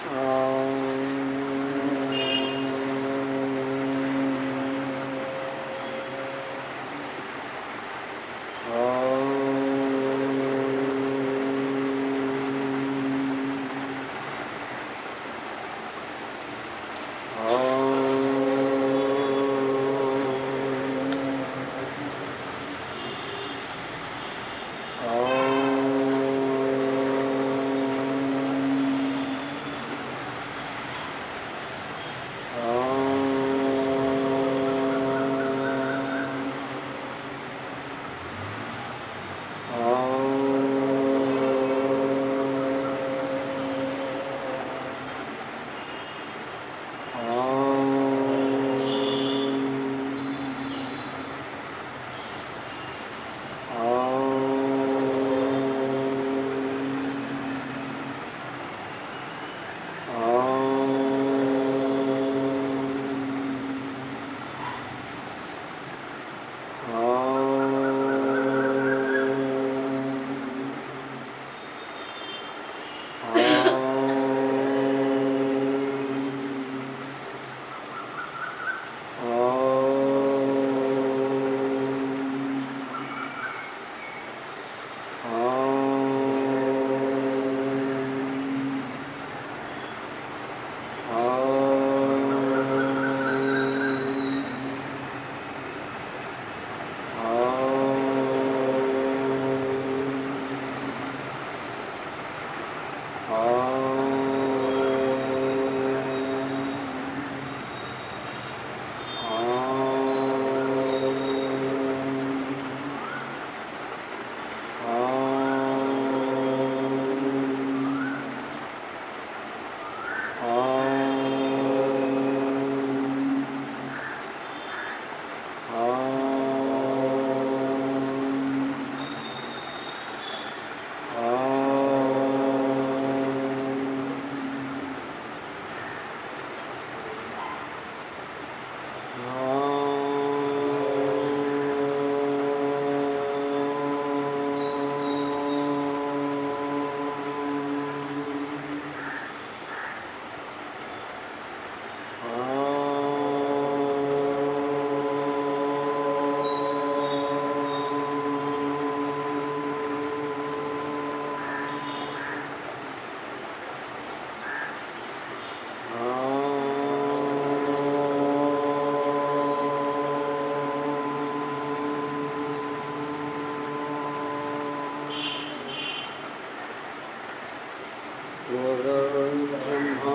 गुरुर्ब्रह्मा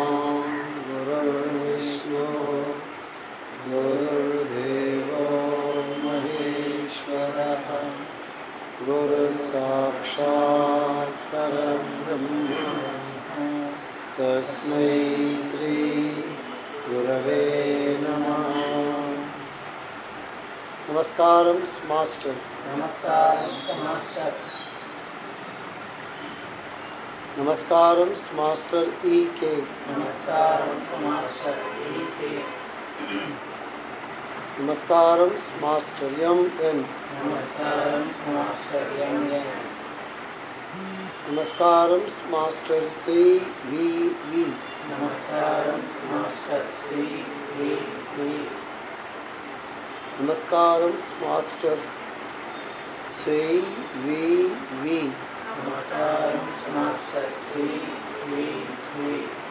गुरुर्विष्णु गुरुर्देवो महेश्वरः गुरुसाक्षात् परब्रह्म तस्मै श्रीगुरवे नमः నమస్కారం మాస్టర్ నమస్కారం మాస్టర్ నమస్కారం మాస్టర్ ఈకే నమస్కారం మాస్టర్ ఈకే నమస్కారం మాస్టర్ ఎంఎన్ నమస్కారం మాస్టర్ ఎంఎన్ నమస్కారం మాస్టర్ సివివి నమస్కారం మాస్టర్ శ్రీ వి వి నమస్కారం మాస్టర్ సివివి నమస్కారం మాస్టర్ శ్రీ వి వి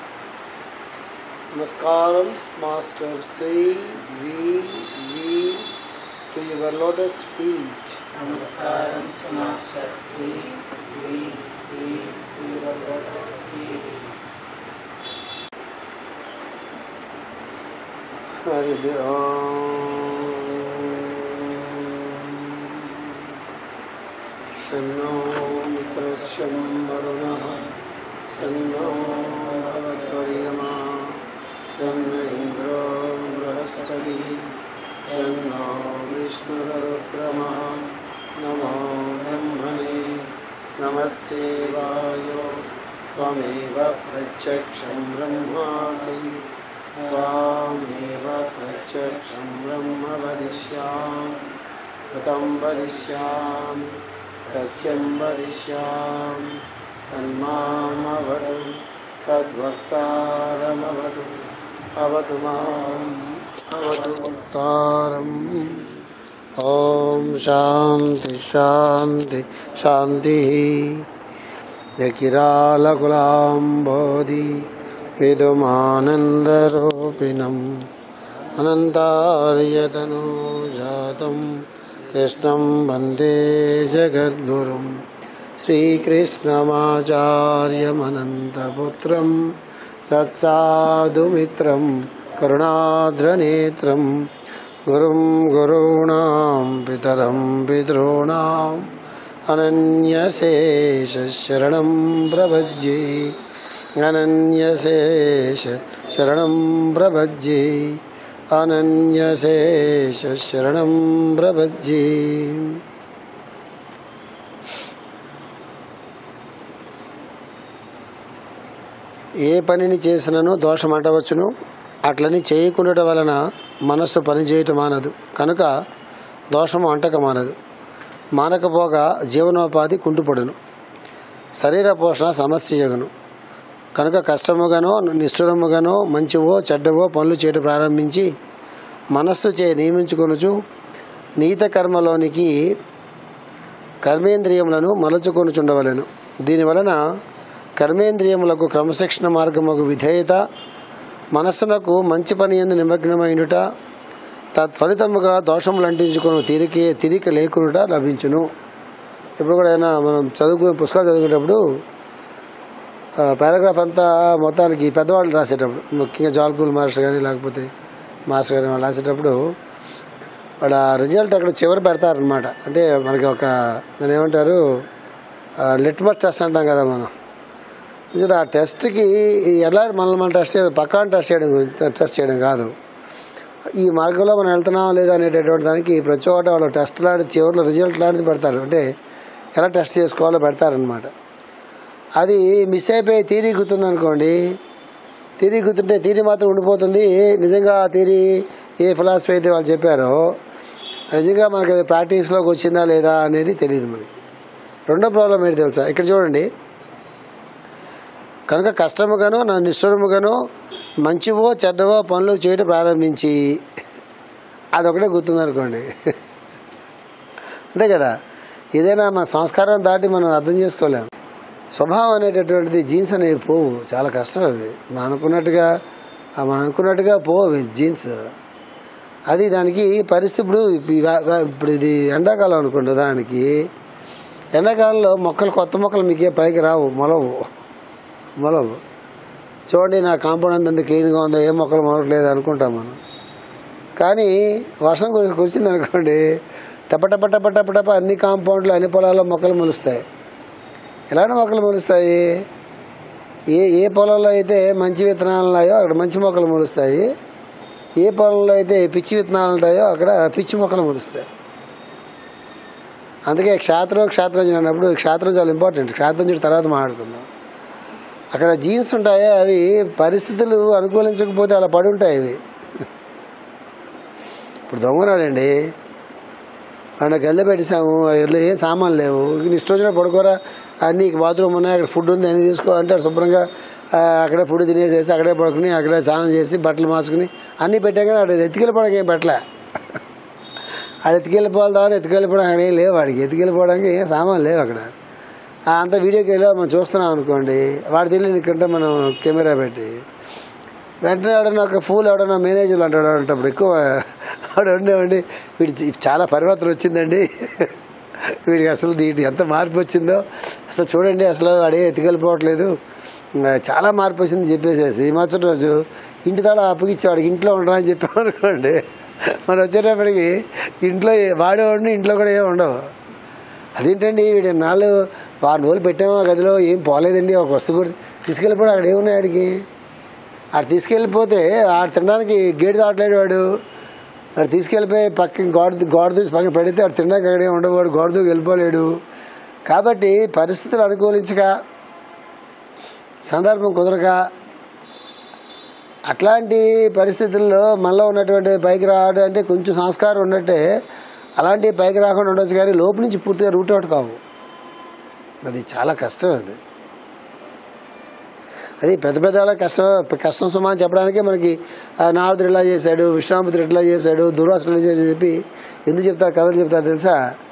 నమస్కారం master CVV to your lotus feet నమస్కారం master Shri V V Shri Hari సన్నో మిత్రస్యం వరుణ సన్నో భవద్వర్యమా సన్న ఇంద్రో బృహస్పతి సన్నో విష్ణురుక్రమ నమో బ్రహ్మణే నమస్తే వాయో त्वमेव प्रत्यक्षं ब्रह्मासि त्वामेव प्रत्यक्षं ब्रह्म वदिष्यामि कृतं वदिष्यामि सत्यं वदिष्यामि तन्मामवतु तद्वक्तारमवतु अवतु माम् अवतु वक्तारम् ॐ शान्ति शान्ति शान्तिः यकिरालकुलाम्बोधि विदुमानन्दरूपिणम् अनन्तार्यतनूजातं कृष्णं वन्दे जगद्गुरुम् श्रीकृष्णमाचार्यमनन्तपुत्रं सत्साधुमित्रं करुणाद्रनेत्रं गुरुं गुरूणां पितरं पितॄणाम् अनन्यशेषशरणं प्रपद्ये अनन्यशेषशरणं प्रपद्ये अनन्यशेषशरणं प्रपद्ये ఏ పనిని చేసినను దోషం అంటవచ్చును అట్లని చేయకుండటం వలన మనస్సు పనిచేయటం మానదు కనుక దోషము అంటక మానదు మానకపోగా జీవనోపాధి కుంటుపడును శరీర పోషణ సమస్యయగును కనుక కష్టముగానో నిష్ఠురముగానో మంచివో చెడ్డవో పనులు చేయడం ప్రారంభించి మనస్సు చే నియమించుకొనుచు నీత కర్మలోనికి కర్మేంద్రియములను మలచుకొనుచుండవలెను దీనివలన కర్మేంద్రియములకు క్రమశిక్షణ మార్గముకు విధేయత మనస్సునకు మంచి పని ఎందు నిమగ్నమైనట తత్ఫలితముగా దోషములు అంటించుకుని తిరిగి తిరిగి లేకుండా లభించును ఇప్పుడు కూడా ఏదైనా మనం చదువుకునే పుస్తకాలు చదువుకునేటప్పుడు పారాగ్రాఫ్ అంతా మొత్తానికి పెద్దవాళ్ళు రాసేటప్పుడు ముఖ్యంగా జాల్కూల్ మాస్టర్ కానీ లేకపోతే మాస్టర్ కానీ వాళ్ళు రాసేటప్పుడు వాళ్ళ రిజల్ట్ అక్కడ చివరి పెడతారనమాట అంటే మనకి ఒక దాన్ని ఏమంటారు లిట్మస్ టెస్ట్ అంటాం కదా మనం ఇది ఆ టెస్ట్కి ఎలా మనల్ని మనం టెస్ట్ చేయడం పక్కాని టెస్ట్ చేయడం గురించి టెస్ట్ చేయడం కాదు ఈ మార్గంలో మనం వెళ్తున్నాం లేదా అనేటటువంటి దానికి ప్రతి చోట వాళ్ళు టెస్ట్ లాంటి చివరిలో రిజల్ట్ లాంటిది పెడతారు అంటే ఎలా టెస్ట్ చేసుకోవాలో పెడతారనమాట అది మిస్ అయిపోయి తీరి గుర్తుంది అనుకోండి తీరి గుర్తుంటే తీరి మాత్రం ఉండిపోతుంది నిజంగా ఆ తీరి ఏ ఫిలాసఫీ అయితే వాళ్ళు చెప్పారో నిజంగా మనకి అది ప్రాక్టీస్లోకి వచ్చిందా లేదా అనేది తెలియదు మనకి రెండో ప్రాబ్లం ఏంటి తెలుసా ఇక్కడ చూడండి కనుక కష్టముగానో నా నిష్ఠురముగానో మంచివో చెడ్డవో పనులు చేయడం ప్రారంభించి అదొకటే గుర్తుందనుకోండి అంతే కదా ఏదైనా మన సంస్కారం దాటి మనం అర్థం చేసుకోలేం స్వభావం అనేటటువంటిది జీన్స్ అనేవి పోవు చాలా కష్టం అవి మనం అనుకున్నట్టుగా ఆ మనం అనుకున్నట్టుగా పోవు అవి జీన్స్ అది దానికి పరిస్థితి ఇప్పుడు ఇవ- ఇప్పుడు ఇది ఎండాకాలం అనుకోండి దానికి ఎండాకాలంలో మొక్కలు కొత్త మొక్కలు మీకే పైకి రావు మొలవు మొలవు చూడండి నా కాంపౌండ్ అంత క్లీన్గా ఉందో ఏ మొక్కలు మొలవట్లేదు అనుకుంటాం మనం కానీ వర్షం కురి- కురిసింది అనుకోండి టప టప టప టప టప అన్ని కాంపౌండ్లు అన్ని పొలాల్లో మొక్కలు మొలుస్తాయి ఎలాంటి మొక్కలు మొలుస్తాయి ఏ ఏ పొలంలో అయితే మంచి విత్తనాలు ఉన్నాయో అక్కడ మంచి మొక్కలు మొలుస్తాయి ఏ పొలంలో అయితే పిచ్చి విత్తనాలు ఉంటాయో అక్కడ పిచ్చి మొక్కలు మొలుస్తాయి అందుకే క్షేత్రం క్షేత్రజ్ఞ అన్నప్పుడు క్షేత్రం చాలా ఇంపార్టెంట్ క్షేత్రజ్ఞుడి తర్వాత మాట్లాడుకుందాం అక్కడ జీన్స్ ఉంటాయి అవి పరిస్థితులు అనుకూలించకపోతే అలా పడి ఉంటాయి అవి ఇప్పుడు దొంగనాడండి అక్కడ గల్లె పెట్టేసాము అందులో ఏ సామాన్లు లేవు నీ ఇష్టం వచ్చిన పడుకోరా అన్ని బాత్రూమ్ ఉన్నాయి అక్కడ ఫుడ్ ఉంది అన్ని తీసుకో అంటే శుభ్రంగా ఆ, అక్కడే ఫుడ్ తినేసేసి అక్కడే పడుకుని అక్కడే స్నానం చేసి బట్టలు మార్చుకుని అన్నీ పెట్టాక అక్కడ ఎత్తుకెళ్ళిపోవడానికి ఏం పెట్టలే అది ఎత్తుకెళ్ళిపోవాలి ద్వారా ఎత్తుకెళ్ళిపోవడానికి అక్కడ ఏం లేవు వాడికి ఎత్తుకెళ్ళిపోవడానికి ఏం సామాన్లు లేవు అక్కడ ఆ, అంత వీడియోకి వెళ్ళి మనం చూస్తున్నాం అనుకోండి వాడు తెలియనికంటే మనం కెమెరా పెట్టి వెంటనే ఎవడన్నా ఒక ఫూల్ ఎవడన్నా మేనేజర్లు అంటాడు అంటప్పుడు ఎక్కువ ఆవిడ ఉండేవండి వీడి చ- చాలా పరివర్తన వచ్చిందండి వీడికి అసలు దీటి ఎంత మార్పు వచ్చిందో అసలు చూడండి అసలు వాడే ఎత్తుకెళ్ళిపోవట్లేదు ఇంకా చాలా మార్పు వచ్చింది చెప్పేసేసి మరుసటి రోజు ఇంటి తాళ అప్పగిచ్చి వాడికి ఇంట్లో ఉండరా అని చెప్పామనుకోండి మరి వచ్చేటప్పటికి ఇంట్లో ఏ- వాడే ఉండి ఇంట్లో కూడా ఏమి ఉండవు అదేంటండి వీడు నాలుగు వారం రోజులు పెట్టాము ఆ గదిలో ఏం పోలేదండి ఒక వస్తువు కూడా తీసుకెళ్ళిపోయి అక్కడ ఏమున్నాయి ఆడికి ఆడు తీసుకెళ్ళిపోతే ఆడు తినడానికి గేటు దాటలేడు వాడు ఆడు తీసుకెళ్ళిపోయి పక్కన గోడ గోడ దూసి పక్కన పెడితే ఆడు తినడానికి అక్కడే ఉండవాడు గోడ దూకి వెళ్ళిపోలేడు కాబట్టి పరిస్థితులు అనుకూలించక సందర్భం కుదరక అట్లాంటి పరిస్థితుల్లో మనలో ఉన్నటువంటి పైకి రావడం అంటే కొంచెం సంస్కారం ఉన్నట్టే అలాంటి పైకి రాకుండా ఉండొచ్చు కానీ లోపు నుంచి పూర్తిగా రూట్ అవుట్ కావు అది చాలా కష్టం అది అది పెద్ద పెద్ద వాళ్ళ కష్టం కష్టం సుమా అని చెప్పడానికే మనకి ఆ, నారదుడు ఇలా చేశాడు విశ్వామిత్రుడు ఇట్లా చేశాడు దుర్వాసుడు ఇలా చేసి చెప్పి ఎందుకు చెప్తారు కథలు చెప్తారు తెలుసా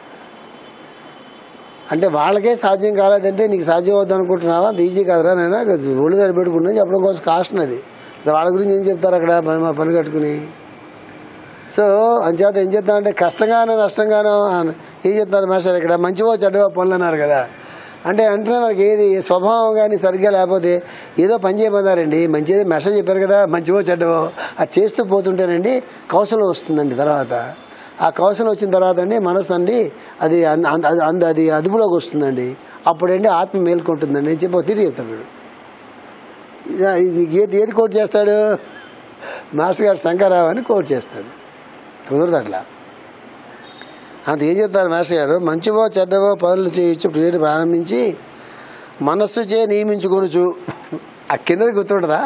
అంటే వాళ్ళకే సాధ్యం కాలేదంటే నీకు సాధ్యం అవుద్ది అనుకుంటున్నావా అది ఈజీ కాదురా నేను ఒళ్ళు దగ్గర పెట్టుకున్నా చెప్పడం కోసం కాస్ట్ అది వాళ్ళ గురించి ఏం చెప్తారు అక్కడ పని మా పని కట్టుకుని సో అంచేత ఏం చేద్దామంటే కష్టంగానో నష్టంగానో అన- ఏం చెప్తారు మాస్టర్ ఇక్కడ మంచివో చెడ్డవో పనులు అన్నారు కదా అంటే అంటే మనకి ఏది స్వభావం కానీ సరిగ్గా లేకపోతే ఏదో పని చేయమన్నారండి మంచిది మెసేజ్ చెప్పారు కదా మంచివో చెడ్డవో అది చేస్తూ పోతుంటేనండి కౌశలం వస్తుందండి తర్వాత ఆ కౌశలం వచ్చిన తర్వాత అండి మనసు అండి అది అన్- అన్- అది అంద- అది అదుపులోకి వస్తుందండి అప్పుడండి ఆత్మ మేల్కొంటుందండి అని చెప్పి తిరిగి చెప్తాడు వీడు. ఇద- ఇది ఏది ఏది కోట్ చేస్తాడు మాస్టర్ గారు శంకరరావు అని కోట్ చేస్తాడు కుదరదు అట్లా అంత ఏం చెప్తారు మాస్టర్ గారు మంచివో చెడ్డవో పనులు చేయొచ్చు ప్రేరు ప్రారంభించి మనస్సు చే నియమించుకొనుచు ఆ కిందది గుర్తుండదా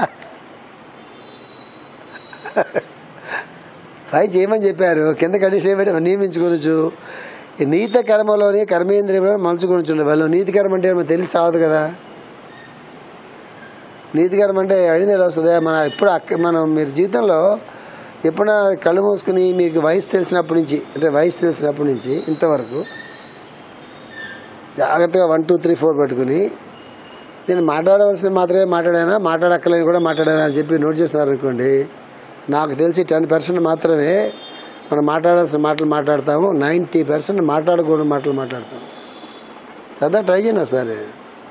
పై చేయమని చెప్పారు కింద కండిషన్ పెట్టి నియమించుకొనొచ్చు ఈ నీత కర్మలోని కర్మేంద్రియంలో మలుచుకొనొచ్చు వాళ్ళు నీతి కర్మ అంటే మనకు తెలిసి సావదు కదా నీతి కర్మ అంటే అడిగిన వస్తుంది మన ఎప్పుడు అక్క మనం మీరు జీవితంలో ఎప్పుడైనా కళ్ళు మూసుకుని మీకు వయసు తెలిసినప్పటి నుంచి అంటే వయసు తెలిసినప్పటి నుంచి ఇంతవరకు జాగ్రత్తగా వన్ టూ త్రీ ఫోర్ పెట్టుకుని నేను మాట్లాడవలసిన మాత్రమే మాట్లాడానా మాట్లాడక్కలేని కూడా మాట్లాడానా అని చెప్పి నోట్ చేస్తున్నారు అనుకోండి నాకు తెలిసి టెన్ పర్సెంట్ మాత్రమే మనం మాట్లాడాల్సిన మాటలు మాట్లాడతాము నైంటీ పర్సెంట్ మాట్లాడకూడని మాటలు మాట్లాడతాము సదా ట్రై చేయండి ఒకసారి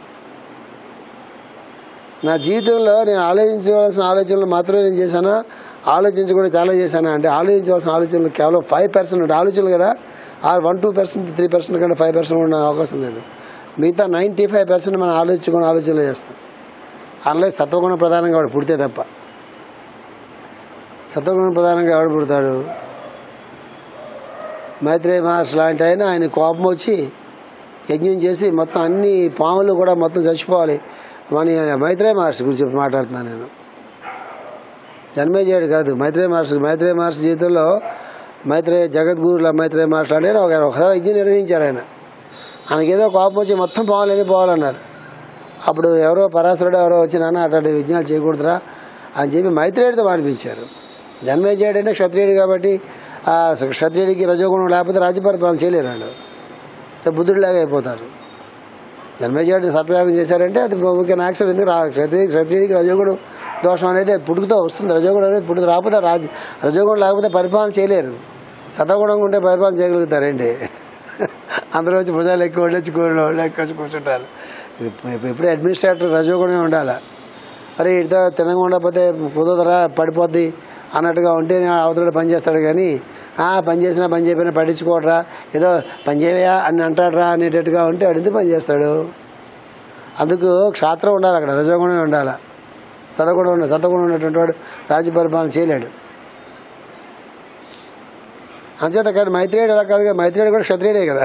నా జీవితంలో నేను ఆలోచించవలసిన ఆలోచనలు మాత్రమే నేను చేశానా ఆలోచించకుండా చాలా చేశానా అంటే ఆలోచించవలసిన ఆలోచనలు కేవలం ఫైవ్ పర్సెంట్ ఉంటాయి ఆలోచనలు కదా ఆ one two percent three percent కంటే ఫైవ్ పర్సెంట్ ఉండే అవకాశం లేదు మిగతా నైంటీ ఫైవ్ పర్సెంట్ మనం ఆలోచించుకుని ఆలోచనలు చేస్తాం అందులో సత్వగుణ ప్రధానంగా వాడు పుడితే తప్ప సత్వగుణ ప్రధానంగా ఎవడు పుడతాడు మైత్రేయ మహర్షి లాంటి ఆయన ఆయన కోపం వచ్చి యజ్ఞం చేసి మొత్తం అన్ని పాములు కూడా మొత్తం చచ్చిపోవాలి మన మైత్రేయ మహర్షి గురించి చెప్పి మాట్లాడుతున్నాను నేను జన్మేజయుడు కాదు మైత్రేయ మహర్షి మైత్రేయ మహర్షి జీవితంలో మైత్రేయ జగద్గురుల మైత్రేయ మహర్షి అంటే ఒక ఒకసారి యజ్ఞం నిర్వహించారు ఆయన ఆయనకి ఏదో కోపం వచ్చి మొత్తం పాములు వెళ్ళిపోవాలన్నారు అప్పుడు ఎవరో పరాశరుడు ఎవరో వచ్చి నాన్న అట్లాంటి యజ్ఞాలు చేయకూడదురా అని చెప్పి మైత్రేయుడితో మానిపించారు జన్మేజయుడు అంటే క్షత్రియుడు కాబట్టి ఆ క్షత్రియుడికి రజోగుణం లేకపోతే రాజ్య పరిపాలన చేయలేరు వాళ్ళు బుద్ధుడిలాగా అయిపోతారు జన్మేజయుడిని సర్పయాగం చేశారంటే అది ముఖ్య నాక్షరం ఎందుకు రా క్షత్రియ క్షత్రియుడికి రజోగుణం దోషం అనేది పుట్టుకతో వస్తుంది రజోగుణం అనేది పుట్టుకు రాకపోతే రాజ రజోగుణం లేకపోతే పరిపాలన చేయలేరు సతగుణంగా ఉంటే పరిపాలన చేయగలుగుతారండి అందరూ వచ్చి భుజాలు ఎక్కువ వాళ్ళు వచ్చి కూరలు వాళ్ళు ఎక్కువ వచ్చి కూర్చుంటారు ఇప్పు- ఎప్పుడు అడ్మినిస్ట్రేటర్ రజోగుణమే ఉండాలి అరే ఇడితో తినగా ఉండకపోతే కుదరదురా పడిపోద్ది అన్నట్టుగా ఉంటే అవతల పని చేస్తాడు కానీ "ఆ, పని చేసినా పని చేయకపోయినా పట్టించుకోడరా ఏదో పని చేయవయా అని అంటాడరా అనేటట్టుగా ఉంటే అడిగితే పని చేస్తాడు అందుకు క్షాత్రం ఉండాలి అక్కడ రజోగుణమే ఉండాలి సతగుణం ఉండాలి సతగుణం ఉన్నటువంటి వాడు రాజ్య పరిపాలన చేయలేడు అంచేత కానీ మైత్రేయుడు అలా కాదు కదా మైత్రేయుడు కూడా క్షత్రియుడే కదా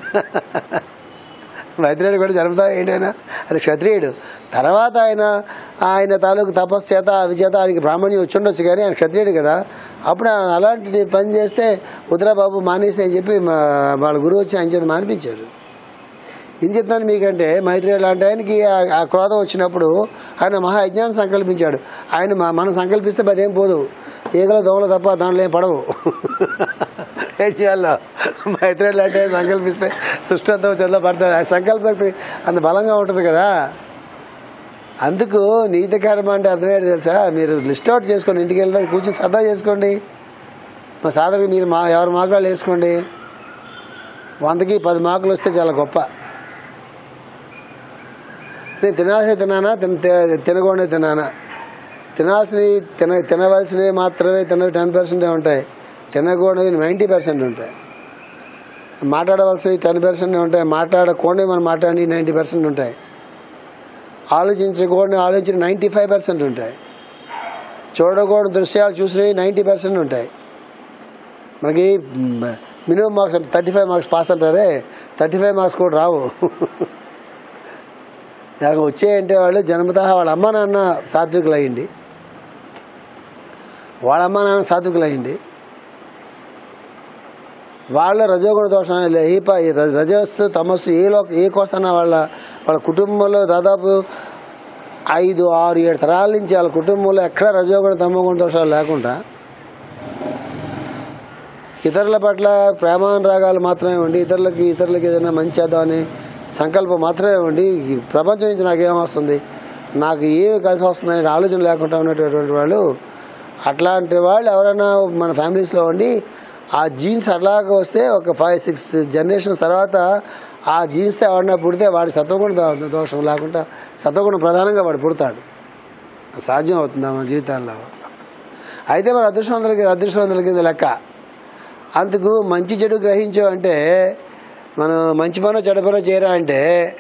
మైత్రేయుడు కూడా జన్మతా ఏంటైనా అది క్షత్రియుడు తర్వాత ఆయన ఆయన తాలూకు తపస్సు చేత అవి చేత ఆయనకి బ్రాహ్మణ్యం వచ్చి ఉండొచ్చు కానీ ఆయన క్షత్రియుడు కదా అప్పుడు ఆయన అలాంటి పని చేస్తే ఉత్తరాబాబు మానేసి అని చెప్పి మా వాళ్ళ గురువు వచ్చి ఆయన చేత మానిపించారు ఏం చెప్తాను మీకంటే మైత్రేయుడు లాంటి ఆయనకి ఆ- ఆ క్రోధం వచ్చినప్పుడు ఆయన మహా యజ్ఞాన్ని సంకల్పించాడు ఆయన మ- మనం సంకల్పిస్తే అదేం పోదు ఈగల దోమలు తప్ప దాంట్లో ఏం పడవు ఏం చేయాలో మైత్రేయుడు లాంటి ఆయన సంకల్పిస్తే సృష్టి అంతా చెల్ల పడుతుంది ఆ సంకల్ప అంత బలంగా ఉంటుంది కదా అందుకు నీతి కర్మ అంటే అర్థమయ్యేది తెలుసా మీరు లిస్ట్ అవుట్ చేసుకోండి ఇంటికి వెళ్తే కూర్చొని సరదా చేసుకోండి మా సాధకు మీరు మా ఎవరి మార్గాలు వేసుకోండి వందకి పది మార్కులు వస్తే చాలా గొప్ప నేను తినాల్సి తినానా తిన తి- తినకుండా తినానా తినాల్సినవి తిన తినవలసినవి మాత్రమే తిన టెన్ పర్సెంటే ఉంటాయి తినకూడనివి నైంటీ పర్సెంట్ ఉంటాయి మాట్లాడవలసినవి టెన్ పర్సెంట్ ఉంటాయి మాట్లాడకూడని మనం మాట్లాడి నైంటీ పర్సెంట్ ఉంటాయి ఆలోచించకూడని ఆలోచించిన నైంటీ ఫైవ్ పర్సెంట్ ఉంటాయి చూడకూడని దృశ్యాలు చూసినవి నైంటీ పర్సెంట్ ఉంటాయి మనకి minimum marks thirty five marks pass అంటారే థర్టీ ఫైవ్ మార్క్స్ కూడా రావు దానికి వచ్చాయంటే వాళ్ళు జన్మత వాళ్ళ అమ్మ నాన్న సాత్వికులు అయ్యింది వాళ్ళ అమ్మ నాన్న సాత్వికులు అయ్యింది వాళ్ళ రజోగుణ దోషం లే- ఈ ప- ఈ రజ- రజస్సు తమస్సు ఏ లో ఏ కోసన్నా వాళ్ళ వాళ్ళ కుటుంబంలో దాదాపు ఐదు ఆరు ఏడు తరాల నుంచి వాళ్ళ కుటుంబంలో ఎక్కడ రజోగుణ తమోగుణ దోషాలు లేకుండా ఇతరుల పట్ల ప్రేమానురాగాలు మాత్రమే ఉండి ఇతరులకి ఇతరులకి ఏదైనా మంచి చేద్దామని సంకల్పం మాత్రమే ఉండి ఈ ప్రపంచం నుంచి నాకేం వస్తుంది నాకు ఏమి కలిసి వస్తుందనే ఆలోచన లేకుండా ఉన్నటువంటి వాళ్ళు అట్లాంటి వాళ్ళు ఎవరైనా మన ఫ్యామిలీస్లో ఉండి ఆ జీన్స్ అట్లాగా వస్తే ఒక ఫైవ్ సిక్స్ జనరేషన్స్ తర్వాత ఆ జీన్స్తో ఎవరైనా పుడితే వాడి సత్వగుణ దో- దోషం లేకుండా సత్వగుణం ప్రధానంగా వాడు పుడతాడు అది సాధ్యం అవుతుందా మన జీవితాల్లో అయితే మన అదృష్టవంతులకి అదృష్టవంతులకి ఇది లెక్క అందుకు మంచి చెడు గ్రహించావు అంటే మనం మంచి పనో చెడు పనో చేయరా అంటే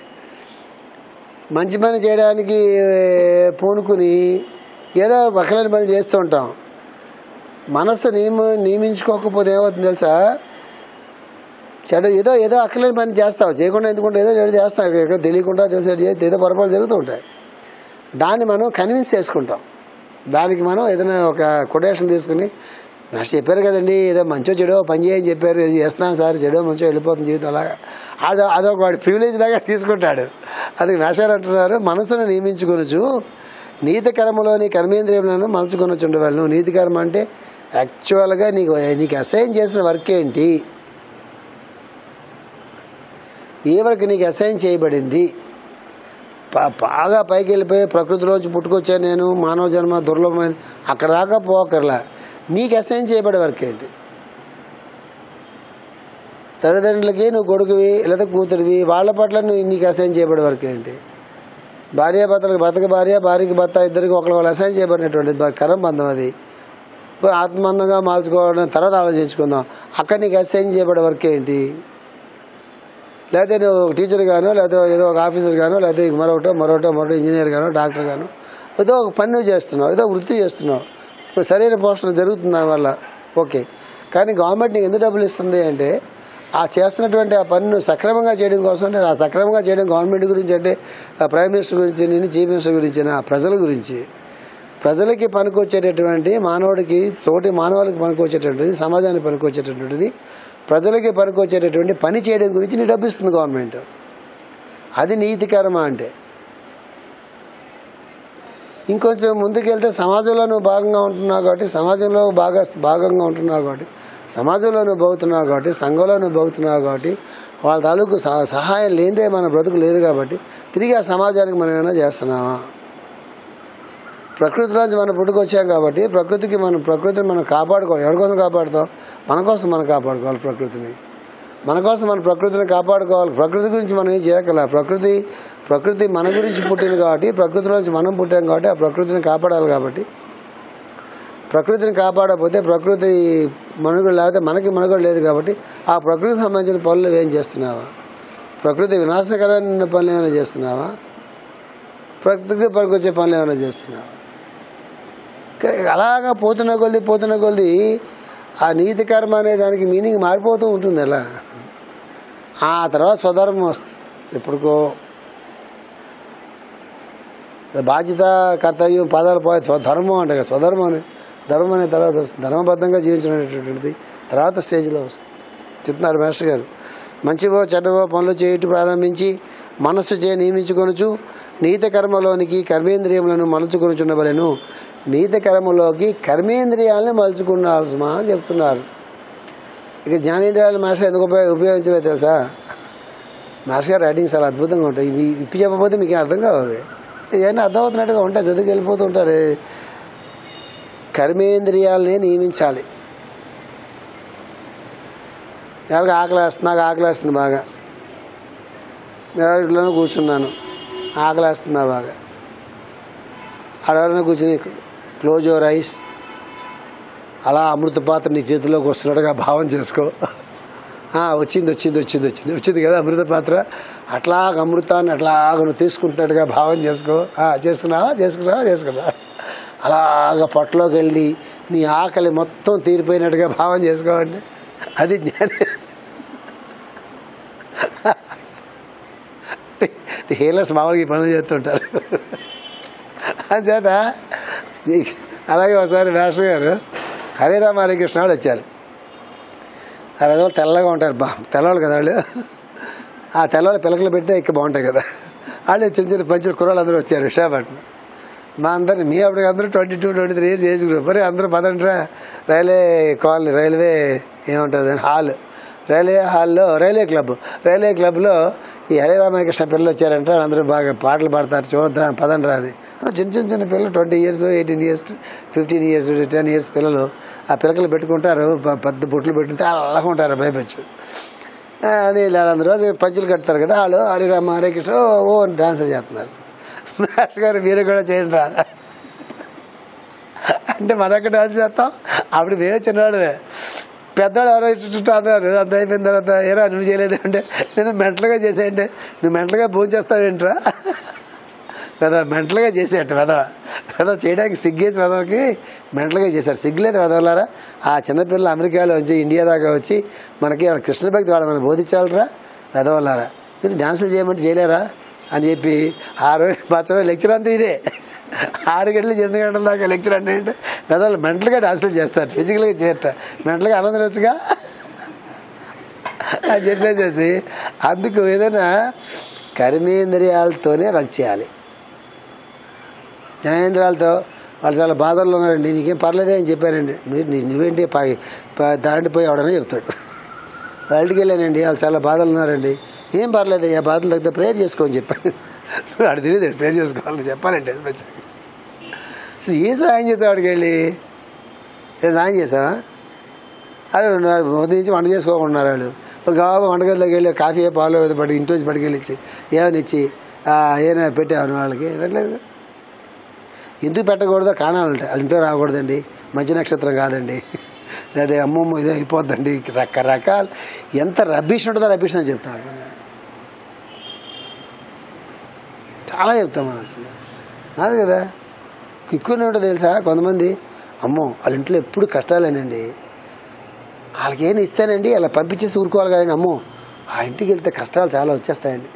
మంచి పని చేయడానికి పూనుకుని ఏదో పక్కలేని పని చేస్తూ ఉంటాం మనస్సు నియమ నియమించుకోకపోతే ఏమవుతుంది తెలుసా చెడు ఏదో ఏదో అక్కలేని పని చేస్తావు చేయకుండా ఎందుకుంటే ఏదో చెడు చేస్తావు ఏదో తెలియకుండా తెలిసి చేస్తే ఏదో పొరపాటు జరుగుతూ ఉంటాయి దాన్ని మనం కన్విన్స్ చేసుకుంటాం దానికి మనం ఏదైనా ఒక కొటేషన్ తీసుకుని నాకు చెప్పారు కదండి ఏదో మంచో చెడో పని చేయని చెప్పారు ఇది చేస్తున్నాను సార్ చెడో మంచో వెళ్ళిపోతుంది జీవితం అలాగా అదో అదొక వాడి ప్రివిలేజ్ లాగా తీసుకుంటాడు అది మేషారు అంటున్నారు మనసును నియమించుకొనొచ్చు నీతి కర్మలోని కర్మేంద్రియంలో మలుచుకొనొచ్చు ఉండవాలి నువ్వు నీతి కర్మ అంటే యాక్చువల్గా నీకు నీకు అసైన్ చేసిన వర్క్ ఏంటి ఏ వర్క్ నీకు అసైన్ చేయబడింది పా- బాగా పైకి వెళ్ళిపోయి ప్రకృతిలోంచి పుట్టుకొచ్చా నేను మానవ జన్మ దుర్లభమైంది అక్కడ దాకా పోకర్లా నీకు అసైన్ చేయబడే వర్క్ ఏంటి తల్లిదండ్రులకి నువ్వు కొడుకువి లేదా కూతురివి వాళ్ళ పట్ల నువ్వు నీకు అసైన్ చేయబడే వర్క్ ఏంటి భార్య భర్తలకు భర్తకి భార్య భార్యకి భర్త ఇద్దరికి ఒకళ్ళు వాళ్ళు అసైన్ చేయబడినటువంటి బ- కరం బంధం అది ఇప్పుడు ఆత్మబంధంగా మార్చుకోవడం తర్వాత ఆలోచించుకుందాం అక్కడ నీకు అసైన్ చేయబడే వర్క్ ఏంటి లేకపోతే నువ్వు ఒక టీచర్ గానో లేకపోతే ఏదో ఒక ఆఫీసర్ గానో లేకపోతే మరొకటో మరొకటో మరొకటో ఇంజనీర్ గానో డాక్టర్ గానో ఏదో ఒక పని నువ్వు చేస్తున్నావు ఏదో ఒక వృత్తి చేస్తున్నావు ఇప్పుడు సరైన పోషణ జరుగుతుంది దానివల్ల ఓకే కానీ గవర్నమెంట్ నీకు ఎందుకు డబ్బులు ఇస్తుంది అంటే ఆ చేస్తున్నటువంటి ఆ పని నువ్వు సక్రమంగా చేయడం కోసం అంటే ఆ సక్రమంగా చేయడం గవర్నమెంట్ గురించి అంటే ఆ ప్రైమ్ మినిస్టర్ గురించి నేను చీఫ్ మినిస్టర్ గురించి ఆ ప్రజల గురించి ప్రజలకి పనికొచ్చేటటువంటి మానవుడికి తోటి మానవాళికి పనికొచ్చేటటువంటిది సమాజానికి పనికొచ్చేటటువంటిది ప్రజలకి పనికొచ్చేటటువంటి పని చేయడం గురించి నీ డబ్బు ఇస్తుంది గవర్నమెంట్ అది నీతి కర్మ అంటే ఇంకొంచెం ముందుకెళ్తే సమాజంలో నువ్వు భాగంగా ఉంటున్నావు కాబట్టి సమాజంలో బాగా భాగంగా ఉంటున్నావు కాబట్టి సమాజంలో నువ్వు బతుకుతున్నావు కాబట్టి సంఘంలో నువ్వు బతుకుతున్నావు కాబట్టి వాళ్ళ తాలూకు సహ- సహాయం లేనిదే మన బ్రతుకు లేదు కాబట్టి తిరిగి ఆ సమాజానికి మనం ఏమైనా చేస్తున్నావా ప్రకృతిలోంచి మనం పుట్టుకొచ్చాం కాబట్టి ప్రకృతికి మనం ప్రకృతిని మనం కాపాడుకోవాలి ఎవరి కోసం కాపాడుతాం మన కోసం మనం కాపాడుకోవాలి ప్రకృతిని మన కోసం మన ప్రకృతిని కాపాడుకోవాలి ప్రకృతి గురించి మనం ఏం చేయగల ప్రకృతి ప్రకృతి మన గురించి పుట్టింది కాబట్టి ప్రకృతిలోంచి మనం పుట్టాం కాబట్టి ఆ ప్రకృతిని కాపాడాలి కాబట్టి ప్రకృతిని కాపాడకపోతే ప్రకృతి మనుగడ లేకపోతే మనకి మనుగడ లేదు కాబట్టి ఆ ప్రకృతికి సంబంధించిన పనులు ఏం చేస్తున్నావా ప్రకృతి వినాశకరమైన పనులు ఏమైనా చేస్తున్నావా ప్రకృతికి పనికొచ్చే పనులు ఏమైనా చేస్తున్నావా క- అలాగా పోతున్న కొద్ది పోతున్న కొద్ది ఆ నీతి కర్మ అనే దానికి మీనింగ్ మారిపోతూ ఉంటుంది అలా ఆ తర్వాత స్వధర్మం వస్తుంది ఎప్పుడుకో బాధ్యత కర్తవ్యం పదాలు పోయి స్వ- ధర్మం అంటే కదా, స్వధర్మం అనే ధర్మం అనే తర్వాత వస్తుంది ధర్మబద్ధంగా జీవించడం తర్వాత స్టేజ్లో వస్తుంది చెప్తున్నారు మాస్టర్ గారు మంచివో చెడ్డవో పనులు చేయటం ప్రారంభించి మనస్సు చే నియమించుకొనుచు నీత కర్మలోనికి కర్మేంద్రియములను మలుచుకొనుచుండవలెను నీత కర్మలోకి కర్మేంద్రియాలను మలుచుకున్నాల్సమా అని చెప్తున్నారు ఇక జ్ఞానేంద్రియాలు మాస్టర్ ఎందుకు ఉపయోగ ఉపయోగించలేదు తెలుసా మాస్టర్ గారు రైటింగ్స్ చాలా అద్భుతంగా ఉంటాయి ఇవి ఇప్పి చెప్పకపోతే మీకు ఏం అర్థం కావు అవి ఇవన్నీ అర్థమవుతున్నట్టుగా ఉంటాయి చదువుకి వెళ్ళిపోతూ ఉంటారు కర్మేంద్రియాలని నియమించాలి ఎవరికి ఆకలి వేస్తుంది నాకు ఆకలి వేస్తుంది బాగా ఇంట్లోనే కూర్చున్నాను ఆకలి వేస్తుందా బాగా ఆడెవరైనా కూర్చుని క్లోజ్ యువర్ ఐస్ అలా అమృత పాత్ర నీ చేతిలోకి వస్తున్నట్టుగా భావం చేసుకో ఆ, వచ్చింది వచ్చింది వచ్చింది వచ్చింది వచ్చింది కదా అమృత పాత్ర అట్లాగ అమృతాన్ని అట్లాగ నువ్వు తీసుకుంటున్నట్టుగా భావం చేసుకో ఆ, చేసుకున్నావా చేసుకున్నావా చేసుకున్నావా అలాగ పొట్టలోకి వెళ్ళి నీ ఆకలి మొత్తం తీరిపోయినట్టుగా భావం చేసుకోవండి అది జ్ఞానం హీలర్స్ మామూలుగా ఈ పనులు చేస్తుంటారు అంచేత ఈ- అలాగే ఒకసారి మాస్టర్ గారు హరే రామ హరే కృష్ణ వాళ్ళు వచ్చారు ఆ విధంగా తెల్లగా ఉంటారు బా తెల్లవాళ్ళు కదా వాళ్ళు ఆ తెల్లవాళ్ళు పిలకలు పెడితే ఎక్కువ బాగుంటాయి కదా వాళ్ళు చిన్న చిన్న పంచిన కుర్రాళ్ళు అందరూ వచ్చారు విశాఖపట్నం మా అందరు మీ అప్పుడు అందరూ twenty two twenty three years age group మరి అందరూ పదంట్రా రైల్వే కాలనీ రైల్వే ఏముంటుంది హాల్ రైల్వే హాల్లో రైల్వే క్లబ్ రైల్వే క్లబ్లో ఈ హరే రామకృష్ణ పిల్లలు వచ్చారంటే అందరూ బాగా పాటలు పాడతారు చూడద్రా పదండ్రా అని ఆ చిన్న చిన్న చిన్న పిల్లలు twenty years eighteen years fifteen years ten years పిల్లలు ఆ పిల్లకలు పెట్టుకుంటారు ప- పెద్ద బుట్లు పెట్టుకుంటే అలాగా ఉంటారు భయపచ్చు ఆ, అది ఇలా అందరూ రోజు పంచులు కడతారు కదా వాళ్ళు హరే రామ హరే కృష్ణ ఓ ఓ అని డాన్స్ చేస్తున్నారు మాస్టర్ గారు మీరు కూడా చేయండి రా అంటే మనొక్క డాన్స్ చేస్తాం అప్పుడు మేము చిన్నవాడువే పెద్దవాడు ఎవరో ఇటు అన్నారు అంత అయిపోయిన తర్వాత ఏరా నువ్వు చేయలేదు అంటే నేను మెంటల్గా చేసేయంటే నువ్వు మెంటల్గా భోజనం చేస్తావేంట్రా పెదవ మెంటల్గా చేసేట పెదవ పెదవ చేయడానికి సిగ్గేసి పెదవకి మెంటల్గా చేశారు సిగ్గులేదు పెదవలారా ఆ చిన్నపిల్లలు అమెరికాలో వచ్చి ఇండియా దాకా వచ్చి మనకి వాళ్ళ కృష్ణ భక్తి వాడు మనం బోధించాలరా పెదవలారా మీరు డాన్సులు చేయమంటే చేయలేరా అని చెప్పి ఆ రోజు పచ్చడి లెక్చర్ అంతా ఇదే ఆరు గంటలు ఎనిమిది గంటల దాకా లెక్చర్ అంటే ఏంటంటే పెద్దవాళ్ళు మెంటల్గా డాన్సులు చేస్తారు ఫిజికల్గా చేయట మెంటల్గా ఆనందం వచ్చుగా అని చెప్పేసేసి అందుకు ఏదైనా కర్మేంద్రియాలతోనే వర్క్ చేయాలి జ్ఞానేంద్రియాలతో వాళ్ళు చాలా బాధల్లో ఉన్నారండి నీకేం పర్లేదే అని చెప్పారండి నువ్వు- నీ- నువ్వేంటి పై ప- దాండిపోయి ఎవడనే చెప్తాడు బయటికి వెళ్ళానండి వాళ్ళు చాలా బాధలు ఉన్నారండి ఏం పర్లేదు ఆ బాధలు తగ్గితే ప్రేయర్ చేసుకోని చెప్పాను వాడు తెలియదు ప్రేయర్ చేసుకోవాలని చెప్పాలంటే అనిపించాను అసలు ఏ సాయం చేసావు వాడికి వెళ్ళి ఏ సాయం చేసావా అదే ఉదయం నుంచి వంట చేసుకోకుండా ఉన్నారు వాళ్ళు వాళ్ళు కావాలి వంటగదిలోకి వెళ్ళి కాఫీ పాలు ఏదో పట్టి ఇంటి నుంచి పట్టుకెళ్ళి ఇచ్చి ఏమని ఇచ్చి "ఆ, ఏమైనా పెట్టాను వాళ్ళకి పెట్టలేదు ఎందుకు పెట్టకూడదో కారణాలు ఉంటాయి వాళ్ళ ఇంట్లో రాకూడదండి మంచి నక్షత్రం కాదండి లేదా అమ్మమ్మ ఇదో అయిపోద్దండి రకరకాల ఎంత రబ్బిష్ ఉంటుందో రబ్బిష్ అని చెప్తాను చాలా చెప్తాం మనం అసలు కాదు కదా ఎక్కువనే ఉంటుంది తెలుసా కొంతమంది అమ్మో వాళ్ళ ఇంట్లో ఎప్పుడు కష్టాలేనండి వాళ్ళకి ఏం ఇస్తానండి అలా పంపించేసి ఊరుకోవాలి కానీ అమ్మో ఆ ఇంటికి వెళ్తే కష్టాలు చాలా వచ్చేస్తాయండి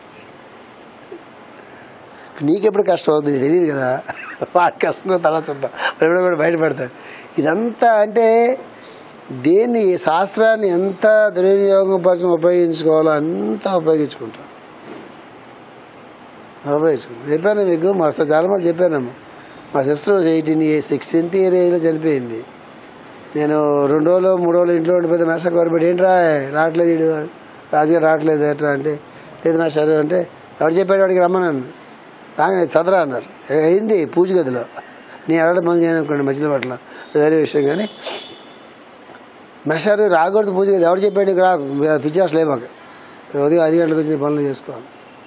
నీకెప్పుడు కష్టం అవుతుంది తెలియదు కదా వాడి కష్టం తలచుంటాం ఎప్పుడు కూడా బయటపడతాడు ఇదంతా అంటే దేన్ని ఈ శాస్త్రాన్ని ఎంత దుర్వినియోగం పరిచయం ఉపయోగించుకోవాలో అంతా ఉపయోగించుకుంటాం ఉపయోగించుకుంటాం చెప్పాను మీకు మా అసలు చాలా మంది చెప్పానమ్మా మా sister eighteen year sixteenth year ఏజ్లో చనిపోయింది నేను రెండు రోజులు మూడు రోజులు ఇంట్లో ఉండిపోతే మేస్టర్ గవర్నమెంట్ ఏంట్రా రావట్లేదు ఇడు రాజుగారు రావట్లేదు ఎట్రా అంటే లేదు మేస్టర్ అంటే ఎవరు చెప్పాడు వాడికి రమ్మన్నాను రాగానే చదరా అన్నారు అయింది పూజ గదిలో నేను అడగడం మంది అనుకోండి మధ్యలో పట్ల అది వేరే విషయం కానీ మెషారు రాకూడదు పూజ గది ఎవరు చెప్పాడు నీకు రా పిచ్చాస్ లే మాకు ఉదయం ఐదు గంటలకు వచ్చి నీ పనులు చేసుకోవాలి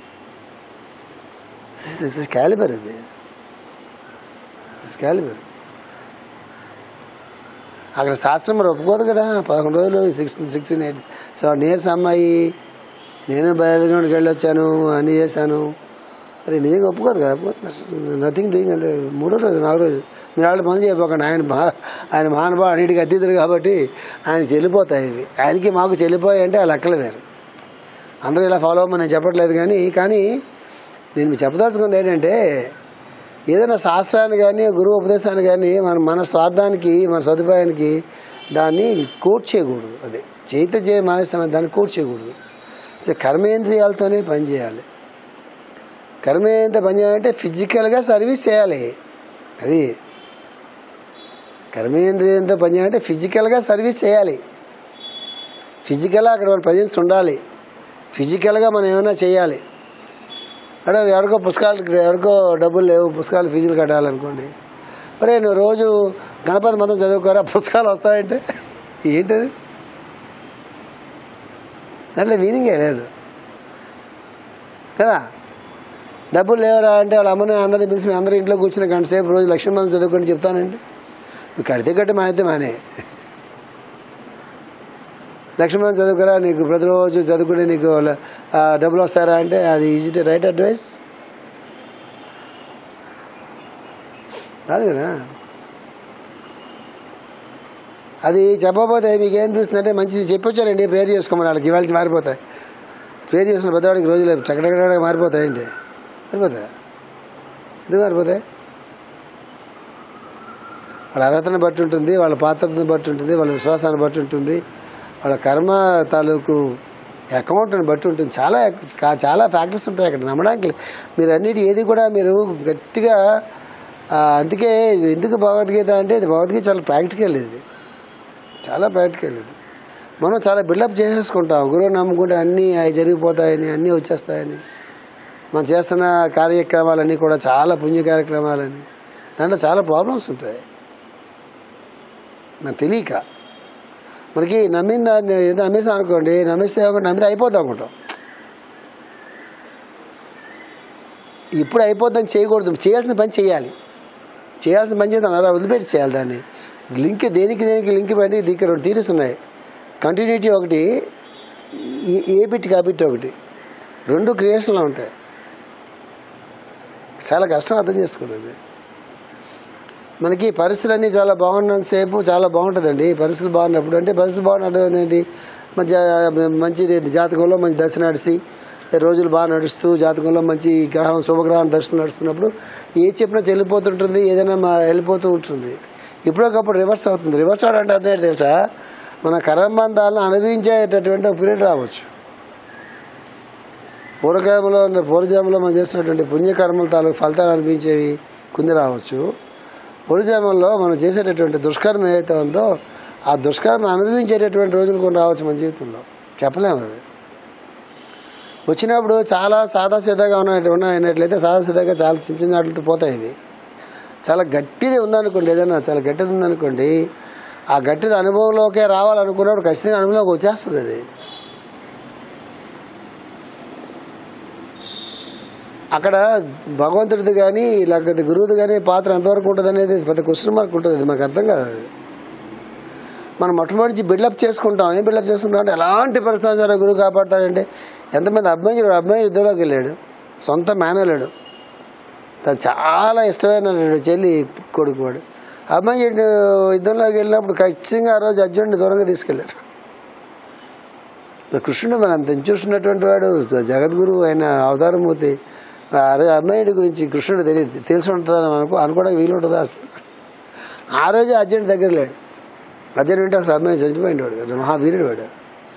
క్యాలిబర్ ఇది క్యాలిబర్ అక్కడ శాస్త్రం మరి ఒప్పుకోదు కదా పదకొండు రోజులు sixteen sixteen eight seven years అమ్మాయి నేను బయలుదేరికి వెళ్ళి వచ్చాను అన్నీ చేశాను మరి నిజంగా ఒప్పుకోదు కదా ఒప్పుకోదు నథింగ్ డూయింగ్ అంటే మూడో రోజు నాలుగో రోజు మీరు వాళ్ళు పని చేయబోకండి ఆయన మహా ఆయన మహానుభావ అన్నిటికీ అతీతుడు కాబట్టి ఆయన చెల్లిపోతాయి ఇవి ఆయనకి మాకు చెల్లిపోయాయి అంటే ఆ లెక్కలు వేరు అందరూ ఇలా ఫాలో అవ్వమని నేను చెప్పట్లేదు కానీ కానీ నేను మీకు చెప్పదలుచుకుంది ఏంటంటే ఏదైనా శాస్త్రాన్ని కానీ గురువు ఉపదేశాన్ని కానీ మన మన స్వార్థానికి మన సదుపాయానికి దాన్ని కోట్ చేయకూడదు అదే చేత చేయ మానేస్తామని దాన్ని కోట్ చేయకూడదు సో కర్మేంద్రియాలతోనే పనిచేయాలి కర్మేంద్రియ పని చేయాలంటే ఫిజికల్గా సర్వీస్ చేయాలి అది కర్మేంద్రియంతో పని చేయాలంటే ఫిజికల్గా సర్వీస్ చేయాలి ఫిజికల్గా అక్కడ మన ప్రజెన్స్ ఉండాలి ఫిజికల్గా మనం ఏమైనా చేయాలి అంటే ఎవరికో పుస్తకాలు ఎవరికో డబ్బులు లేవు పుస్తకాలు ఫీజులు కట్టాలనుకోండి ఒరే నువ్వు రోజు గణపతి మంత్రం చదువుకోరా పుస్తకాలు వస్తాయంటే ఏంటది దాంట్లో మీనింగే లేదు కదా డబ్బులు లేవరా అంటే వాళ్ళ అమ్మని అందరిని పిలిచి మీ అందరూ ఇంట్లో కూర్చుని గంట సేపు రోజు లక్ష్మీ మంత్రం చదువుకొని చెప్తానండి నువ్వు కడితే కట్టి మానేస్తే మానే లక్ష్మణ్ చదువుకురా నీకు ప్రతిరోజు చదువుకుంటే నీకు ల- ఆ, డబ్బులు వస్తారా అంటే అది ఈజీ టు రైట్ అడ్వైస్ కాదు కదా అది చెప్పకపోతే మీకు ఏం అనిపిస్తుంది అంటే మంచిది చెప్పొచ్చారండి ప్రేర్ చేసుకోమని వాళ్ళకి ఇవాళ మారిపోతాయి ప్రేర్ చేసుకున్న పెద్దవాడికి రోజులు చక్కడక్కడ మారిపోతాయండి మారిపోతాయి ఎందుకు మారిపోతాయి వాళ్ళ అర్హతను బట్టి ఉంటుంది వాళ్ళ పాత్రతను బట్టి ఉంటుంది వాళ్ళ విశ్వాసాన్ని బట్టి ఉంటుంది వాళ్ళ కర్మ తాలూకు అకౌంట్ని బట్టి ఉంటుంది చాలా కా- చాలా ఫ్యాక్టర్స్ ఉంటాయి అక్కడ నమ్మడానికి లే- మీరు అన్నిటి ఏది కూడా మీరు గట్టిగా ఆ, అందుకే ఎందుకు భగవద్గీత అంటే ఇది భగవద్గీత చాలా ప్రాక్టికల్ ఇది చాలా ప్రాక్టికల్ ఇది మనం చాలా బిల్డప్ చేసేసుకుంటాం గురువు నమ్ముకుంటే అన్నీ అవి జరిగిపోతాయని అన్నీ వచ్చేస్తాయని మనం చేస్తున్న కార్యక్రమాలన్నీ కూడా చాలా పుణ్య కార్యక్రమాలని దాంట్లో చాలా ప్రాబ్లమ్స్ ఉంటాయి నాకు తెలియక మనకి నమ్మిన దాన్ని ఏదో నమ్మేసాం అనుకోండి నమ్మిస్తే ఒకటి నమ్మితే అయిపోతాం అనుకుంటాం ఇప్పుడు అయిపోద్దని చేయకూడదు చేయాల్సిన పని చేయాలి చేయాల్సిన పని చేస్తాను అలా వదిలిపెట్టి చేయాలి దాన్ని లింక్ దేనికి దేనికి లింక్ పెట్టి దీనికి రెండు థీరీస్ ఉన్నాయి కంటిన్యూటీ ఒకటి ఏ- ఏ బిట్ కా బిట్ ఒకటి రెండు క్రియేషన్లో ఉంటాయి చాలా కష్టం అర్థం చేసుకున్నది మనకి పరిస్థితులన్నీ చాలా బాగున్నంతసేపు చాలా బాగుంటుందండి పరిస్థితులు బాగున్నప్పుడు అంటే పరిస్థితులు బాగున్నట్టు ఏంటి మంచి మంచిది జాతకంలో మంచి దశ నడిచి రోజులు బాగా నడుస్తూ జాతకంలో మంచి గ్రహం శుభగ్రహం దర్శనం నడుస్తున్నప్పుడు ఏ చెప్పినా చెల్లిపోతుంటుంది ఏదైనా మా వెళ్ళిపోతూ ఉంటుంది ఇప్పుడొకప్పుడు రివర్స్ అవుతుంది రివర్స్ అవడం అంటే అర్థం ఏంటి తెలుసా మన కర్మబంధాలను అనుభవించేటటువంటి ఒక పీరియడ్ రావచ్చు పూర్వకాలంలో ఉన్న పూర్వజన్మలో మనం చేసినటువంటి పుణ్యకర్మల తాలూకు ఫలితాలు అనిపించేవి కుంది రావచ్చు పూర్వజన్మల్లో మనం చేసేటటువంటి దుష్కర్మ ఏదైతే ఉందో ఆ దుష్కర్మ అనుభవించేటటువంటి రోజులు కొన్ని రావచ్చు మన జీవితంలో చెప్పలేము అవి వచ్చినప్పుడు చాలా సాదాసీదాగా ఉన్నట్టు ఉన్నట్లయితే సాదాసీదాగా చాలా చిన్న చిన్న వాటితో పోతాయి ఇవి చాలా గట్టిది ఉందనుకోండి ఏదైనా చాలా గట్టిది ఉందనుకోండి ఆ గట్టిది అనుభవంలోకే రావాలనుకున్నప్పుడు ఖచ్చితంగా అనుభవంలోకి వచ్చేస్తుంది అది అక్కడ భగవంతుడిది కానీ లేకపోతే గురువుది కానీ పాత్ర ఎంతవరకు ఉంటుంది అనేది పెద్ద క్వశ్చన్ మార్క్ ఉంటుంది అది మాకు అర్థం కాదు అది మనం మొట్టమొదటి బిల్డప్ చేసుకుంటాం ఏం బిల్డప్ చేసుకుంటాం అంటే ఎలాంటి పరిస్థితులు సరే గురువు కాపాడతాడంటే ఎంతమంది అబ్బాయి చూడు అబ్బాయి యుద్ధంలోకి వెళ్ళాడు సొంత మేనలేడు తను చాలా ఇష్టమైన చెల్లి కొడుకు వాడు అబ్బాయి యుద్ధంలోకి వెళ్ళినప్పుడు ఖచ్చితంగా ఆ రోజు అర్జునుడిని దూరంగా తీసుకెళ్ళారు మరి కృష్ణుడు మనం అంత చూస్తున్నటువంటి వాడు జగద్గురు ఆయన అవతారమూర్తి అరే అమ్మాయిడి గురించి కృష్ణుడు తెలియదు తెలిసి ఉంటుందని అనుకో అనుకోవడానికి వీలు ఉంటుందా అసలు ఆ రోజు అర్జునుడి దగ్గర లేడు అర్జునుడు ఉంటే అసలు అమ్మాయి చచ్చిపోయింది వాడు మహావీరుడు వాడు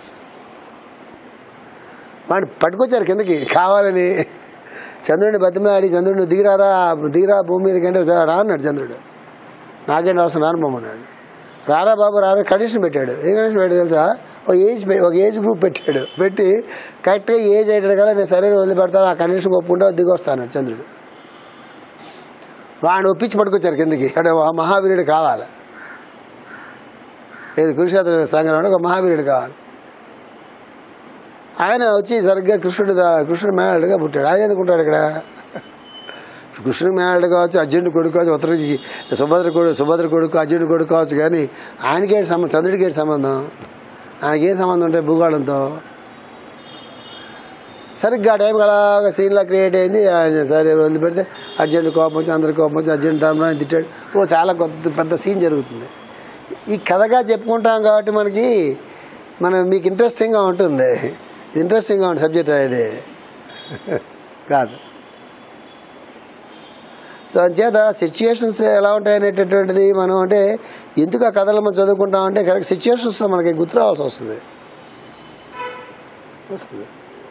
వాడు పట్టుకొచ్చారు కిందకి కావాలని చంద్రుడిని బతిమలాడి చంద్రుడిని దిగిరారా దిగిరా భూమి మీద కంటే రా అన్నాడు చంద్రుడు నాకేంటి అవసరం రాను పొమ్మన్నాడు రారా బాబు రారా కండిషన్ పెట్టాడు ఏ కండిషన్ పెట్టాడు తెలుసా ఒక ఏజ్ పె- ఒక ఏజ్ గ్రూప్ పెట్టాడు పెట్టి కరెక్ట్గా ఏజ్ అయ్యాడు కదా నేను సరైన వదిలిపెడతాను ఆ కండిషన్ ఒప్పుకుంటే దిగి వస్తాను చంద్రుడు వాడిని ఒప్పించి పట్టుకొచ్చారు కిందకి అంటే ఆ మహావీరుడు కావాలి ఏది కురుక్షేత్ర సంగ్రహంలో ఒక మహావీరుడు కావాలి ఆయన వచ్చి సరిగ్గా కృష్ణుడు దా- కృష్ణుడు మేనల్డ్గా పుట్టాడు ఆయన ఎందుకుంటాడు ఇక్కడ కృష్ణుడు మేనల్డ్ కావచ్చు అర్జునుడు కొడుకు కావచ్చు ఉత్తరకి సుభద్ర కొడుకు సుభద్ర కొడుకు అర్జునుడు కొడుకు కావచ్చు కానీ ఆయనకి ఏంటి సంబంధం చంద్రుడికి ఏంటి సంబంధం ఆయనకి ఏం సంబంధం ఉంటాయి భూగోళంతో సరిగ్గా ఆ టైంకి అలాగా సీన్లా క్రియేట్ అయింది ఆయన సరే వదిలిపెడితే అర్జెంట్ కోపం వచ్చి అందరి కోపం వచ్చి అర్జెంట్ ధర్మరాజు తిట్టాడు ఓ చాలా కొత్త పెద్ద సీన్ జరుగుతుంది ఈ కథగా చెప్పుకుంటాం కాబట్టి మనకి మనం మీకు ఇంట్రెస్టింగ్గా ఉంటుంది ఇంట్రెస్టింగ్గా ఉంటుంది సబ్జెక్ట్ ఇది కాదు సో అంచేత సిచ్యుయేషన్స్ ఎలా ఉంటాయి అనేటటువంటిది మనం అంటే ఎందుకు ఆ కథలు మనం చదువుకుంటాం అంటే కరెక్ట్ సిచ్యుయేషన్స్లో మనకి గుర్తు రావాల్సి వస్తుంది వస్తుంది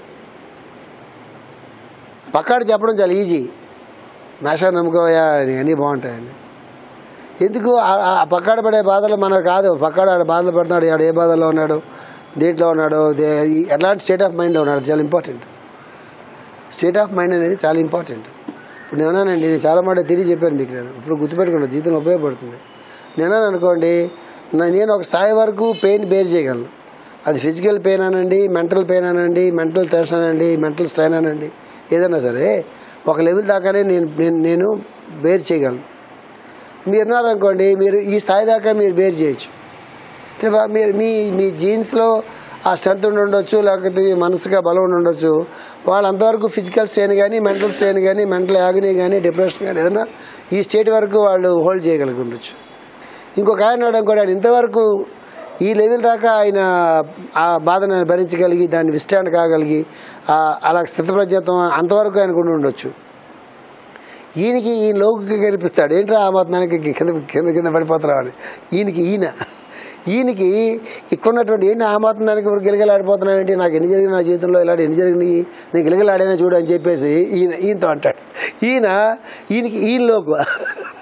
పక్కాడు చెప్పడం చాలా ఈజీ నాశా నమ్ముకోవయా అని అన్నీ బాగుంటాయని ఎందుకు ఆ- ఆ పక్కాడ పడే బాధలు మనకు కాదు పక్కాడు ఆడ బాధలు పడుతున్నాడు ఆడ ఏ బాధల్లో ఉన్నాడు దేంట్లో ఉన్నాడు దే- ఈ- ఎలాంటి స్టేట్ ఆఫ్ మైండ్లో ఉన్నాడు చాలా ఇంపార్టెంట్ స్టేట్ ఆఫ్ మైండ్ అనేది చాలా ఇంపార్టెంట్ ఇప్పుడు నేనానండి నేను చాలా మాట తిరిగి చెప్పాను మీకు నేను ఇప్పుడు గుర్తుపెట్టుకున్నాను జీవితంలో ఉపయోగపడుతుంది నేనా అనుకోండి నా- నేను ఒక స్థాయి వరకు పెయిన్ బేర్ చేయగలను అది ఫిజికల్ పెయిన్ అనండి మెంటల్ పెయిన్ అనండి మెంటల్ టెన్షన్ అనండి మెంటల్ స్ట్రైన్ అనండి ఏదైనా సరే ఒక లెవెల్ దాకానే నేను నేను నేను బేర్ చేయగలను మీరు ఉన్నారనుకోండి మీరు ఈ స్థాయి దాకా మీరు బేర్ చేయొచ్చు అంటే వా- మీరు మీ మీ జీన్స్లో ఆ స్ట్రెంత్ ఉండి ఉండొచ్చు లేకపోతే మీ మనసుగా బలం ఉండి ఉండొచ్చు వాళ్ళు అంతవరకు ఫిజికల్ స్ట్రెయిన్ కానీ మెంటల్ స్ట్రెయిన్ కానీ మెంటల్ యాగనీ కానీ డిప్రెషన్ కానీ ఏదైనా ఈ స్టేట్ వరకు వాళ్ళు హోల్డ్ చేయగలిగి ఉండొచ్చు ఇంకొక ఆయన ఉన్నాడు అనుకోండి ఆయన ఇంతవరకు ఈ లెవెల్ దాకా ఆయన ఆ బాధను ఆయన భరించగలిగి దాన్ని విస్టాండ్ కాగలిగి ఆ అలా స్థితప్రజ్ఞత్వం అంతవరకు ఆయనకు ఉండి ఉండొచ్చు ఈయనకి ఈ లోకి కనిపిస్తాడు ఏంట్రా ఆ మాత్రానికి కింద కింద కింద పడిపోతున్నావు అని ఈయనకి ఈయన ఈయనకి ఇక్కడున్నటువంటి ఏంటి ఆ మాత్రం దానికి ఇప్పుడు గిలగలాడిపోతున్నావు ఏంటి నాకు ఎన్ని జరిగిన నా జీవితంలో ఇలాంటి ఎన్ని జరిగినాయి నేను గిలగలాడానే చూడు అని చెప్పేసి ఈయన ఈయనతో అంటాడు ఈయన ఈయనకి ఈయనలోకి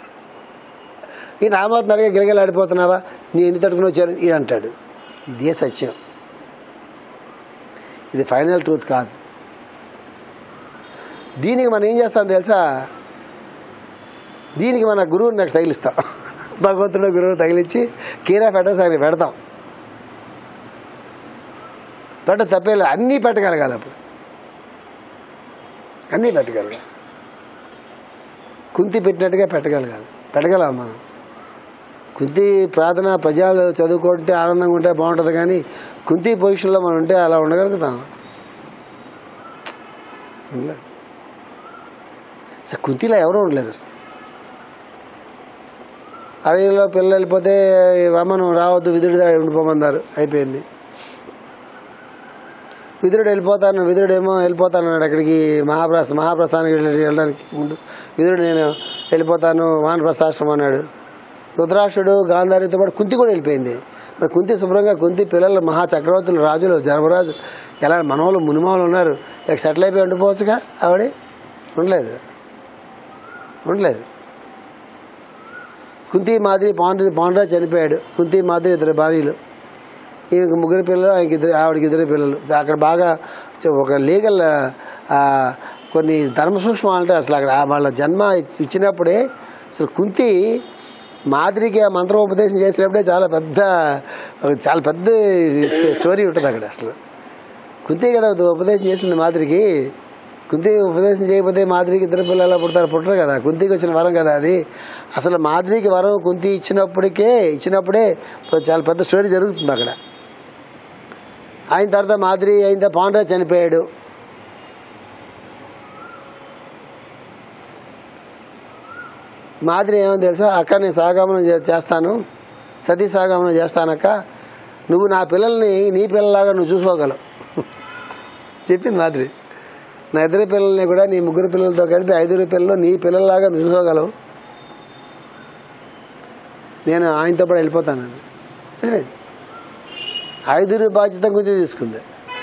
ఈ రామోతున్నారుగా గిలగిలాడిపోతున్నావా నీ ఎన్ని తట్టుకుని వచ్చారు ఇది అంటాడు ఇదే సత్యం ఇది ఫైనల్ ట్రూత్ కాదు దీనికి మనం ఏం చేస్తాం తెలుసా దీనికి మన గురువుని నాకు తగిలిస్తాం భగవంతుడు గురువు తగిలించి కీరా పెట్ట సరే పెడతాం పెట్ట తప్పేలా అన్నీ పెట్టగలగాలి అప్పుడు అన్నీ పెట్టగలగాలి కుంతి పెట్టినట్టుగా పెట్టగలగాలి పెట్టగలం మనం కుంతి ప్రార్థన ప్రజలు చదువుకుంటే ఆనందంగా ఉంటే బాగుంటుంది కానీ కుంతి పొజిషన్లో మనం ఉంటే అలా ఉండగలుగుతాం ఉండలేదు అసలు కుంతిలో ఎవరు ఉండలేరు అసలు అడవిలో పిల్లలు వెళ్ళిపోతే వామనం రావద్దు విదురుడు దగ్గర ఉండిపోమన్నారు అయిపోయింది విదురుడు వెళ్ళిపోతాను విదురుడు ఏమో వెళ్ళిపోతాను అన్నాడు అక్కడికి మహాప్రస్థ మహాప్రస్థానికి వెళ్ళి- వెళ్ళడానికి ముందు విదురుడు నేను వెళ్ళిపోతాను వానప్రస్థాశ్రమం అన్నాడు రుద్రాక్షుడు గాంధారితో పాటు కుంతి కూడా వెళ్ళిపోయింది మరి కుంతి శుభ్రంగా కుంతి పిల్లలు మహా చక్రవర్తులు రాజులు జర్మరాజు ఎలా మనవాళ్ళు మునిమాలు ఉన్నారు ఇక సెటిల్ అయిపోయి ఉండిపోవచ్చుగా ఆవిడ ఉండలేదు ఉండలేదు కుంతి మాదిరి పాండు పాండురాజు చనిపోయాడు కుంతి మాదిరి ఇద్దరు భార్యలు ఈమెకి ముగ్గురు పిల్లలు ఆయనకి ఇద్దరు ఆవిడకి ఇద్దరు పిల్లలు అక్కడ బాగా చ- ఒక లీగల్ ఆ, కొన్ని ధర్మ సూక్ష్మాలు అంటే అసలు అక్కడ ఆ వాళ్ళ జన్మ ఇచ్- ఇచ్చినప్పుడే అసలు కుంతి మాదిరికి ఆ మంత్రోపదేశం చేసినప్పుడే చాలా పెద్ద చాలా పెద్ద స్టోరీ ఉంటుంది అక్కడ అసలు కుంతి కదా ఉపదేశం చేసింది మాదిరికి కుంతి ఉపదేశం చేయకపోతే మాదిరికి ఇద్దరు పిల్లలు ఎలా పుడతారు పుట్టరు కదా కుంతికి వచ్చిన వరం కదా అది అసలు మాదిరికి వరం కుంతి ఇచ్చినప్పటికే ఇచ్చినప్పుడే చాలా పెద్ద స్టోరీ జరుగుతుంది అక్కడ ఆయన తర్వాత మాదిరి అయిన తర్వాత పాండరాజ్ చనిపోయాడు మాదిరి ఏమో తెలుసా అక్క నేను సాగమనం చే- చేస్తాను సతీ సాగమనం చేస్తానక్క నువ్వు నా పిల్లల్ని నీ పిల్లలాగా నువ్వు చూసుకోగలవు చెప్పింది మాదిరి నా ఇద్దరు పిల్లల్ని కూడా నీ ముగ్గురు పిల్లలతో కలిపి ఐదుగురు పిల్లలు నీ పిల్లల్లాగా నువ్వు చూసుకోగలవు నేను ఆయనతో పాటు వెళ్ళిపోతాను అంది. వెళ్ళిపోయింది ఐదుగురు బాధ్యత గురించి తీసుకుంది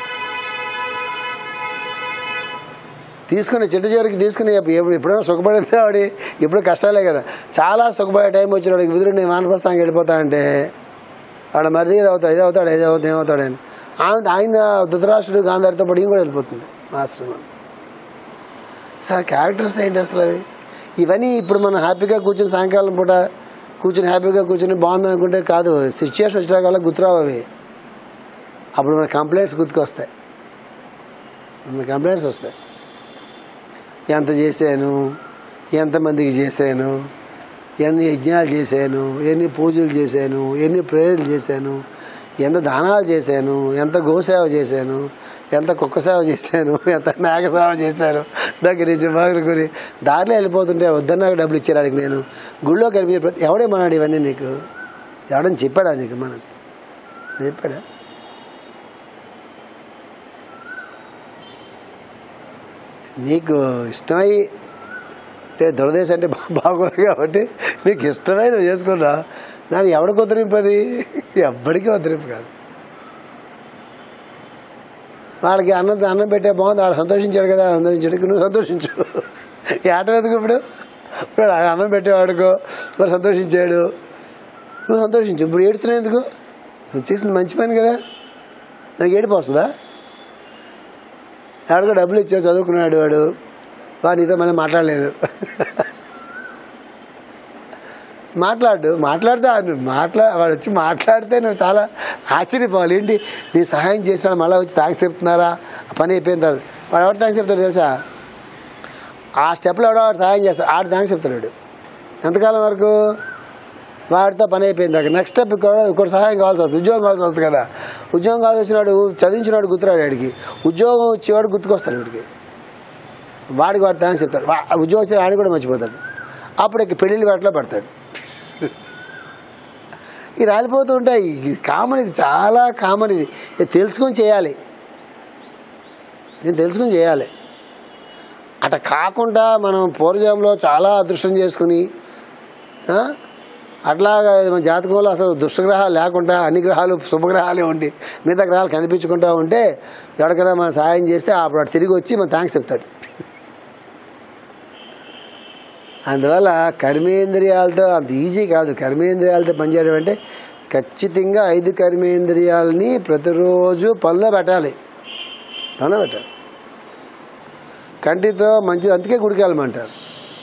తీసుకుని చిట్ట చివరికి తీసుకుని ఎప్పు- ఎప్పుడు ఎప్పుడైనా సుఖపడితే ఆవిడ ఇప్పుడు కష్టాలే కదా చాలా సుఖపడే టైం వచ్చినాడు విధుడు నేను వానప్రస్థానికి వెళ్ళిపోతానంటే ఆడ మరిది ఇది అవుతాడు ఇది అవుతాడు ఇది అవుతాడు ఏమవుతాడు అని ఆయన ఆయన ధృతరాష్ట్రుడు గాంధారితో పాటు ఈయన కూడా వెళ్ళిపోతుంది మాస్టర్ సార్ క్యారెక్టర్స్ ఏంటి అసలు అవి ఇవన్నీ ఇప్పుడు మనం హ్యాపీగా కూర్చొని సాయంకాలం పూట కూర్చొని హ్యాపీగా కూర్చొని బాగుంది అనుకుంటే కాదు సిచ్యువేషన్ వచ్చినాకల్లా గుర్తురావు అవి అప్పుడు మన కంప్లైంట్స్ గుర్తుకొస్తాయి మన కంప్లైంట్స్ వస్తాయి ఎంత చేశాను ఎంతమందికి చేశాను ఎన్ని యజ్ఞాలు చేశాను ఎన్ని పూజలు చేశాను ఎన్ని ప్రేయర్లు చేశాను ఎంత దానాలు చేశాను ఎంత గోసేవ చేశాను ఎంత కుక్క సేవ చేశాను ఎంత మేక సేవ చేశాను దగ్గర నుంచి మొదలుకొని దారిలో వెళ్ళిపోతుంటే వద్దన్నాక డబ్బులు ఇచ్చేరాడికి నేను గుళ్ళో కనిపించే ప్రతి ఎవడేమన్నాడు ఇవన్నీ నీకు ఎవడని చెప్పాడా నీకు మనసు చెప్పాడా నీకు ఇష్టమై అంటే దురదేశం అంటే బా- బాగోదు కాబట్టి నీకు ఇష్టమై నువ్వు చేసుకున్నా దాన్ని ఎవడికి ఉద్ధరింపు అది ఎవ్వడికి ఉద్ధరింపు కాదు వాళ్ళకి అన్నం అన్నం పెట్టే బాగుంది వాడు సంతోషించాడు కదా సంతోషించాడు నువ్వు సంతోషించు ఈ ఆట ఎందుకు ఇప్పుడు ఇప్పుడు ఆ అన్నం పెట్టేవాడుకో వాడు సంతోషించాడు నువ్వు సంతోషించు ఇప్పుడు ఏడుతున్నావు ఎందుకు నువ్వు చేసింది మంచి పని కదా నాకు ఏడుపు వస్తుందా ఎవడికో డబ్బులు ఇచ్చావు చదువుకున్నాడు వాడు వాడు నీతో మళ్ళీ మాట్లాడలేదు మాట్లాడు మాట్లాడితే ఆ- మాట్లా వాడు వచ్చి మాట్లాడితే నువ్వు చాలా ఆశ్చర్యపోవాలి ఏంటి నీ సహాయం చేసినాడు మళ్ళీ వచ్చి థ్యాంక్స్ చెప్తున్నారా ఆ పని అయిపోయిన తర్వాత వాడు ఎవరు థ్యాంక్స్ చెప్తాడు తెలుసా ఆ స్టెప్లో ఎవడో వాడు సహాయం చేస్తాడు ఆడు థ్యాంక్స్ చెప్తాడు వాడు ఎంతకాలం వరకు వాడితో పని అయిపోయింది అక్కడ నెక్స్ట్ స్టెప్ కూడా ఇంకోటి సహాయం కావాల్సి వస్తుంది ఉద్యోగం కావాల్సి వస్తుంది కదా ఉద్యోగం కావాల్సి వచ్చినాడు చదివించినాడు గుర్తురాడు వాడికి ఉద్యోగం వచ్చేవాడు గుర్తుకొస్తాడు వాడికి వాడికి వాడు థ్యాంక్స్ చెప్తాడు వా- ఆ ఉద్యోగం వచ్చే ఆడి కూడా మర్చిపోతాడు అప్పుడు ఇక పెళ్ళిళ్ళు వాటిలో పడతాడు ఇది రాలిపోతూ ఉంటాయి ఇది కామన్ ఇది చాలా కామన్ ఇది ఇది తెలుసుకొని చేయాలి నేను తెలుసుకొని చేయాలి అట్లా కాకుండా మనం పూర్వజంలో చాలా అదృష్టం చేసుకుని ఆ? అట్లాగా మన జాతకంలో అసలు దుష్టగ్రహాలు లేకుండా అన్ని గ్రహాలు శుభగ్రహాలే ఉండి మిగతా గ్రహాలు కనిపించకుండా ఉంటే ఎవరికైనా మనం సహాయం చేస్తే అప్పుడు వాడు తిరిగి వచ్చి మన థ్యాంక్స్ చెప్తాడు అందువల్ల కర్మేంద్రియాలతో అంత ఈజీ కాదు కర్మేంద్రియాలతో పనిచేయడం అంటే ఖచ్చితంగా ఐదు కర్మేంద్రియాలని ప్రతిరోజు పనిలో పెట్టాలి పనిలో పెట్టాలి కంటితో మంచిది అందుకే గుడికి వెళ్ళమంటారు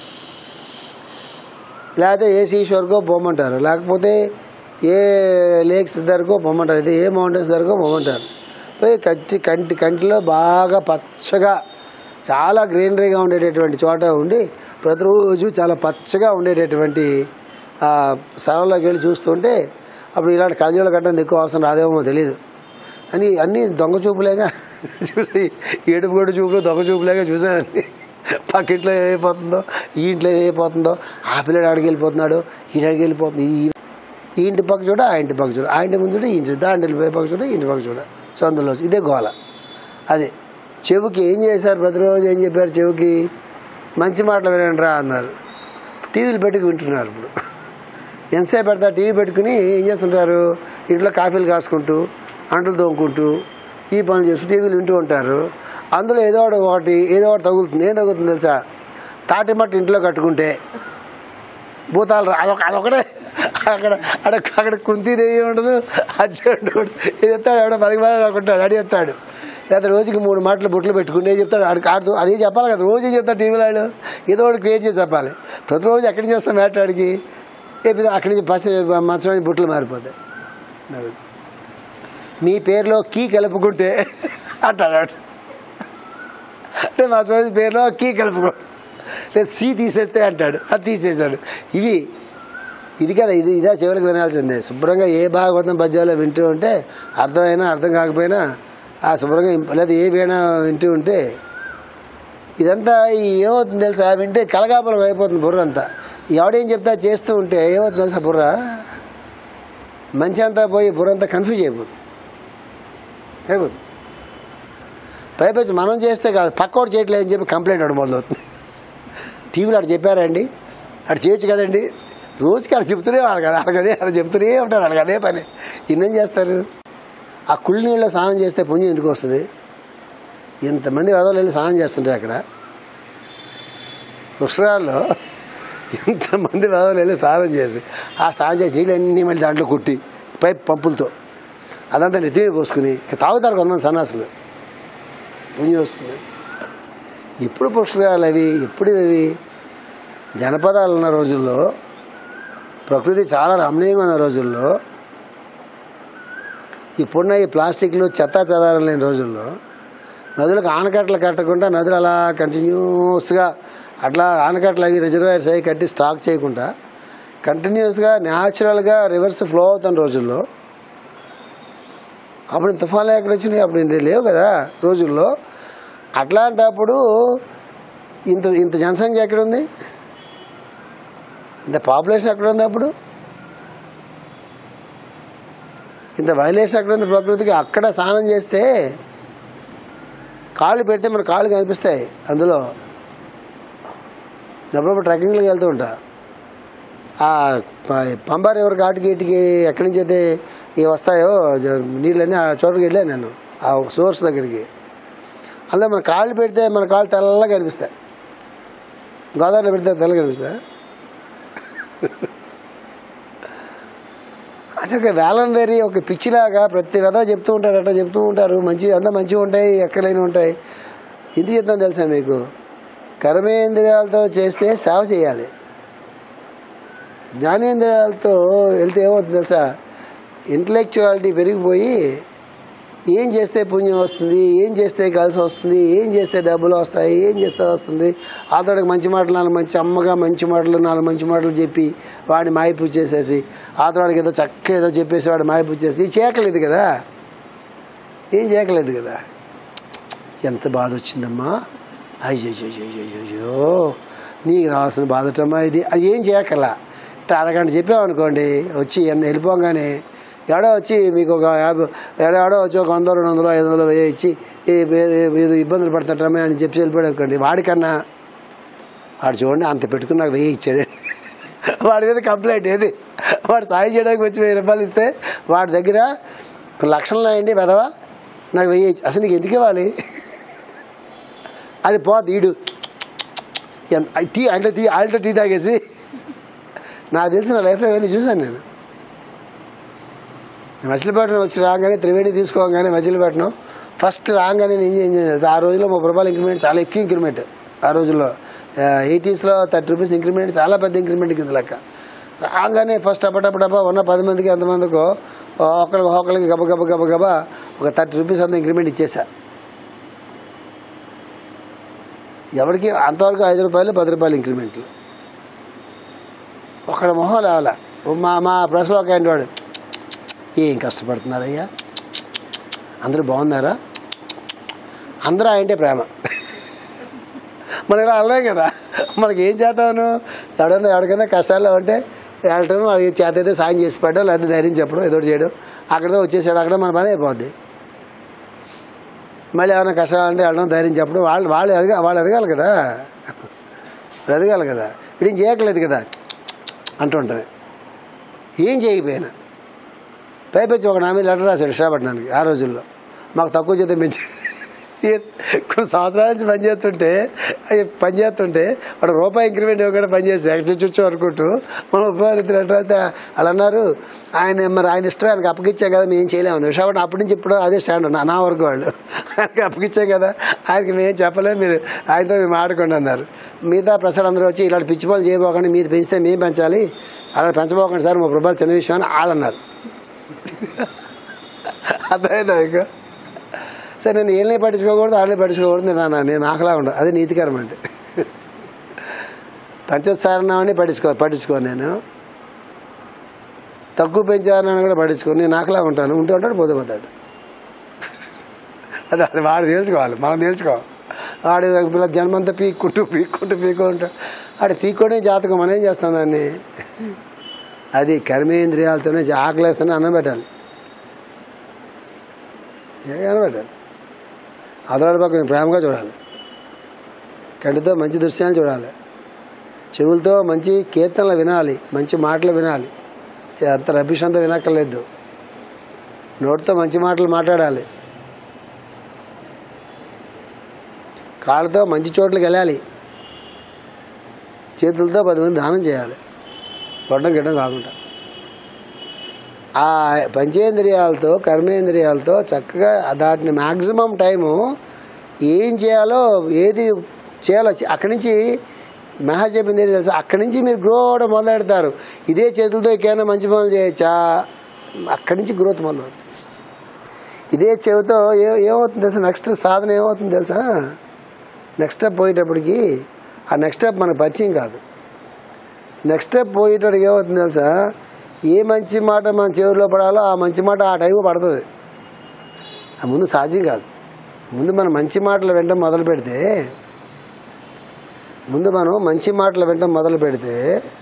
లేకపోతే ఏ సీషోర్కో పోమంటారు లేకపోతే ఏ లేక్స్ దగ్గరకో పోమంటారు అయితే ఏ మౌంటైన్స్ దగ్గరకో పోమంటారు పోయి కంటి కంటి కంటిలో బాగా పచ్చగా చాలా గ్రీనరీగా ఉండేటటువంటి చోట ఉండి ప్రతిరోజు చాలా పచ్చగా ఉండేటటువంటి ఆ స్థలంలోకి వెళ్ళి చూస్తుంటే అప్పుడు ఇలాంటి కళ్ళజోళ్ళ కట్టడం ఎక్కువ అవసరం రాదేమో తెలియదు అని అన్నీ దొంగ చూపులేగా చూసి ఏడుపు కూడా చూపులు దొంగ చూపులేగా చూసానండి పక్కింట్లో ఏమైపోతుందో ఈ ఇంట్లో ఏమైపోతుందో ఆ పిల్లడు ఆడికి వెళ్ళిపోతున్నాడు ఈ ఆడికి వెళ్ళిపోతుంది ఈ ఈ ఇంటి పక్క చూడ ఆ ఇంటి పక్క చూడ ఆ ఇంటి ముందు చూడ ఈ ఇంటి దాంట్లో వెళ్ళిపోయే పక్క చూడ ఈ ఇంటి పక్క చూడ సో అందులో ఇదే గోల అదే చెవుకి ఏం చేశారు ప్రతిరోజు ఏం చెప్పారు చెవుకి మంచి మాటలు వినండి రా అన్నారు టీవీలు పెట్టుకు వింటున్నారు ఇప్పుడు ఎంతసేపు పెడతా టీవీ పెట్టుకుని ఏం చేస్తుంటారు ఇంట్లో కాఫీలు కాసుకుంటూ అంటలు తోముకుంటూ ఈ పనులు చేస్తూ టీవీలు వింటూ ఉంటారు అందులో ఏదో ఒకటి ఒకటి ఏదో ఒకటి తగులుతుంది ఏం తగులుతుంది తెలుసా తాటి మట్టి ఇంట్లో కట్టుకుంటే భూతాలు రా- అదొక అదొకటే అక్కడ అక్కడ అక్కడ కుంతి దేవి ఉండదు అర్జునుడు ఉండదు. ఇది ఎత్తాడు ఎవడో పనికి పని అనుకుంటాడు అడి ఎత్తాడు లేదా రోజుకి మూడు మాటలు బుట్టలు పెట్టుకుంటే చెప్తాడు ఆడికి ఆడుతూ అదే చెప్పాలి కదా రోజు ఏం చెప్తాడు టీవీలో ఆడు ఏదో ఒకటి క్రియేట్ చేసి చెప్పాలి ప్రతిరోజు ఎక్కడి నుంచి వస్తాం మాట్లాడికి రేపు అక్కడి నుంచి పచ్చ మంచం నుంచి బుట్టలు మారిపోతాయి మరి మీ పేరులో కీ కలుపుకుంటే అంటాడు వాడు. అంటే మా రోజు పేరులో కీ కలుపుకో లేదు సి తీసేస్తే అంటాడు అది తీసేశాడు ఇవి ఇది కదా ఇది ఇదా చివరికి వినాల్సిందే శుభ్రంగా ఏ భాగవతం పద్యాలు వింటూ ఉంటే అర్థమైనా అర్థం కాకపోయినా ఆ శుభ్రంగా ఇంప- లేదా ఏ వీణ వింటూ ఉంటే ఇదంతా ఈ ఏమవుతుంది తెలుసా వింటే కలగాపులం అయిపోతుంది బుర్ర అంతా ఎవడేం చెప్తా చేస్తూ ఉంటే ఏమవుతుంది తెలుసా బుర్ర మంచి అంతా పోయి బుర్ర అంతా కన్ఫ్యూజ్ అయిపోతుంది అయిపోతుంది పైపచ్చి మనం చేస్తే కాదు పక్కోడు చేయట్లేదు అని చెప్పి కంప్లైంట్ అవ్వడం మొదలవుతుంది టీవీలో అటు చెప్పారండి అటు చేయొచ్చు కదండి రోజుకి అలా చెప్తూనే వాళ్ళు కదా అలాగదే అలా చెప్తూనే ఉంటారు వాళ్ళకి అదే పని ఇన్నేం చేస్తారు ఆ కుళ్ళి నీళ్ళలో స్నానం చేస్తే పుణ్యం ఎందుకు వస్తుంది ఇంతమంది వెదవులు వెళ్ళి స్నానం చేస్తుంటారు అక్కడ పుష్కరాల్లో ఇంతమంది వెదవులు వెళ్ళి స్నానం చేసి ఆ స్నానం చేసి నీళ్ళు అన్నీ మళ్ళీ దాంట్లో కుట్టి పైప్ పంపులతో అదంతా నెత్తి మీద పోసుకుని ఇక తాగుతారు కొంతమంది సన్నాసులు పుణ్యం వస్తుంది ఎప్పుడు పుష్కరాలు అవి ఎప్పుడు అవి జనపదాలు ఉన్న రోజుల్లో ప్రకృతి చాలా రమణీయంగా ఉన్న రోజుల్లో ఇప్పుడున్న ఈ ప్లాస్టిక్లు చెత్త చెదారం లేని రోజుల్లో నదులకు ఆనకట్టలు కట్టకుండా నదులు అలా కంటిన్యూస్గా అట్లా ఆనకట్టలు అవి రిజర్వాయర్స్ అవి కట్టి స్టాక్ చేయకుండా కంటిన్యూస్గా న్యాచురల్గా రివర్స్ ఫ్లో అవుతున్న రోజుల్లో అప్పుడు తుఫాన్లు ఎక్కడ వచ్చినాయి అప్పుడు ఇంత లేవు కదా రోజుల్లో అట్లాంటప్పుడు ఇంత ఇంత జనసంఖ్య ఎక్కడుంది ఇంత పాపులేషన్ ఎక్కడ ఉంది అప్పుడు ఇంత వైలేషన్ ఎక్కడ ఉంది ప్రకృతికి అక్కడ స్నానం చేస్తే కాళ్ళు పెడితే మన కాళ్ళు కనిపిస్తాయి అందులో అప్పుడప్పుడు ట్రెక్కింగ్కి వెళ్తూ ఉంటా ఆ ప- పంబా రివర్ ఘాటుకి ఇటుకి ఎక్కడి నుంచి అయితే ఇవి వస్తాయో జ- నీళ్ళన్నీ ఆ చోటుకి వెళ్ళాను నేను ఆ సోర్స్ దగ్గరికి అందులో మన కాళ్ళు పెడితే మన కాళ్ళు తెల్లగా కనిపిస్తాయి గోదావరిలో పెడితే తెల్లగా కనిపిస్తాయి అసలు వేలం వేరి ఒక పిచ్చిలాగా ప్రతి విధంగా చెప్తూ ఉంటారు అట్లా చెప్తూ ఉంటారు మంచి అంతా మంచిగా ఉంటాయి ఎక్కలేని ఉంటాయి ఎందుకు చెప్తాను తెలుసా మీకు కర్మేంద్రియాలతో చేస్తే సేవ చేయాలి జ్ఞానేంద్రియాలతో వెళ్తే ఏమవుతుంది తెలుసా ఇంటలెక్చువాలిటీ పెరిగిపోయి ఏం చేస్తే పుణ్యం వస్తుంది ఏం చేస్తే కలిసి వస్తుంది ఏం చేస్తే డబ్బులు వస్తాయి ఏం చేస్తే వస్తుంది అతడికి మంచి మాటలు నాలుగు మంచి అమ్మగా మంచి మాటలు నాలుగు మంచి మాటలు చెప్పి వాడిని మాయపూ చేసేసి అతడికి ఏదో చక్కగా ఏదో చెప్పేసి వాడు మాయపూ చేసి ఇది చేయకలేదు కదా ఏం చేయకలేదు కదా ఎంత బాధ వచ్చిందమ్మా అయ్యో నీకు రావాల్సిన బాధటమ్మా ఇది అది ఏం చేయకలా ఇట్లా అరగంట చెప్పామనుకోండి వచ్చి ఎన్న వెళ్ళిపోగానే ఎవడో వచ్చి మీకు ఒక యాభై ఎవడో వచ్చి ఒక వంద రెండు వందలు ఐదు వందలు వెయ్యి ఇచ్చి ఏ ఏ- ఏదో ఇబ్బందులు పడుతుంటారమ్మా అని చెప్పి వెళ్ళిపోయాడు అనుకోండి వాడికన్నా వాడు చూడండి అంత పెట్టుకుని నాకు వెయ్యి ఇచ్చాడు వాడి మీద కంప్లైంట్ ఏది వాడు సాయం చేయడానికి వచ్చి వెయ్యి రూపాయలు ఇస్తే వాడి దగ్గర లక్షల్లో అయ్యండి వెదవా నాకు వెయ్యి ఇచ్చి- అసలు నీకు ఎందుకు ఇవ్వాలి అది పోద్ది ఈడు ఎంత- ఆ టీ అంటే టీ ఆల్టో టీ తాగేసి నాకు తెలిసి నా లైఫ్లో ఇవన్నీ చూశాను నేను మచిలీపట్నం వచ్చి రాగానే త్రివేణి తీసుకోగానే మచిలీపట్నం ఫస్ట్ రాగానే నేను ఏం చేయాలి తెలుసా? ఆ రోజుల్లో ముప్పై రూపాయలు ఇంక్రిమెంట్ చాలా ఎక్కువ ఇంక్రిమెంట్ ఆ రోజుల్లో ఎయిటీస్లో థర్టీ రూపీస్ ఇంక్రిమెంట్ చాలా పెద్ద ఇంక్రిమెంట్ కింద లెక్క రాగానే ఫస్ట్ అప్పటప్పుడప్ప ఉన్న పది మందికి ఎంతమందికో ఒకరికి ఒకరికి గబ గబ గబ గబ ఒక థర్టీ రూపీస్ అంత ఇంక్రిమెంట్ ఇచ్చేసా ఎవరికి అంతవరకు ఐదు రూపాయలు పది రూపాయలు ఇంక్రిమెంట్లు ఒక్కడ మొహం లేవాల మా మా ప్రెస్లో ఒక ఆయన వాడు ఏం కష్టపడుతున్నారయ్యా అందరూ బాగున్నారా అందరూ ఆయనంటే ప్రేమ మనం ఇలా అనలేం కదా మనకి ఏం చేద్దామను ఎవడన్నా ఎవరికైనా కష్టాల్లో ఉంటే వెళ్ళటం వాడికి చేత అయితే సాయం చేసి పెట్టడం లేకపోతే ధైర్యం చెప్పడం ఏదో ఒకటి చేయడం అక్కడితో వచ్చేసాడు అక్కడ మన పని అయిపోద్ది మళ్ళీ ఏమైనా కష్టాలు అంటే వెళ్ళడం ధైర్యం చెప్పడం వాళ్ళు వాళ్ళు ఎదగా వాళ్ళు ఎదగాలి కదా వాళ్ళు ఎదగాలి కదా ఇప్పుడు ఏం చేయట్లేదు కదా అంటుంటామే ఏం చేయకపోయినా పైపెచ్చి ఒక నా మీద లెటర్ రాశాడు విశాఖపట్నానికి ఆ రోజుల్లో మాకు తక్కువ జీతం పెంచి కొన్ని సంవత్సరాల నుంచి పనిచేస్తుంటే అయ్యి పనిచేస్తుంటే వాడు రూపాయి ఇంక్రిమెంట్ ఇవ్వకుండా పనిచేసి ఎక్స్ట్రా చుచ్చు అనుకుంటూ మన ఉపయోగ లెటర్ అయితే వాళ్ళు అన్నారు ఆయన మరి ఆయన ఇష్టం ఆయనకి అప్పగిచ్చాం కదా మేము ఏం చేయలేము విశాఖపట్నం అప్పటి నుంచి ఇప్పుడు అదే స్టాండర్డ్ నా నా వరకు వాళ్ళు ఆయనకి అప్పగిచ్చాం కదా ఆయనకి మేము చెప్పలేము మీరు ఆయనతో మేము ఆడుకోండి అన్నారు మిగతా ప్రసాద్ అందరూ వచ్చి ఇలాంటి పిచ్చి పనులు చేయబోకండి మీరు పెంచితే మేము పెంచాలి అలా పెంచబోకండి సార్ మా ప్రభావం చిన్న విషయం అని వాళ్ళు అన్నారు అర్థమైందా మీకు సరే నేను వీళ్ళని పట్టించుకోకూడదు వాళ్ళని పట్టించుకోకూడదు నేను అన్నా నేను ఆకలా ఉండదు అది నీతికరం అంటే పంచోత్సారణని పట్టించుకో పట్టించుకోను నేను తక్కువ పెంచారని కూడా పట్టించుకోను నేను ఆకలా ఉంటాను ఉంటే ఉంటాడు పోతే పోతాడు అది అది వాడు తెలుసుకోవాలి మనం తెలుసుకోవాలి వాడు పిల్ల జన్మంతా పీక్కుంటూ పీక్కుంటూ పీక్కుంటూ వాడు పీక్కోనే జాతకం మనం ఏం చేస్తాం దాన్ని అది కర్మేంద్రియాలతోనే ఆకలేస్తేనే అన్నం పెట్టాలి ఏ అన్నం పెట్టాలి అదరాడు పక్కన ప్రేమగా చూడాలి కంటితో మంచి దృశ్యాలు చూడాలి చెవులతో మంచి కీర్తనలు వినాలి మంచి మాటలు వినాలి చే- అంత రబీష్ అంతా వినక్కర్లేదు నోటితో మంచి మాటలు మాట్లాడాలి కాళ్ళతో మంచి చోట్లకి వెళ్ళాలి చేతులతో పది మంది దానం చేయాలి గొడ్డం గిడ్డం కాకుండా ఆ పంచేంద్రియాలతో కర్మేంద్రియాలతో చక్కగా దాటిని మ్యాక్సిమం టైము ఏం చేయాలో ఏది చేయాలో చే- అక్కడి నుంచి మహా చెప్పింది ఏంటి తెలుసా అక్కడి నుంచి మీరు గ్రో అవ్వడం మొదలెడతారు ఇదే చేతులతో ఎక్కడైనా మంచి పనులు చేయొచ్చా అక్కడి నుంచి గ్రోత్ మొదలు ఇదే చెవితో ఏ ఏమవుతుంది తెలుసా నెక్స్ట్ సాధన ఏమవుతుంది తెలుసా నెక్స్ట్ స్టెప్ పోయేటప్పటికి ఆ నెక్స్ట్ స్టెప్ మనకు పరిచయం కాదు నెక్స్ట్ స్టెప్ పోయేటప్పుడు ఏమవుతుంది తెలుసా ఏ మంచి మాట మన చెవిలో పడాలో ఆ మంచి మాట ఆ టైం పడుతుంది ఆ ముందు సాధ్యం కాదు ముందు మనం మంచి మాటలు వినడం మొదలు పెడితే ముందు మనం మంచి మాటలు వినడం మొదలు పెడితే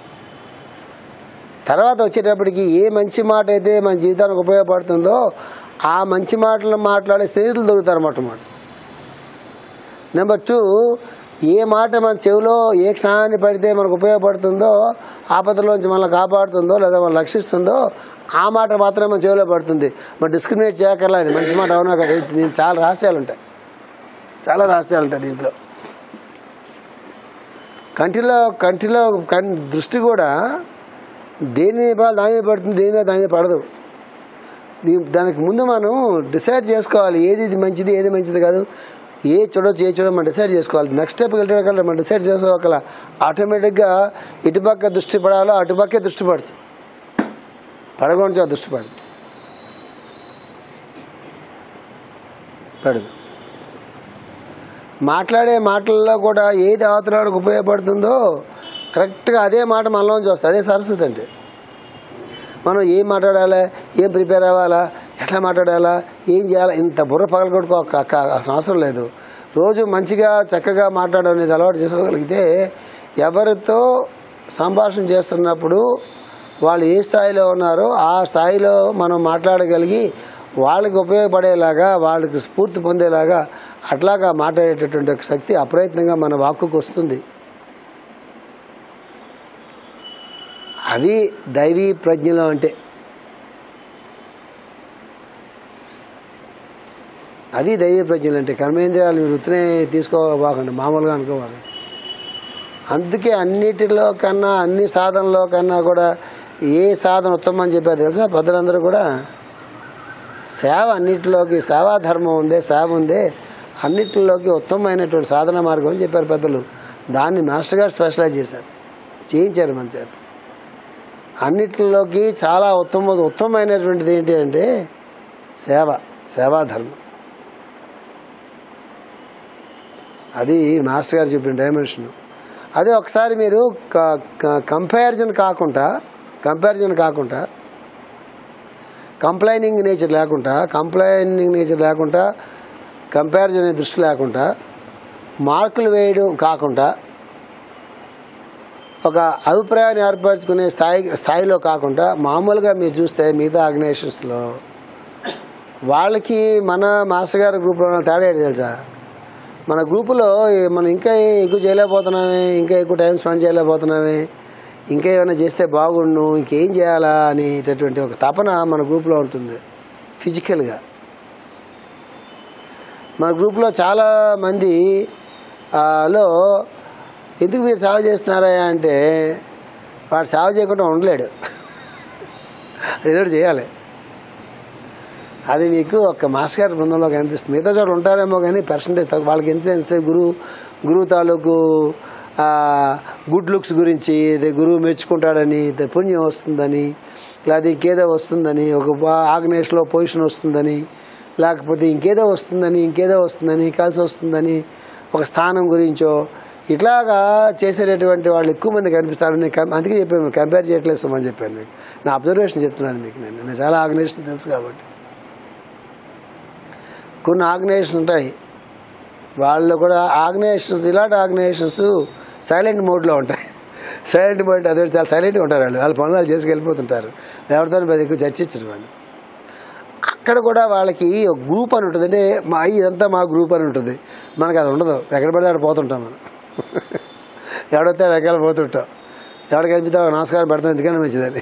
తర్వాత వచ్చేటప్పటికి ఏ మంచి మాట అయితే మన జీవితానికి ఉపయోగపడుతుందో ఆ మంచి మాటలు మాట్లాడే స్నేహితులు దొరుకుతారు మొట్టమొదటి నెంబర్ టూ ఏ మాట మన చెవిలో ఏ క్షణాన్ని పడితే మనకు ఉపయోగపడుతుందో ఆపదలోంచి మనల్ని కాపాడుతుందో లేదా మనం రక్షిస్తుందో ఆ మాట మాత్రమే మన చెవిలో పడుతుంది మరి డిస్క్రిమినేట్ చేయక్కర్లా ఇది మంచి మాట అవునా కదా దీనికి చాలా రహస్యాలు ఉంటాయి చాలా రహస్యాలు ఉంటాయి దీంట్లో కంటిలో కంటిలో కన్ దృష్టి కూడా దేని మీద పడాలి దాని మీద పడుతుంది దేని మీద దాని మీద పడదు దీ- దానికి ముందు మనం డిసైడ్ చేసుకోవాలి ఏది ఇది మంచిది ఏది మంచిది కాదు ఏ చూడొచ్చు ఏ చూడో మనం డిసైడ్ చేసుకోవాలి నెక్స్ట్ స్టెప్ వెళ్ళడం మనం డిసైడ్ చేసుకోగల ఆటోమేటిక్గా ఇటుపక్క దృష్టి పడాలో అటుపక్కే దృష్టి పడుతుంది పడకుండా దృష్టి పడదు పడదు మాట్లాడే మాటల్లో కూడా ఏది అవతలాడికి ఉపయోగపడుతుందో కరెక్ట్గా అదే మాట మనలోంచి వస్తుంది అదే సరస్వతి అంటే మనం ఏం మాట్లాడాలా ఏం ప్రిపేర్ అవ్వాలా ఎట్లా మాట్లాడాలా ఏం చేయాలా ఇంత బుర్ర పగలగొట్టుకో అవసరం లేదు రోజు మంచిగా చక్కగా మాట్లాడడం అనేది అలవాటు చేసుకోగలిగితే ఎవరితో సంభాషణ చేస్తున్నప్పుడు వాళ్ళు ఏ స్థాయిలో ఉన్నారో ఆ స్థాయిలో మనం మాట్లాడగలిగి వాళ్ళకి ఉపయోగపడేలాగా వాళ్ళకి స్ఫూర్తి పొందేలాగా అట్లాగా మాట్లాడేటటువంటి ఒక శక్తి అప్రయత్నంగా మన వాక్కుకు వస్తుంది అవి దైవీ ప్రజ్ఞలో అంటే అవి దైవీ ప్రజ్ఞలు అంటే కర్మేంద్రియాలు మీరు వృత్తినే తీసుకోబాకండి మామూలుగా అనుకోవాలి అందుకే అన్నిటిలో కన్నా అన్ని సాధనలో కన్నా కూడా ఏ సాధన ఉత్తమం అని చెప్పారు తెలుసా పెద్దలందరూ కూడా సేవ అన్నిటిలోకి సేవా ధర్మం ఉందే సేవ ఉందే అన్నిటిలోకి ఉత్తమమైనటువంటి సాధన మార్గం అని చెప్పారు పెద్దలు దాన్ని మాస్టర్ గారు స్పెషలైజ్ చేశారు చేయించారు మన చేత అన్నిటిలోకి చాలా ఉత్తమ ఉత్తమమైనటువంటిది ఏంటి అంటే సేవ సేవా ధర్మం అది మాస్టర్ గారు చెప్పిన డైమెన్షన్ అదే ఒకసారి మీరు కంపారిజన్ కాకుండా కంపారిజన్ కాకుండా కంప్లైనింగ్ నేచర్ లేకుండా కంప్లైనింగ్ నేచర్ లేకుండా కంపారిజన్ అనే దృష్టి లేకుండా మార్కులు వేయడం కాకుండా ఒక అభిప్రాయాన్ని ఏర్పరచుకునే స్థాయి స్థాయిలో కాకుండా మామూలుగా మీరు చూస్తే మిగతా ఆర్గనైజేషన్స్లో వాళ్ళకి మన మాస్టర్ గారి గ్రూప్లో ఉన్న తేడా ఏంటి తెలుసా మన గ్రూపులో ఈ- మనం ఇంకా ఎక్కువ చేయలేకపోతున్నామే ఇంకా ఎక్కువ టైం స్పెండ్ చేయలేకపోతున్నామే ఇంకా ఏమైనా చేస్తే బాగుండు ఇంకేం చేయాలా అనేటటువంటి ఒక తపన మన గ్రూప్లో ఉంటుంది ఫిజికల్గా మన గ్రూప్లో చాలా మంది ఆ, లో ఎందుకు మీరు సేవ చేస్తున్నారా అంటే వాడు సేవ చేయకుండా ఉండలేడు ఏదో ఒకటి చేయాలి అది మీకు ఒక మాస్టర్ గారి బృందంలో కనిపిస్తుంది మిగతా చోట ఉంటారేమో కానీ పర్సంటేజ్ తక్కువ వాళ్ళకి ఎంత ఎంత గురువు గురువు తాలూకు ఆ, గుడ్ లుక్స్ గురించి ఇది గురువు మెచ్చుకుంటాడని ఇది పుణ్యం వస్తుందని లేదా ఇంకేదో వస్తుందని ఒక బా- ఆగ్నేష్లో పొజిషన్ వస్తుందని లేకపోతే ఇంకేదో వస్తుందని ఇంకేదో వస్తుందని కలిసి వస్తుందని ఒక స్థానం గురించో ఇట్లాగా చేసేటటువంటి వాళ్ళు ఎక్కువ మంది కనిపిస్తారు నేను కం- అందుకే చెప్పాను మీరు కంపేర్ చేయట్లేదు సుమని చెప్పాను మీకు నా అబ్జర్వేషన్ చెప్తున్నాను మీకు నేను నేను చాలా ఆర్గనైజేషన్ తెలుసు కాబట్టి కొన్ని ఆర్గనైజేషన్స్ ఉంటాయి వాళ్ళు కూడా ఆర్గనైజేషన్స్ ఇలాంటి ఆర్గనైజేషన్స్ సైలెంట్ మోడ్లో ఉంటాయి సైలెంట్ మోడ్ అదే చాలా సైలెంట్గా ఉంటారు వాళ్ళు వాళ్ళ పనులు వాళ్ళు చేసుకు వెళ్ళిపోతుంటారు ఎవరితో పెద్ద ఎక్కువ చర్చించరు వాళ్ళు అక్కడ కూడా వాళ్ళకి ఒక గ్రూప్ అని ఉంటుంది అంటే మా ఇదంతా మా గ్రూప్ అని ఉంటుంది మనకు అది ఉండదు ఎక్కడ పడితే అక్కడ పోతుంటాం మనం ఎవడొస్తే ఎక్కడ పోతుంటాం ఎవరికి కనిపిస్తే వాడికి నమస్కారం పెడతాం ఎందుకని మంచిదని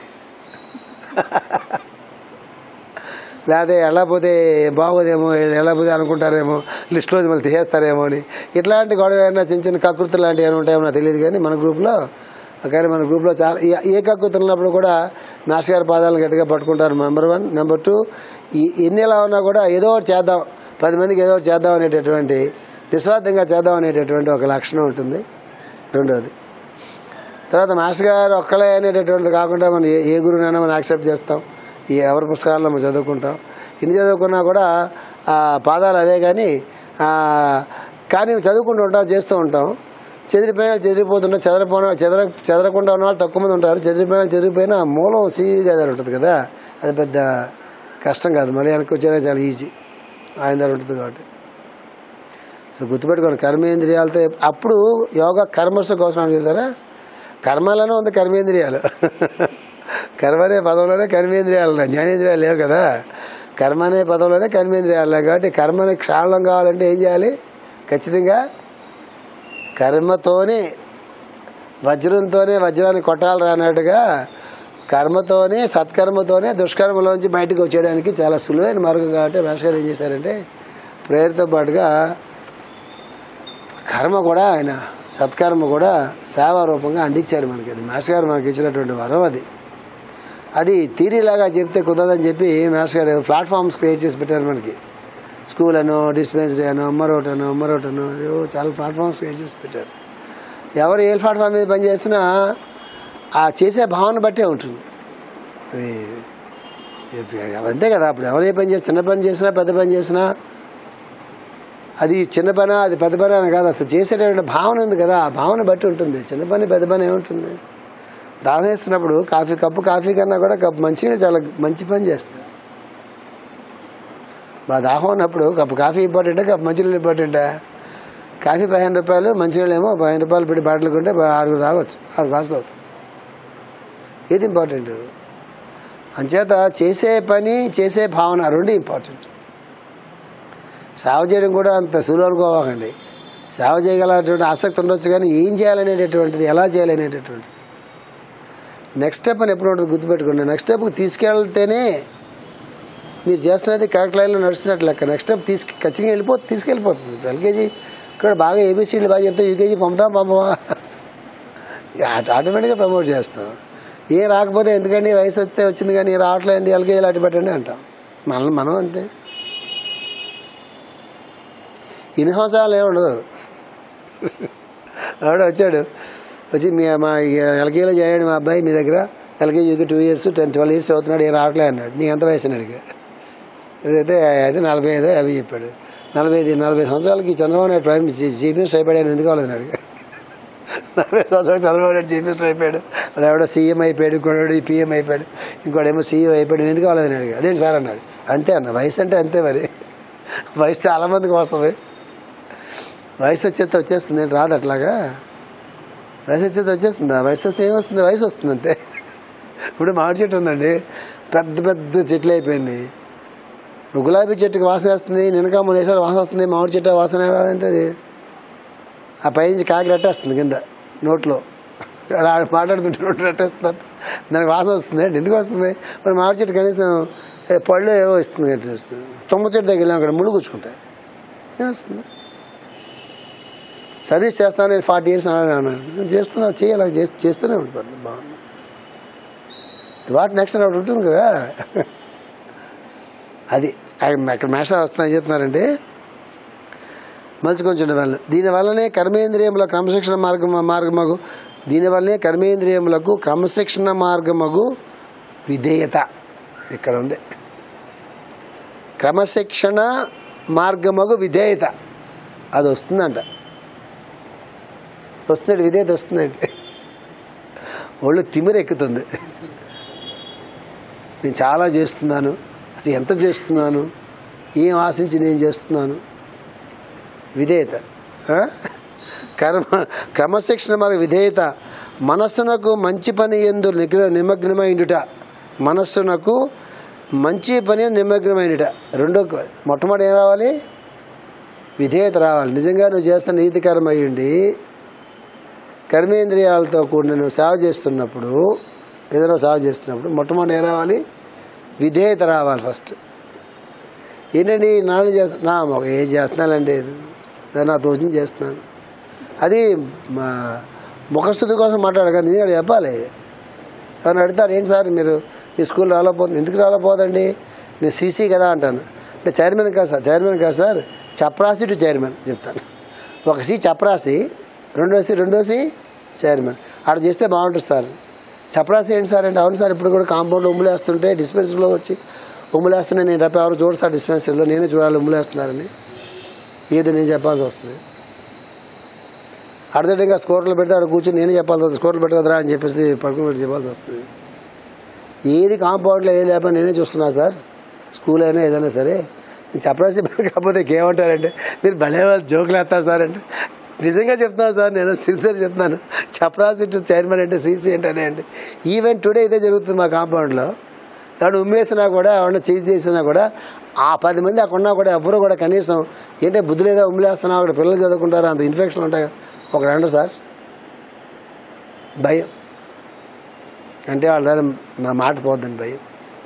లేకపోతే వెళ్ళకపోతే బాగోదేమో వెళ్ళకపోతే అనుకుంటారేమో లిస్టులో మళ్ళీ తీసేస్తారేమో అని ఇట్లాంటి గొడవ ఏమైనా చిన్న చిన్న కకృతులు లాంటివి ఏమైనా ఉంటాయో నాకు తెలియదు కానీ మన గ్రూప్లో కానీ మన గ్రూప్లో చాలా ఏ- ఏ కకృతులు ఉన్నప్పుడు కూడా మాస్టర్ గారి పాదాలను గట్టిగా పట్టుకుంటారు నెంబర్ వన్ నెంబర్ టూ ఈ ఎన్ని ఎలా ఉన్నా కూడా ఏదో ఒకటి చేద్దాం పది మందికి ఏదో ఒకటి చేద్దాం అనేటటువంటి నిస్వార్థంగా చేద్దాం అనేటటువంటి ఒక లక్షణం ఉంటుంది రెండోది తర్వాత మాస్టర్ గారు ఒక్కలే అనేటటువంటిది కాకుండా మనం ఏ ఏ గురువునైనా మనం యాక్సెప్ట్ చేస్తాం ఈ ఎవరి పుస్తకాల్లో మనం చదువుకుంటాం ఇన్ని చదువుకున్నా కూడా ఆ పాదాలు అవే కానీ ఆ, కానీ చదువుకుంటూ ఉంటాం చేస్తూ ఉంటాం చెదిరిపోయిన చెదిరిపోతుంటాం చెదరపోయిన చెదర చెదరకుండా ఉన్న వాళ్ళు తక్కువ మంది ఉంటారు చెదిరిపోయిన చెదిరిపోయిన ఆ మూలం సీవి గది ఉంటుంది కదా అది పెద్ద కష్టం కాదు మళ్ళీ వెనక్కి వచ్చేది చాలా ఈజీ ఆయన దగ్గర ఉంటుంది కాబట్టి సో గుర్తుపెట్టుకోండి కర్మేంద్రియాలతో అప్పుడు యోగా కర్మస్ కోసం అని చూసారా కర్మలోనే ఉంది కర్మేంద్రియాలు కర్మ అనే పదంలోనే కర్మేంద్రియాలు ఉన్నాయి జ్ఞానేంద్రియాలు లేవు కదా కర్మ అనే పదంలోనే కర్మేంద్రియాలు లేవు కాబట్టి కర్మని క్షాళనం కావాలంటే ఏం చేయాలి ఖచ్చితంగా కర్మతోనే వజ్రంతోనే వజ్రాన్ని కొట్టాలి అన్నట్టుగా కర్మతోనే సత్కర్మతోనే దుష్కర్మలోంచి బయటకు వచ్చేయడానికి చాలా సులువైన మార్గం కాబట్టి భాషగారు ఏం చేశారంటే ప్రేయర్తో పాటుగా కర్మ కూడా ఆయన సత్కర్మ కూడా సేవా రూపంగా అందించారు మనకి అది మాస్టర్ గారు మనకి ఇచ్చినటువంటి వరం అది అది థీరీలాగా చెప్తే కుదరదని చెప్పి మాస్టర్ గారు ప్లాట్ఫామ్స్ క్రియేట్ చేసి పెట్టారు మనకి స్కూల్ అనో డిస్పెన్సరీ అనో మరొకటి అనో మరొకటి అనో ఏవో చాలా ప్లాట్ఫామ్స్ క్రియేట్ చేసి పెట్టారు ఎవరు ఏ ప్లాట్ఫామ్ మీద పనిచేసినా ఆ చేసే భావన బట్టే ఉంటుంది అది అంతే కదా అప్పుడు ఎవరు ఏ పని చేసి చిన్న పని చేసినా పెద్ద పని చేసినా అది చిన్న పని అది పెద్ద పని అని కాదు అసలు చేసేటటువంటి భావన ఉంది కదా ఆ భావన బట్టి ఉంటుంది చిన్న పని పెద్ద పని ఏముంటుంది దాహం వేస్తున్నప్పుడు కాఫీ కప్పు కాఫీ కన్నా కూడా కప్పు మంచినీళ్ళు చాలా మంచి పని చేస్తుంది మా దాహం ఉన్నప్పుడు కప్పు కాఫీ ఇంపార్టెంటా కప్పు మంచినీళ్ళు ఇంపార్టెంటా కాఫీ పదిహేను రూపాయలు మంచినీళ్ళు ఏమో పదిహేను రూపాయలు పెట్టి బాటిల్ కొంటే ఆరుగురు తాగొచ్చు ఆరు గ్లాసులు అవుతుంది ఏది ఇంపార్టెంట్ అంచేత చేసే పని చేసే భావన రెండు ఇంపార్టెంట్ సేవ చేయడం కూడా అంత సులువు అనుకోవాలండి సేవ చేయగలటువంటి ఆసక్తి ఉండొచ్చు కానీ ఏం చేయాలనేటటువంటిది ఎలా చేయాలనేటటువంటిది నెక్స్ట్ స్టెప్ అని ఎప్పుడు ఉంటుంది గుర్తుపెట్టుకోండి నెక్స్ట్ స్టెప్కి తీసుకెళ్తేనే మీరు చేస్తున్నది కరెక్ట్ లైన్లో నడుస్తున్నట్టు లెక్క నెక్స్ట్ స్టెప్ తీసుకు ఖచ్చితంగా వెళ్ళిపో తీసుకెళ్ళిపోతుంది ఎల్కేజీ ఇక్కడ బాగా ఏబీసీలు బాగా చెప్తే యూకేజీ పంపుతాం పంపమా ఆటోమేటిక్గా ప్రమోట్ చేస్తాం ఏం రాకపోతే ఎందుకండి వయసు వస్తే వచ్చింది కానీ రావట్లేదండి ఎల్కేజీలు అటు పెట్టండి అంటాం మనం మనం అంతే ఇన్ని సంవత్సరాలు ఏమి ఉండదు ఆవిడ వచ్చాడు వచ్చి మీ మా ఎల్కేజీలో చేయండి మా అబ్బాయి మీ దగ్గర ఎల్కేజీకి two years ten twelve years అవుతున్నాడు ఏం రావట్లే అన్నాడు నీ ఎంత వయసు అని అడిగా అదైతే అయితే నలభై ఐదు అవి చెప్పాడు నలభై ఐదు నలభై సంవత్సరాలకి Chandrababu Naidu prime chief minister అయిపోయాడు ఎందుకు కావాలని అడిగా నలభై సంవత్సరాలు చంద్రబాబు నాయుడు చీఫ్ మినిస్టర్ అయిపోయాడు మరి ఎవడో సీఎం అయిపోయాడు ఇంకోటి పిఎం అయిపోయాడు ఇంకోటేమో సీఎం అయిపోయాడు ఎందుకు కావాలని అడిగా అదేంటి సార్ అన్నాడు అంతే అన్న వయసు అంటే అంతే మరి వయసు చాలా మందికి వస్తుంది వయసు వచ్చేస్తే వచ్చేస్తుంది ఏంటి రాదు అట్లాగా వయసు వచ్చేస్తే వచ్చేస్తుందా వయసు వస్తే ఏమొస్తుంది వయసు వస్తుంది అంతే ఇప్పుడు మామిడి చెట్టు ఉందండి పెద్ద పెద్ద చెట్లు అయిపోయింది ఇప్పుడు గులాబీ చెట్టుకి వాసన వేస్తుంది నినక మునేసారి వాసన వస్తుంది మామిడి చెట్టు వాసన రాదంటే అది ఆ పైనుంచి కాకి రెట్టేస్తుంది కింద నోట్లో అలా మాట్లాడుతుంటే నోట్లో రెట్టేస్తున్నారు దానికి వాసన వస్తుంది అండి ఎందుకు వస్తుంది మరి మామిడి చెట్టు కనీసం ఏ, పళ్ళు ఏవో ఇస్తుంది గట్టి వస్తుంది తుమ్మ చెట్టు దగ్గర వెళ్ళాం అక్కడ ముళ్ళు కూర్చుకుంటాయి ఏమొస్తుంది సర్వీస్ చేస్తాను నేను ఫార్టీ ఇయర్స్ అన్నాను నేను చేస్తున్నా చేయాలి చేస్తూ చేస్తూనే ఉంటాను బాగుంది వాటి నెక్స్ట్ ఒకటి ఉంటుంది కదా అది అక్కడ అక్కడ మేషాలు వస్తున్నాయని చెప్తున్నారంటే మంచి కొంచెం వాళ్ళు దీనివల్లనే కర్మేంద్రియముల క్రమశిక్షణ మార్గం మార్గమగు దీనివల్లనే కర్మేంద్రియములకు క్రమశిక్షణ మార్గమగు విధేయత ఇక్కడ ఉంది క్రమశిక్షణ మార్గమగు విధేయత అది వస్తుందంట వస్తుందండి విధేయత వస్తుందండి ఒళ్ళు తిమిరెక్కుతుంది నేను చాలా చేస్తున్నాను అసలు ఎంత చేస్తున్నాను ఏం ఆశించి నేను చేస్తున్నాను విధేయత ఆ? కర్మ క్రమశిక్షణ మరి విధేయత మనస్సునకు మంచి పని ఎందు నిగ్ర నిమగ్నమైండుట మనస్సునకు మంచి పని ఎందు నిమగ్నమైనట రెండో మొట్టమొదటి ఏం రావాలి విధేయత రావాలి నిజంగా నువ్వు చేస్తున్న నీతికరం అయ్యుండి కర్మేంద్రియాలతో కూడిన నువ్వు సేవ చేస్తున్నప్పుడు ఏదైనా సేవ చేస్తున్నప్పుడు మొట్టమొదటి ఏం రావాలి విధేయత రావాలి ఫస్ట్ ఏంటండి నాన్న చేస్తా నా మొ- ఏం చేస్తున్నానండి ఇది నా తోచింది చేస్తున్నాను అది మా ముఖస్థుతి కోసం మాట్లాడకండి నేను చెప్పాలి ఎవరైనా అడుగుతారు ఏంటి సార్ మీరు మీ స్కూల్ రాలేకపోతుంది ఎందుకు రాలేకపోదండి నేను సీసీ కదా అంటాను అంటే చైర్మన్ కాదు సార్ చైర్మన్ కాదు సార్ చపరాసి టు చైర్మన్ చెప్తాను ఒక సి చపరాసి రెండో సి రెండో సి చైర్మన్ ఆడ చేస్తే బాగుంటుంది సార్ చపరాసి ఏంటి సార్ అంటే అవును సార్ ఇప్పుడు కూడా కాంపౌండ్ ఉమ్ములేస్తుంటే డిస్పెన్సరీలో వచ్చి ఉమ్ములేస్తున్నాయి నేను తప్ప ఎవరు చూడతారు డిస్పెన్సరీలో నేనే చూడాలి ఉమ్ములేస్తున్నారని ఏదో నేను చెప్పాల్సి వస్తుంది అర్ధంగా స్కోర్లు పెడితే అక్కడ కూర్చొని నేనే చెప్పాల్సి వస్తుంది స్కోర్లు పెట్టకదరా అని చెప్పేసి పడుకుని పెట్టి చెప్పాల్సి వస్తుంది ఏది కాంపౌండ్లో ఏది లేకపోతే నేనే చూస్తున్నా సార్ స్కూల్ అయినా ఏదైనా సరే నేను చెప్పాల్సి కాకపోతే ఏమంటారంటే మీరు భలే వాళ్ళు జోకులు వేస్తారు సార్ అంటే నిజంగా చెప్తున్నాను సార్ నేను సిన్సియర్ చెప్తున్నాను చపరాసి టు చైర్మన్ అంటే సీసీ అంటే అదే అండి ఈవెన్ టుడే ఇదే జరుగుతుంది మా కాంపౌండ్లో ఎవడు ఉమ్మేసినా కూడా ఎవరైనా చేసి చేసినా కూడా ఆ పది మంది అక్కడ ఉన్నా కూడా ఎవరు కూడా కనీసం ఏంటంటే బుద్ధి లేదా ఉమ్మలేస్తున్నా అక్కడ పిల్లలు చదువుకుంటారు అంత ఇన్ఫెక్షన్ ఉంటాయి కదా ఒకడు అంటారు సార్ భయం అంటే వాళ్ళ దగ్గర మా మాట పోద్దని భయం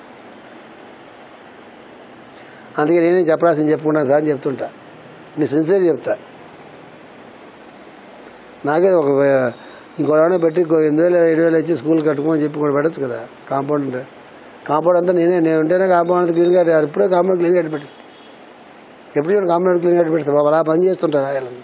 అందుకే నేనేం చెప్పరాసింది చెప్పుకున్నా సార్ అని చెప్తుంటా నేను సిన్సియర్ చెప్తా నాకే ఒక వే- ఇంకో ఎవరైనా పెట్టి ఇంకో ఎనిమిది వేలు ఏడు వేలు ఇచ్చి స్కూల్ కట్టుకోమని చెప్పి కూడా పెట్టచ్చు కదా కాంపౌండ్ ఉంటే కాంపౌండ్ అంతా నేనే నేను ఉంటేనే కాంపౌండ్ అంతా క్లీన్ కట్టి ఇప్పుడే కాంపౌండ్ క్లీన్ కట్టి పెట్టిస్తాను ఎప్పుడు చూడు కాంపౌండ్ క్లీన్ కట్టి పెడతా బాబు అలా పని చేస్తుంటారు వీళ్ళందరూ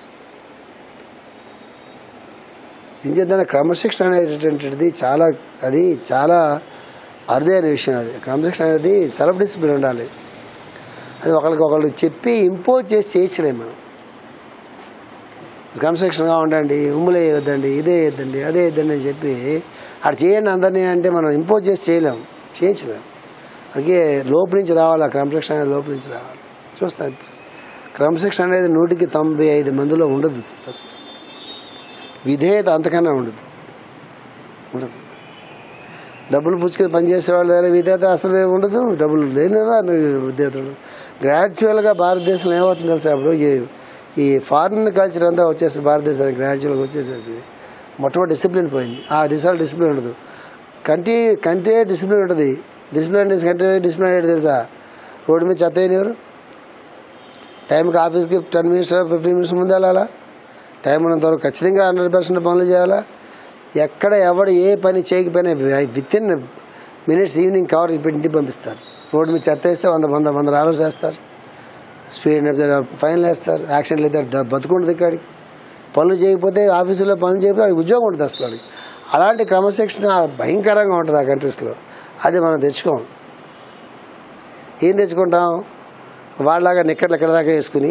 ఏం చేద్దాం క్రమశిక్షణ అనేటటువంటిది చాలా అది చాలా అరుదైన విషయం అది క్రమశిక్షణ అనేది సెల్ఫ్ డిసిప్లిన్ ఉండాలి అది ఒకరికి ఒకళ్ళు చెప్పి ఇంపోజ్ చేసి చేయించలేము మనం క్రమశిక్షణగా ఉండండి ఉమ్ములు వేయొద్దండి ఇదే వేయొద్దండి అదే వేయొద్దండి అని చెప్పి అక్కడ చేయండి అందరినీ అంటే మనం ఇంపోజ్ చేసి చేయలేం చేయించలేం అందుకే లోపు నుంచి రావాలి ఆ క్రమశిక్షణ అనేది లోపు నుంచి రావాలి చూస్తాను క్రమశిక్షణ అనేది నూటికి తొంభై ఐదు మందిలో ఉండదు ఫస్ట్ విధేయత అంతకన్నా ఉండదు ఉండదు డబ్బులు పుచ్చుకొని పనిచేసే వాళ్ళ దగ్గర విధేయత అసలు ఉండదు డబ్బులు లేని వాళ్ళ విధేయత ఉండదు గ్రాడ్యువల్గా భారతదేశంలో ఏమవుతుంది తెలుసా అప్పుడు ఈ ఈ ఫారిన్ కల్చర్ అంతా వచ్చేసి భారతదేశానికి గ్రాడ్యువల్గా వచ్చేసేసి మొట్టమొదటి డిసిప్లిన్ పోయింది ఆ దిశలో డిసిప్లిన్ ఉండదు కంటి కంటే డిసిప్లిన్ ఉంటుంది డిసిప్లిన్ కంటే డిసిప్లిన్ ఏంటి తెలుసా రోడ్డు మీద చెత్త వేయనివ్వరు టైంకి ఆఫీస్కి టెన్ మినిట్స్ ఫిఫ్టీన్ మినిట్స్ ముందు వెళ్ళాలా టైం ఉన్నంత వరకు ఖచ్చితంగా హండ్రెడ్ పర్సెంట్ పనులు చేయాలా ఎక్కడ ఎవడు ఏ పని చేయకపోయినా within minutes evening cover పెట్టి ఇంటికి పంపిస్తారు రోడ్డు మీద చెత్త వేస్తే వంద వంద వంద డాలర్స్ వేస్తారు స్పీడ్ ఫైన్ వేస్తారు యాక్సిడెంట్లు అయితే బతుకుంటుంది ఇక్కడికి పనులు చేయకపోతే ఆఫీసులో పనులు చేయకపోతే వాడికి ఉద్యోగం ఉంటుంది అసలు వాడికి అలాంటి క్రమశిక్షణ భయంకరంగా ఉంటుంది ఆ కంట్రీస్లో అది మనం తెచ్చుకోం ఏం తెచ్చుకుంటాం వాళ్ళలాగా నిక్కర్లు ఎక్కడ దాకా వేసుకుని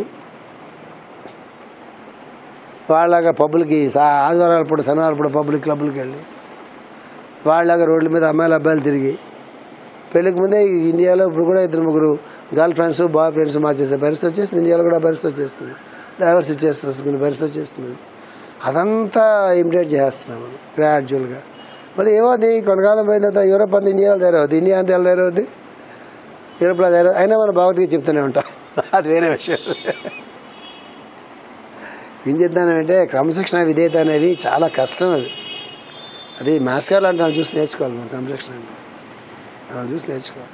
వాళ్ళలాగా పబ్బులకి సా- ఆదివారాల పూట శనివారం పూట పబ్బులకి క్లబ్బులకి వెళ్ళి వాళ్ళలాగా రోడ్ల మీద అమ్మాయిలు అబ్బాయిలు తిరిగి పెళ్ళికి ముందే ఈ ఇండియాలో ఇప్పుడు కూడా ఇద్దరు ముగ్గురు గర్ల్ ఫ్రెండ్స్ బాయ్ ఫ్రెండ్స్ మార్చేసే పరిస్థితి వచ్చేస్తుంది ఇండియాలో కూడా పరిస్థితి వచ్చేస్తుంది డైవర్స్ ఇచ్చేస్తుంది పరిస్థితి వచ్చేస్తుంది అదంతా ఇమిటేట్ చేస్తున్నాం మనం గ్రాడ్యువల్గా మళ్ళీ ఏమవుతుంది కొంతకాలం పోయిన తర్వాత యూరోప్ అంతా ఇండియాలో తయారవుతుంది ఇండియా అంతా ఎలా తయారవుతుంది యూరోప్లో తయారవుతుంది అయినా మనం భగవద్గీత చెప్తూనే ఉంటాం అది వేరే విషయం ఏం చెప్తానంటే క్రమశిక్షణ విధేయత అనేవి చాలా కష్టం అవి అది మాస్టర్ లాంటి వాళ్ళు చూసి నేర్చుకోవాలి మనం క్రమశిక్షణ అంటే వాళ్ళు చూసి నేర్చుకోవాలి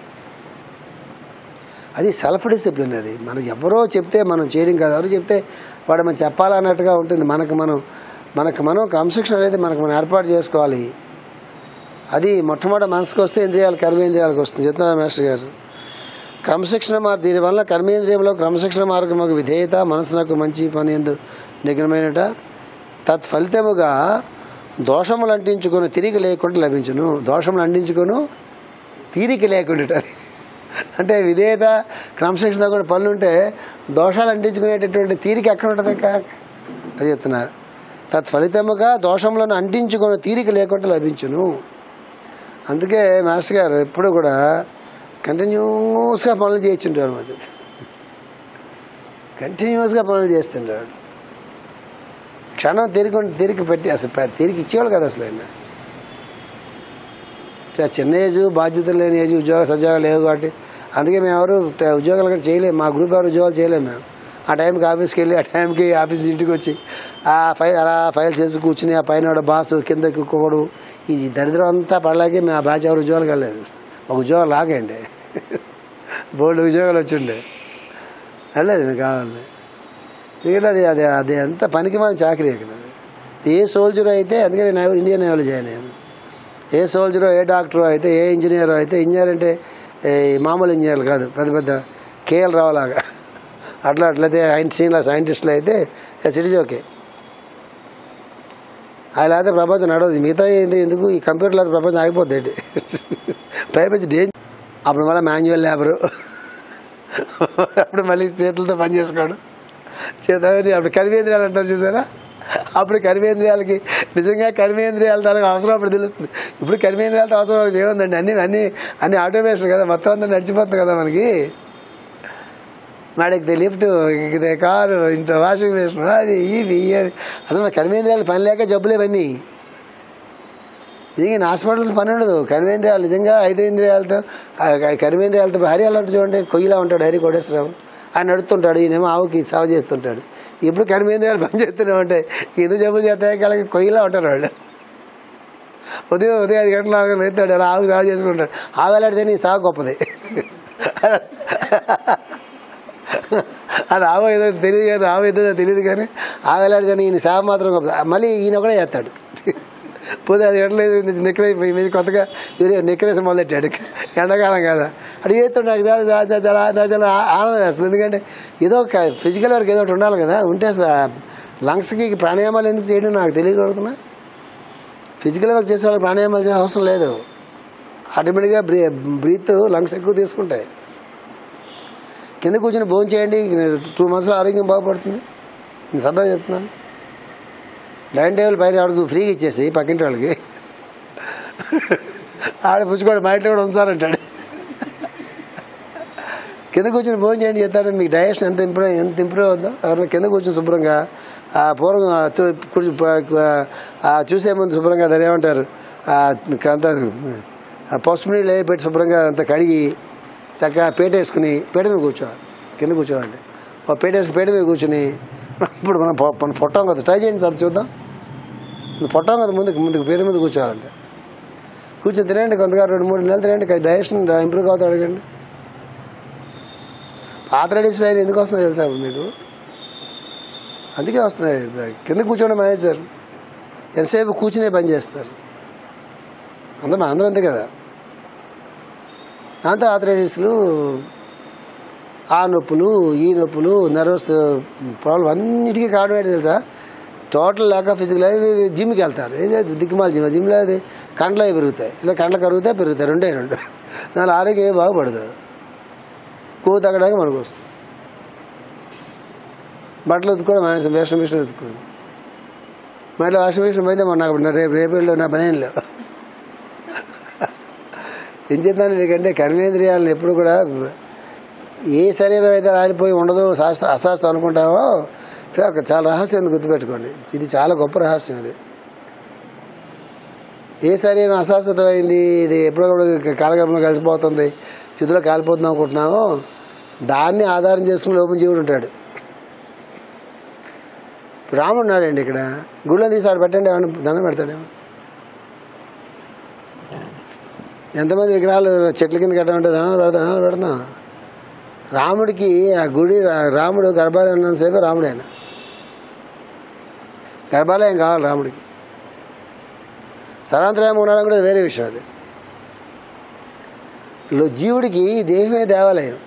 అది సెల్ఫ్ డిసిప్లిన్ అది మనం ఎవరో చెప్తే మనం చేయడం కాదు ఎవరో చెప్తే వాడు మనం చెప్పాలన్నట్టుగా ఉంటుంది మనకు మనం మనకు మనం క్రమశిక్షణ అనేది మనకు మనం ఏర్పాటు చేసుకోవాలి అది మొట్టమొదటి మనసుకు వస్తే ఇంద్రియాలు కర్మేంద్రియాలకు వస్తుంది చెప్తున్నారు మాస్టర్ గారు క్రమశిక్షణ మార్గం దీనివల్ల కర్మేంద్రియంలో క్రమశిక్షణ మార్గముకు విధేయత మనసునకు మంచి పని ఎందు నిఘ్నమైనట తత్ఫలితముగా దోషములు అంటించుకొని తిరిగి లేకుండా లభించును దోషములు అంటించుకొను తీరిక లేకుండా అంటే విధేయత క్రమశిక్షణ కూడా పనులు ఉంటే దోషాలు అంటించుకునేటటువంటి తీరిక ఎక్కడ ఉంటుంది ఇంకా అది చెప్తున్నారు తత్ఫలితముగా దోషములను అంటించుకొని తీరిక లేకుండా లభించును అందుకే మాస్టర్ గారు ఎప్పుడు కూడా కంటిన్యూస్గా పనులు చేయించుంటాడు మా చేత కంటిన్యూస్గా పనులు చేస్తుంటాడు క్షణం తిరిగి తిరిగి పెట్టి అసలు పె- తిరిగి ఇచ్చేవాడు కదా అసలు ఆయన ఇట్లా చిన్న ఏజ్ బాధ్యతలు లేని ఏజ్ ఉద్యోగ సద్యోగాలు లేవు కాబట్టి అందుకే మేము ఎవరు ట- ఉద్యోగాలు కూడా చేయలేము మా గ్రూప్ ఎవరు ఉద్యోగాలు చేయలేము మేము ఆ టైంకి ఆఫీస్కి వెళ్ళి ఆ టైంకి ఆఫీస్ ఇంటికి వచ్చి ఆ ఫైల్ అలా ఫైల్ చేసి కూర్చుని ఆ పైన వాడు బాసు కిందకి కుక్కడు ఈ దరిద్రం అంతా పడలాగే మేము ఆ బ్యాచ్ ఎవరు ఉద్యోగాలకు వెళ్ళలేదు ఒక ఉద్యోగం లాగండి బోర్డు ఉద్యోగాలు వచ్చిండే వెళ్ళలేదు మీకు కావాలి ఎందుకంటే అది అది అది అంత పనికి మన చాకరీ అక్కడ అది. ఏ సోల్జర్ అయితే అందుకే నేను ఇండియన్ నేవల్ జాయిన్ అయ్యాను ఏ సోల్జరో ఏ డాక్టరో అయితే ఏ ఇంజనీరో అయితే ఇంజనీర్ అంటే ఏ మామూలు ఇంజనీర్లు కాదు పెద్ద పెద్ద కేఎల్ రావులాగా అట్లా అట్లయితే ఐన్స్టీన్ల సైంటిస్టులు అయితే సిటీజ్ ఓకే అలా అయితే ప్రపంచం నడవదు మిగతా ఏంటి ఎందుకు ఈ కంప్యూటర్ అయితే ప్రపంచం ఆగిపోద్ది ఏంటి పైపించి డేంజర్ అప్పుడు మళ్ళీ మాన్యువల్ లేబరు అప్పుడు మళ్ళీ చేతులతో పని చేసుకోడు చేత అప్పుడు కర్మేంద్రియాలు అంటారు చూసారా అప్పుడు కర్మేంద్రియాలకి నిజంగా కర్మేంద్రియాల తాలూకు అవసరం అప్పుడు తెలుస్తుంది ఇప్పుడు కర్మేంద్రియాలతో అవసరం వాళ్ళకి ఏముందండి అన్ని అన్ని అన్ని ఆటోమేషన్ కదా మొత్తం అంతా నడిచిపోతుంది కదా మనకి వాడికి లిఫ్ట్ ఇది కారు ఇంట్లో వాషింగ్ మిషన్ అది ఇవి ఇవి అసలు మన కర్మేంద్రియాలు పని లేక జబ్బులు ఇవన్నీ నిజంగా హాస్పిటల్స్ పని ఉండదు కర్మేంద్రియాలు నిజంగా ఐదు ఇంద్రియాలతో ఆ కర్మేంద్రియాలతో హరి అలాంటి చూడండి కొయ్యిలా ఉంటాడు హరి కోటేశ్వరరావు ఆయన నడుతుంటాడు ఈయనేమో ఆవుకి సేవ చేస్తుంటాడు ఇప్పుడు కర్మేంద్రియాలు పని చేస్తూనే ఉంటాయి ఎందుకు జబ్బులు చేస్తాయి వాళ్ళకి కొయ్యిలా ఉంటారు వాళ్ళు ఉదయం ఉదయం ఐదు గంటల నాలుగు గంటలకు లేస్తాడు అలా ఆవు సేవ చేసుకుంటాడు ఆవు వెళ్ళాడితే నీ సేవ గొప్పది అది ఆవు ఏదో తెలియదు కానీ ఆవు ఏదో తెలియదు కానీ ఆవు వెళ్ళాడితే ఈయన సేవ మాత్రం గొప్పది మళ్ళీ ఈయన కూడా చేస్తాడు పోతే అది ఎట్లేదు నెక్కలేసి మీద కొత్తగా యూరియా నెక్కలేసి మొదలెట్టాడు ఎండాకాలం కదా అది చేస్తుంటే నాకు చాలా చాలా చాలా చాలా నాకు చాలా ఆ- ఆనందం వేస్తుంది ఎందుకంటే ఏదో ఒక ఫిజికల్ వర్క్ ఏదో ఒకటి ఉండాలి కదా ఉంటే లంగ్స్కి ప్రాణాయామాలు ఎందుకు చేయడం నాకు తెలియగలుగుతున్నా ఫిజికల్ వర్క్ చేసే వాళ్ళకి ప్రాణాయామాలు చేసే అవసరం లేదు ఆటోమేటిక్గా బ్రీ బ్రీత్ లంగ్స్ ఎక్కువ తీసుకుంటాయి కింద కూర్చొని భోజనం చేయండి టూ మంత్స్లో ఆరోగ్యం బాగుపడుతుంది నేను సరదా చెప్తున్నాను డైనింగ్ టేబుల్ పైన ఆవిడకు ఫ్రీగా ఇచ్చేసి పక్కింటి వాళ్ళకి ఆడ పుచ్చుకోడు మా ఇంట్లో కూడా ఉంచారంటాడు కింద కూర్చొని భోజనం చేయండి చెప్తాడు మీకు డైజెషన్ ఎంత ఇంప్రూవ్ ఎంత ఇంప్రూవ్ అవుతుందో ఎవరైనా కింద కూర్చొని శుభ్రంగా ఆ పూర్వం ఆ తు- కూర్చు- ప- ఆ చూసే ముందు శుభ్రంగా దాన్ని ఏమంటారు ఆ అంత ఆ పసుపు నీళ్ళు వేసి పెట్టి శుభ్రంగా అంత కడిగి చక్కగా పీట వేసుకుని పీట మీద కూర్చోవాలి కింద కూర్చోవాలండి ఒక పీట వేసుకుని పీట మీద కూర్చుని ఇప్పుడు మనం పొ- మనం పొట్టాం కదా ట్రై చేయండి సార్ చూద్దాం పొట్టాం కదా ముందుకు ముందుకు పీట మీద కూర్చోవాలంటే కూర్చొని తినండి కొంతగా రెండు మూడు నెలలు తినండి డైజెషన్ ఇంప్రూవ్ అవుతా అడగండి పాత రెడీ స్టైల్ ఎందుకు వస్తుందో తెలుసా ఇప్పుడు మీకు అందుకే వస్తున్నాయి కింద కూర్చోండి మేనేజర్ ఎంతసేపు కూర్చునే పని చేస్తారు అందరూ అందరూ అంతే కదా దాంతో ఆథరైటిస్లు ఆ నొప్పులు ఈ నొప్పులు నర్వస్ ప్రాబ్లం అన్నిటికీ కారణం ఏంటి తెలుసా టోటల్ ల్యాక్ ఆఫ్ ఫిజికల్ జిమ్కి వెళ్తారు ఏదో దిక్కుమాల జిమ్ జిమ్లో అది కండ్లు అవి పెరుగుతాయి ఇలా కండ్లు కరుగుతాయి పెరుగుతాయి రెండే రెండు దాని ఆరోగ్యం ఏం బాగుపడదు కొవ్వు తగ్గడానికి మనకు వస్తుంది బట్టలు ఉతుక్కోవడం మానేసం వేషం మిషన్ ఉతుక్కోండి మళ్ళీ వాషింగ్ మిషన్ పోతే మొన్న నాకు నా రేపు రేపేళ్ళు నా బనేన్లో ఏం చేద్దాను మీకంటే కర్మేంద్రియాలను ఎప్పుడు కూడా ఏ శరీరం అయితే రాలిపోయి ఉండదు శాస్త్ర అశాస్త్రం అనుకుంటావో ఇక్కడ ఒక చాలా రహస్యం ఉంది గుర్తుపెట్టుకోండి ఇది చాలా గొప్ప రహస్యం అది ఏ శరీరం అశాశ్వతం అయింది ఇది ఎప్పుడో కాలగర్భంలో కలిసిపోతుంది చితిలో కాలిపోతుంది అనుకుంటున్నామో దాన్ని ఆధారం చేసుకుని లోపల జీవుడు ఉంటాడు ఇప్పుడు రాముడు ఉన్నాడండి ఇక్కడ గుళ్ళో తీసి ఆడ పెట్టండి ఏమన్నా దండం పెడతాడేమో ఎంతమంది విగ్రహాలు చెట్ల కింద కట్టమంటే దండాలు పెడతాం దండాలు పెడతాం రాముడికి ఆ గుడి రా- రాముడు గర్భాలయం ఉన్నంతసేపు రాముడు ఆయన గర్భాలయం కావాలి రాముడికి సర్వాంతరాయం ఉండడం కూడా వేరే విషయం అది లో- జీవుడికి దేహమే దేవాలయం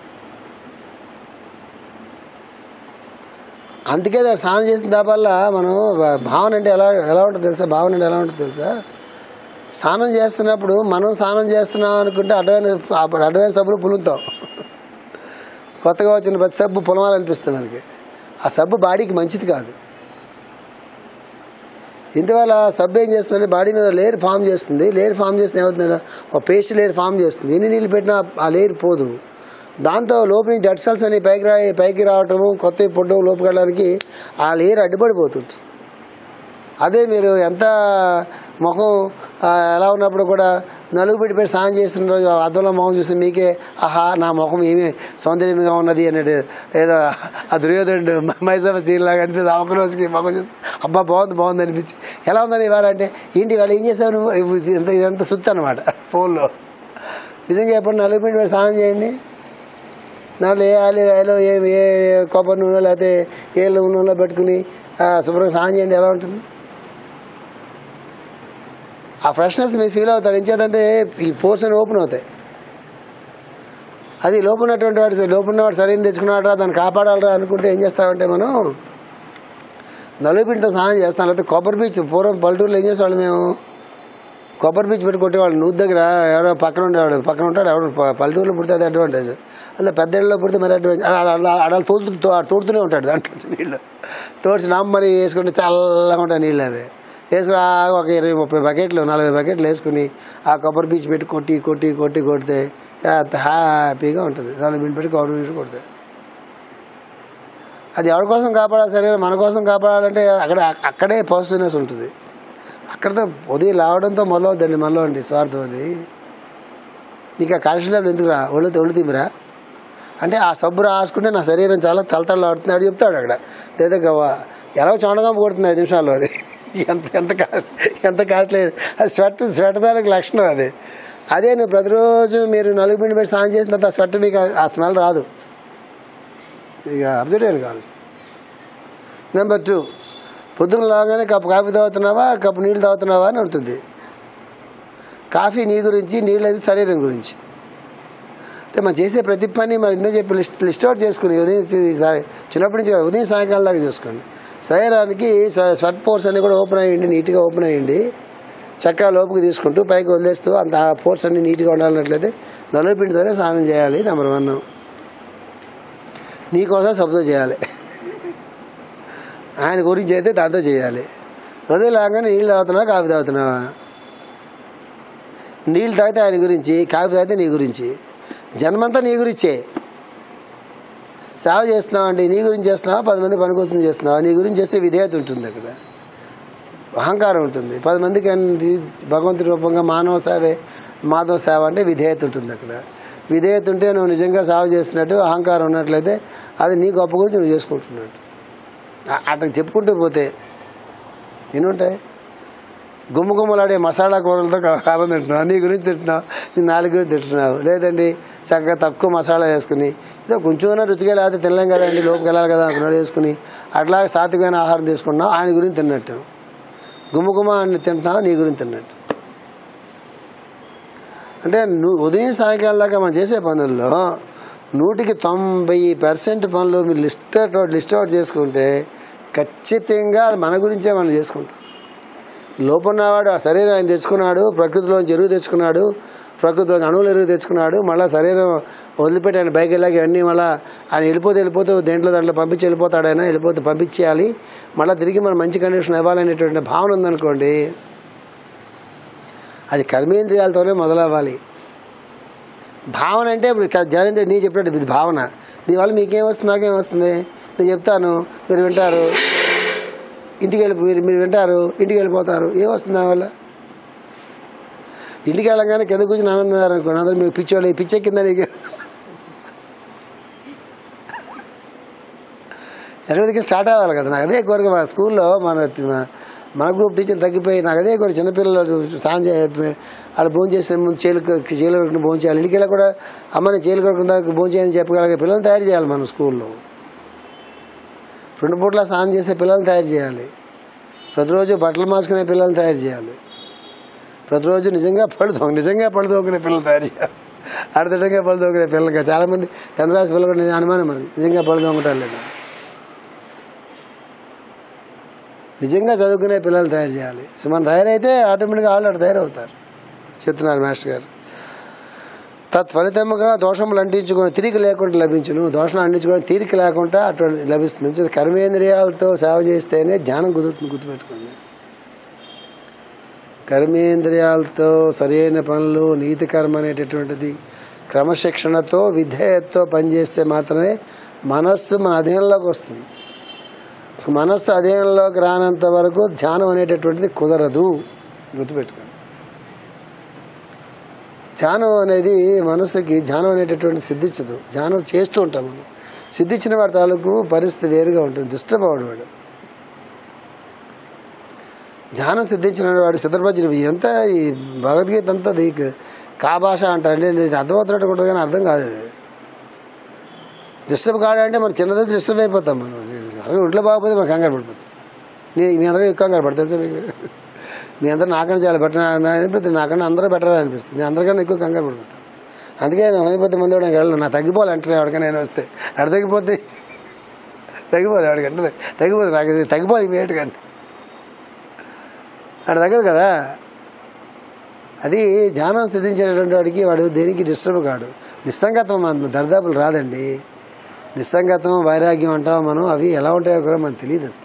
అందుకే దాన్ని స్నానం చేసిన దాపల్లా మనం భా- భావన అంటే ఎలా ఎలా ఉంటుంది తెలుసా భావన అంటే ఎలా ఉంటుంది తెలుసా స్నానం చేస్తున్నప్పుడు మనం స్నానం చేస్తున్నాం అనుకుంటే అడ్డమైన అప్పుడు అడ్డమైన సబ్బులు పులుతాం కొత్తగా వచ్చిన ప్రతి సబ్బు పులమాలనిపిస్తుంది మనకి ఆ సబ్బు బాడీకి మంచిది కాదు ఇందువల్ల సబ్బు ఏం చేస్తుందంటే బాడీ మీద లేయర్ ఫామ్ చేస్తుంది లేయర్ ఫామ్ చేస్తే ఏమవుతుందంటే ఒక పేస్ట్ లేయర్ ఫామ్ చేస్తుంది ఎన్ని నీళ్ళు పెట్టినా ఆ లేయర్ పోదు దాంతో లోపల నుంచి డెడ్ సెల్స్ అని పైకి రా పైకి రావటము కొత్త పొడ్డు లోపలికి వెళ్ళడానికి ఆ లేయర్ అడ్డుపడిపోతుంది అదే మీరు ఎంత ముఖం ఆ, ఎలా ఉన్నప్పుడు కూడా నలుగు పెట్టి పెట్టి స్నానం చేస్తున్న రోజు ఆ అద్దంలో మొహం చూసి మీకే ఆహా నా ముఖం ఏమీ సౌందర్యంగా ఉన్నది అన్నట్టు ఏదో ఆ దుర్యోధనుడు మైసభ సీన్ లాగా అనిపిస్తుంది ఒక రోజుకి ముఖం చూసి అబ్బా బాగుంది బాగుంది అనిపించి ఎలా ఉందని ఇవాళ అంటే ఏంటి వాళ్ళు ఏం చేశారు నువ్వు ఇది ఇంత ఇదంతా సుత్తి అనమాట ఫోన్లో నిజంగా ఎప్పుడు నలుగు పెట్టి పెట్టి స్నానం చేయండి దాంట్లో ఏ ఆలి ఆయిలో ఏ ఏ కొబ్బరి నూనె లేకపోతే ఏ నూనెలో పెట్టుకుని ఆ, శుభ్రంగా స్నానం చేయండి ఎలా ఉంటుంది ఆ ఫ్రెష్నెస్ మీరు ఫీల్ అవుతారు ఏం చేద్దంటే ఈ పోర్షన్ ఓపెన్ అవుతాయి అది లోపల ఉన్నటువంటి వాడు లోపల ఉన్నవాడు సరైన తెచ్చుకున్నాడరా దాన్ని కాపాడాలరా అనుకుంటే ఏం చేస్తామంటే మనం నలుగుపిండితో స్నానం చేస్తాం లేకపోతే కొబ్బరి బీచ్ పూర్వం పల్లెటూరులో ఏం చేసేవాళ్ళు మేము కొబ్బరి బీచ్ పెట్టి కొట్టేవాళ్ళు నూతి దగ్గర ఎవరో పక్కన ఉండేవాడు పక్కన ఉంటాడు ఎవరు ప- పల్లెటూరులో పుడితే అది అడ్వాంటేజ్ అలా పెద్ద ఇళ్ళలో పుడితే మరి అడ్వాంటేజ్ అలా తోడుతూ తోడుతూనే ఉంటాడు దాంట్లో నుంచి నీళ్ళు తోడ్చి నామ్మరి వేసుకుంటే చల్లగా ఉంటాయి నీళ్ళు అవి వేసుకుని ఆ ఒక ఇరవై ముప్పై బకెట్లు నలభై బకెట్లు వేసుకుని ఆ కొబ్బరి బీచ్ పెట్టి కొట్టి కొట్టి కొట్టి కొడితే అంత హ్యాపీగా ఉంటుంది దాని బిన్ పెట్టి కొబ్బరి బీచ్ కొడితే అది ఎవరి కోసం కాపాడాలి సరే మన కోసం కాపాడాలంటే అక్కడ అక్కడే పాజిటివ్నెస్ ఉంటుంది అక్కడతో ఉదయం లేవడంతో మొదలవుద్దండి మనలో అండి స్వార్థం అది నీకు ఆ కాల్షియం ఎందుకు రా ఒళ్ళు ఒళ్ళు తిమ్మిరా అంటే ఆ సబ్బు రాసుకుంటే నా శరీరం చాలా తలతలాడుతుంది అని చెప్తాడు అక్కడ లేదా గవ్వ ఎలా చొండగా కొడుతుంది ఐదు నిమిషాల్లో అది ఎంత ఎంత కాస్ట్ ఎంత కాస్ట్లీ అది స్వెట్ స్వెట్ దానికి లక్షణం అది అదే నువ్వు ప్రతిరోజు మీరు నలుగు పిండి పెట్టి స్నానం చేసిన తర్వాత ఆ స్వెట్ మీకు ఆ- ఆ స్మెల్ రాదు ఇక అబ్జర్వ్ చేయండి కావాల్సింది నెంబర్ టూ పొద్దున్న లాగానే కప్పు కాఫీ తాగుతున్నావా కప్పు నీళ్ళు తాగుతున్నావా అని ఉంటుంది కాఫీ నీ గురించి నీళ్ళు అయితే శరీరం గురించి అంటే మనం చేసే ప్రతి పని మనం ఇందో చెప్పి లిస్ట్ లిస్ట్ అవుట్ చేసుకుని ఉదయం చి- సా- చిన్నప్పటి నుంచి కాదు, ఉదయం సాయంకాలం దాకా చూసుకోండి శరీరానికి స- స్వెట్ పోర్స్ అన్ని కూడా ఓపెన్ అయ్యండి నీట్గా ఓపెన్ అయ్యండి చక్కగా లోపుకి తీసుకుంటూ పైకి వదిలేస్తూ అంత ఆ పోర్స్ అన్ని నీట్గా ఉండాలన్నట్లయితే నలుగు పిండితోనే స్నానం చేయాలి నెంబర్ వన్ నీకోసం శబ్దం చేయాలి ఆయన గురించి అయితే దాంతో చేయాలి ఉదయం లాగానే నీళ్ళు తాగుతున్నావా కాఫీ తాగుతున్నావా నీళ్ళు తాగితే ఆయన గురించి కాఫీ తాగితే నీ గురించి జన్మంతా నీ గురించే సేవ చేస్తున్నావు అండి నీ గురించి చేస్తున్నావా పది మంది పనికొస్తుంది చేస్తున్నావా నీ గురించి చేస్తే విధేయత ఉంటుంది అక్కడ అహంకారం ఉంటుంది పది మందికి అన్ని భగవంతుడి రూపంగా మానవ సేవే మాధవ సేవ అంటే విధేయత ఉంటుంది అక్కడ విధేయత ఉంటే నువ్వు నిజంగా సేవ చేస్తున్నట్టు అహంకారం ఉన్నట్లయితే అది నీ గొప్ప గురించి నువ్వు చేసుకుంటున్నట్టు అ- అట్లా చెప్పుకుంటూ పోతే ఎన్ని ఉంటాయి గుమ్మ గుమ్మలాడే మసాలా కూరలతో కారం తింటున్నావు నీ గురించి తింటున్నావు నీ నాలుగు గురించి తింటున్నావు లేదండి చక్కగా తక్కువ మసాలా వేసుకుని ఏదో కొంచెం రుచిగా లేకపోతే తినలేం కదండి లోపుకి వెళ్ళాలి కదా అనుకున్నాడు వేసుకుని అట్లా సాత్వికమైన ఆహారం తీసుకున్నావు ఆయన గురించి తిన్నట్టు గుమగుమ అని తింటున్నావు నీ గురించి తిన్నట్టు అంటే నువ్వు ఉదయం సాయంకాలం దాకా మనం చేసే పనుల్లో నూటికి తొంభై పర్సెంట్ పనులు మీరు లిస్ట్ అవుట్ లిస్ట్ అవుట్ చేసుకుంటే ఖచ్చితంగా అది మన గురించే మనం చేసుకుంటాం లోపన్నవాడు ఆ శరీరం ఆయన తెచ్చుకున్నాడు ప్రకృతిలోంచి ఎరువు తెచ్చుకున్నాడు ప్రకృతిలోంచి అణువుల ఎరువు తెచ్చుకున్నాడు మళ్ళీ శరీరం వదిలిపెట్టి ఆయన బైక్ వెళ్ళాక ఇవన్నీ మళ్ళీ ఆయన వెళ్ళిపోతే వెళ్ళిపోతే దేంట్లో దాంట్లో పంపించి వెళ్ళిపోతాడు ఆయన వెళ్ళిపోతే పంపించేయాలి మళ్ళీ తిరిగి మనం మంచి కండిషన్ ఇవ్వాలనేటువంటి భావన ఉందనుకోండి అది కర్మేంద్రియాలతోనే మొదలవ్వాలి భావన అంటే ఇప్పుడు క- జనేంద్ర నీ చెప్పినట్టు ఇది భావన దీనివల్ల మీకేం వస్తుంది నాకేం వస్తుంది నేను చెప్తాను మీరు వింటారు ఇంటికి వెళ్ళి మీరు మీరు వింటారు ఇంటికి వెళ్ళిపోతారు ఏం వస్తుంది దానివల్ల ఇంటికి వెళ్ళగానే కింద కూర్చొని ఆనందారు అనుకోండి అందరూ మీకు పిచ్చోళ్ళు ఈ పిచ్చే కింద నీకు ఎక్కడి దగ్గర స్టార్ట్ అవ్వాలి కదా నాకు అదే కోరిక మా స్కూల్లో మన మన గ్రూప్ టీచర్ తగ్గిపోయి నాకు అదే కోరిక చిన్నపిల్లలు స్నానం చే వాళ్ళు భోజనం చేసే ముందు చేలు చేలు కొడుకుని భోజనం చేయాలి ఇంటికి వెళ్ళి కూడా అమ్మని చేలు కొడుకుని భోజనం చేయని చెప్పగలిగే పిల్లల్ని తయారు చేయాలి మనం స్కూల్లో రెండు పూట్ల స్నానం చేసే పిల్లల్ని తయారు చేయాలి ప్రతిరోజు బట్టలు మార్చుకునే పిల్లల్ని తయారు చేయాలి ప్రతిరోజు నిజంగా పళ్ళు దొంగ నిజంగా పళ్ళు దొంగనే పిల్లలు తయారు చేయాలి అర్థంగా పళ్ళు దొంగనే పిల్లలు చాలామంది టెన్త్ క్లాస్ పిల్లలు కూడా నిజం అనుమానం మరి నిజంగా పళ్ళు దొంగటాలు లేదు నిజంగా చదువుకునే పిల్లలు తయారు చేయాలి సో మనం తయారైతే ఆటోమేటిక్గా వాళ్ళు అటు తయారవుతారు చెప్తున్నారు మాస్టర్ గారు తత్ఫలితముగా దోషములు అంటించుకొని తిరిగి లేకుండా లభించును దోషం అంటించుకొని తీరిక లేకుండా అటువంటి లభిస్తుంది అంచేత కర్మేంద్రియాలతో సేవ చేస్తేనే జ్ఞానం కుదురుతుంది గుర్తుపెట్టుకోండి కర్మేంద్రియాలతో సరైన పనులు నీతి కర్మ అనేటటువంటిది క్రమశిక్షణతో విధేయతతో పనిచేస్తే మాత్రమే మనస్సు మన అధీనంలోకి వస్తుంది మనస్సు అధీనంలోకి రానంత వరకు ధ్యానం అనేటటువంటిది కుదరదు గుర్తుపెట్టుకోండి ధ్యానం అనేది మనసుకి ధ్యానం అనేటటువంటి సిద్ధించదు ధ్యానం చేస్తూ ఉంటాం మనం సిద్ధించిన వాడి తాలూకు పరిస్థితి వేరుగా ఉంటుంది డిస్టర్బ్ అవ్వడు వాడు ధ్యానం సిద్ధించిన వాడు సిద్ధపరిచిన ఎంత ఈ భగవద్గీత అంతా అది కా భాష అంటారండి ఇది అర్థమవుతున్నట్టు ఉంటుంది కానీ అర్థం కాదు అది డిస్టర్బ్ కాడంటే మరి చిన్నది డిస్టర్బ్ అయిపోతాం మనం అసలు ఒంట్లో బాగపోతే మనం కంగారు పడిపోతాం నీ మీ అందరూ ఎక్కువ కంగారు పడతారు సార్ మీకు మీ అందరూ నాకన్నా చాలా బెటర్ అనిపిస్తుంది నాకన్నా అందరూ బెటర్ అనిపిస్తుంది నేను అందరికన్నా ఎక్కువ కంగారు పడిపోతాను అందుకే నేను హోమియోపతి మంది కూడా వెళ్ళను నా తగ్గిపోవాలి అంటే ఎవరికైనా నేను వస్తే అక్కడ తగ్గిపోతే తగ్గిపోదు వాడికి అంటే తగ్గిపోదు నాకు ఇది తగ్గిపోవాలి ఇమీడియట్గా అంతే అక్కడ తగ్గదు కదా అది ధ్యానం స్థితించేటటువంటి వాడికి వాడు దేనికి డిస్టర్బ్ కాడు నిస్సంగతం మన దరిదాపులు రాదండి నిస్సంగతం వైరాగ్యం అంటాం మనం అవి ఎలా ఉంటాయో కూడా మనకు తెలియదు అసలు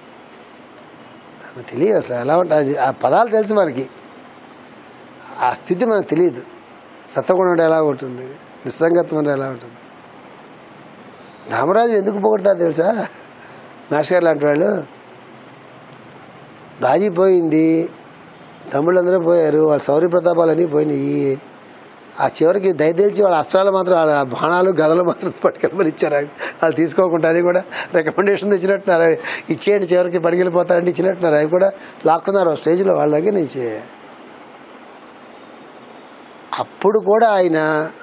మనకు తెలియదు అసలు ఎలా ఉంటాయి ఆ పదాలు తెలుసు మనకి ఆ స్థితి మనకు తెలియదు సత్వగుణం అంటే ఎలా ఉంటుంది నిస్సంగత్వం అంటే ఎలా ఉంటుంది ధర్మరాజు ఎందుకు పొగడతారు తెలుసా మాస్టర్ గారు లాంటి వాళ్ళు భార్య పోయింది తమ్ముళ్ళందరూ పోయారు వాళ్ళ శౌర్య ప్రతాపాలన్నీ పోయినాయి ఆ చివరికి దయతేల్చి వాళ్ళ అస్త్రాలు మాత్రం వాళ్ళ బాణాలు గదలు మాత్రం పట్టుకెళ్ళమని ఇచ్చారు ఆయన. వాళ్ళు తీసుకోకుండా అది కూడా రికమెండేషన్ ఇచ్చినట్టున్నారు ఇచ్చేయండి చివరికి పడికెళ్ళిపోతారంటే ఇచ్చినట్టున్నారు అవి కూడా లాక్కున్నారు ఆ స్టేజ్లో వాళ్ళ దగ్గర నుంచి అప్పుడు కూడా ఆయన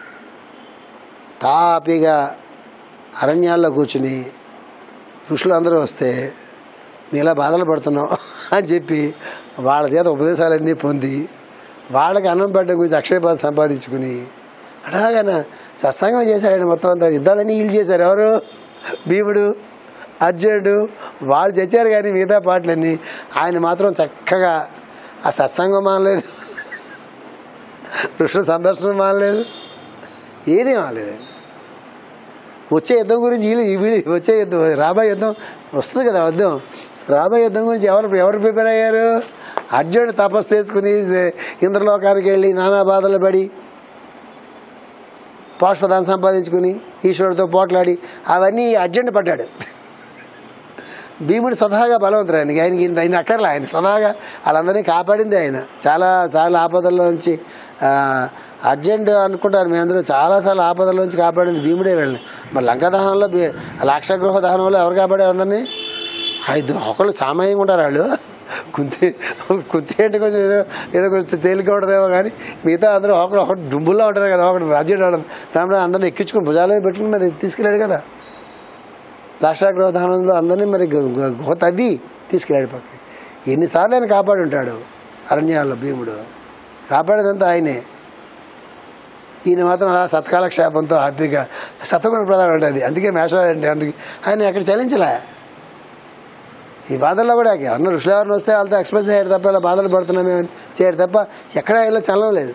తాపిగా అరణ్యాల్లో కూర్చుని ఋషులు అందరూ వస్తే "మేము ఇలా బాధలు పడుతున్నాం అని చెప్పి వాళ్ళ చేత ఉపదేశాలన్నీ పొంది వాళ్ళకి అన్నం పెట్టడం గురించి అక్షయపాద సంపాదించుకుని అలాగన సత్సంగం చేశాడు మొత్తం అంతా యుద్ధాలన్నీ వీళ్ళు చేశారు ఎవరు భీముడు అర్జునుడు వాళ్ళు చచ్చారు కానీ మిగతా పాటలన్నీ ఆయన మాత్రం చక్కగా ఆ సత్సంగం మానలేదు ఋషుల సందర్శనం మానలేదు ఏది మానలేదు వచ్చే యుద్ధం గురించి వీళ్ళు వీళ్ళు వచ్చే యుద్ధం రాబోయే యుద్ధం వస్తుంది కదా యుద్ధం రాబోయే యుద్ధం గురించి ఎవరు ఎవరు ప్రిపేర్ అయ్యారు అర్జునుడు తపస్సు చేసుకుని ఇంద్రలోకానికి వెళ్ళి నానా బాధలు పడి పాష్పదాన్ని సంపాదించుకుని ఈశ్వరుడితో పోట్లాడి అవన్నీ అర్జునుడు పడ్డాడు భీముడు స్వతహాగా బలవంతుడు ఆయనకి ఆయనకి ఇంత ఆయన అక్కర్లే ఆయన స్వతహాగా వాళ్ళందరినీ కాపాడింది ఆయన చాలా చాలా ఆపదల్లోంచి ఆ, అర్జెంట్ అనుకుంటారు మీ అందరూ చాలాసార్లు ఆపదల్లోంచి కాపాడింది భీముడే వెళ్ళి మరి లంకా దహనంలో భీ- లాక్షగృహ దహనంలో ఎవరు కాపాడారు అందరినీ ఐదు ఒకళ్ళు సామాన్యంగా ఉంటారు వాళ్ళు కుంతి కుంతి అంటే కొంచెం ఏదో ఏదో కొంచెం తేలిక ఉంటుందేమో కానీ మిగతా అందరూ ఒకడు ఒకటి డుంబుల్లో ఉంటారు కదా ఒకటి రాజ్యం వాడు దాని అందరిని ఎక్కించుకుని భుజాలు మీద పెట్టుకుని మరి తీసుకెళ్ళాడు కదా లాక్షాగ్రహ దహనంలో అందరినీ మరి గు- గు- గుహ తవ్వి తీసుకెళ్ళాడు పక్కకి ఎన్నిసార్లు ఆయన కాపాడి ఉంటాడు అరణ్యాల్లో భీముడు కాపాడేదంతా ఆయనే ఈయన మాత్రం అలా సత్కాలక్షేపంతో హ్యాపీగా సత్వగుణ ప్రధానం ఉంటుంది అందుకే మేషాడండి అందుకే ఆయన ఎక్కడ చలించలే ఈ బాధల్లో కూడా అన్న ఋషులు ఎవరిని వస్తే వాళ్ళతో ఎక్స్ప్రెస్ చేయడు తప్ప ఇలా బాధలు పడుతున్నామే అని చేయడు తప్ప ఎక్కడ ఇలా చలనం లేదు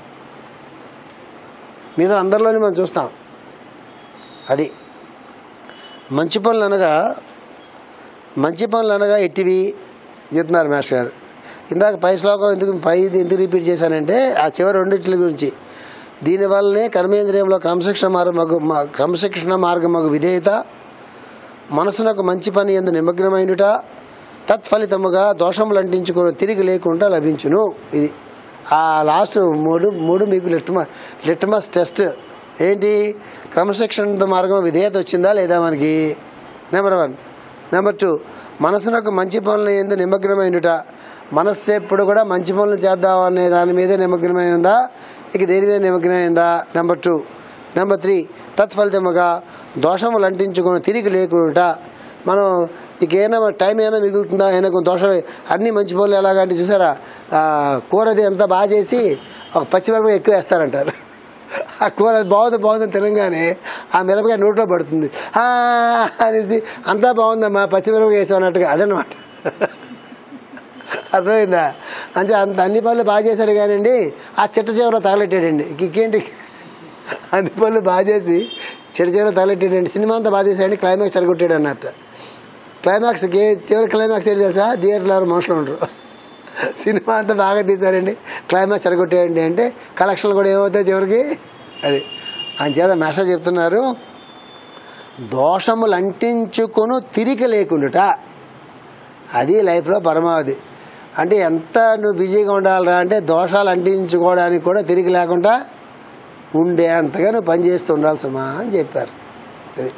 మీద అందరిలోనే మనం చూస్తాం అది మంచి పనులు అనగా మంచి పనులు అనగా ఎట్టివి చెప్తున్నారు మాస్టర్ గారు ఇందాక పై శ్లోకం ఎందుకు పై ఎందుకు రిపీట్ చేశానంటే ఆ చివరి రెండింటి గురించి దీనివల్లనే కర్మేంద్రియంలో క్రమశిక్షణ మార్గమగు మా- క్రమశిక్షణ మార్గమగు విధేయత మనసునకు మంచి పని ఎందు నిమగ్నమైనట తత్ఫలితముగా దోషములు అంటించుకుని తిరిగి లేకుండా లభించును ఇది ఆ లాస్ట్ మూడు మూడు మీకు లిట్మ లిట్మస్ టెస్ట్ ఏంటి క్రమశిక్షణ మార్గం విధేయత వచ్చిందా లేదా మనకి నెంబర్ వన్ నెంబర్ టూ మనసునకు మంచి పనులు ఎందు నిమగ్నమైనట మనస్సు ఎప్పుడు కూడా మంచి పనులు చేద్దాం అనే దాని మీదే నిమగ్నమై ఉందా ఇక దేని మీద నిమగ్నమైందా నెంబర్ టూ నెంబర్ త్రీ తత్ఫలితముగా దోషములు అంటించుకుని తిరిగి లేకుండా మనం ఇక ఏమైనా టైం ఏమైనా మిగులుతుందా ఏమైనా కొన్ని దోషాలు అన్ని మంచి పనులు ఎలాగంటే చూసారా ఆ, కూరది అంతా బాగా చేసి ఒక పచ్చిమిరపకాయ ఎక్కువ వేస్తారంటారు ఆ కూర బాగుంది బాగుందని తినగానే ఆ మిరపకాయ నోట్లో పడుతుంది "ఆ" అనేసి అంతా బాగుందమ్మా పచ్చిమిరపకాయ వేసాం అన్నట్టుగా అదనమాట అర్థమైందా అంటే అంత అన్ని పనులు బాగా చేశాడు కానివ్వండి ఆ చిట్ట చివరిలో తగలెట్టాడండి ఇక ఇంకేంటి అన్ని పనులు బాగా చేసి చిట్ట చివరిలో తగలెట్టాడండి సినిమా అంతా బాగా చేశాడండి క్లైమాక్స్ సరిగొట్టాడు అన్నట్టు క్లైమాక్స్కి చివరి క్లైమాక్స్ ఏంటి తెలుసా థియేటర్లో ఎవరు మనుషులు ఉండరు సినిమా అంతా బాగా తీశారండి క్లైమాక్స్ సరిగొట్టేయండి అంటే కలెక్షన్లు కూడా ఏమవుతాయి చివరికి అది ఆయన చేత మెసేజ్ చెప్తున్నారు దోషములు అంటించుకొను తిరిగి లేకుండుట అది లైఫ్లో పరమావధి అంటే ఎంత నువ్వు బిజీగా ఉండాలిరా అంటే దోషాలు అంటించుకోవడానికి కూడా తిరిగి లేకుండా ఉండే అంతగా నువ్వు పని చేస్తూ ఉండాలి సుమా అని చెప్పారు అది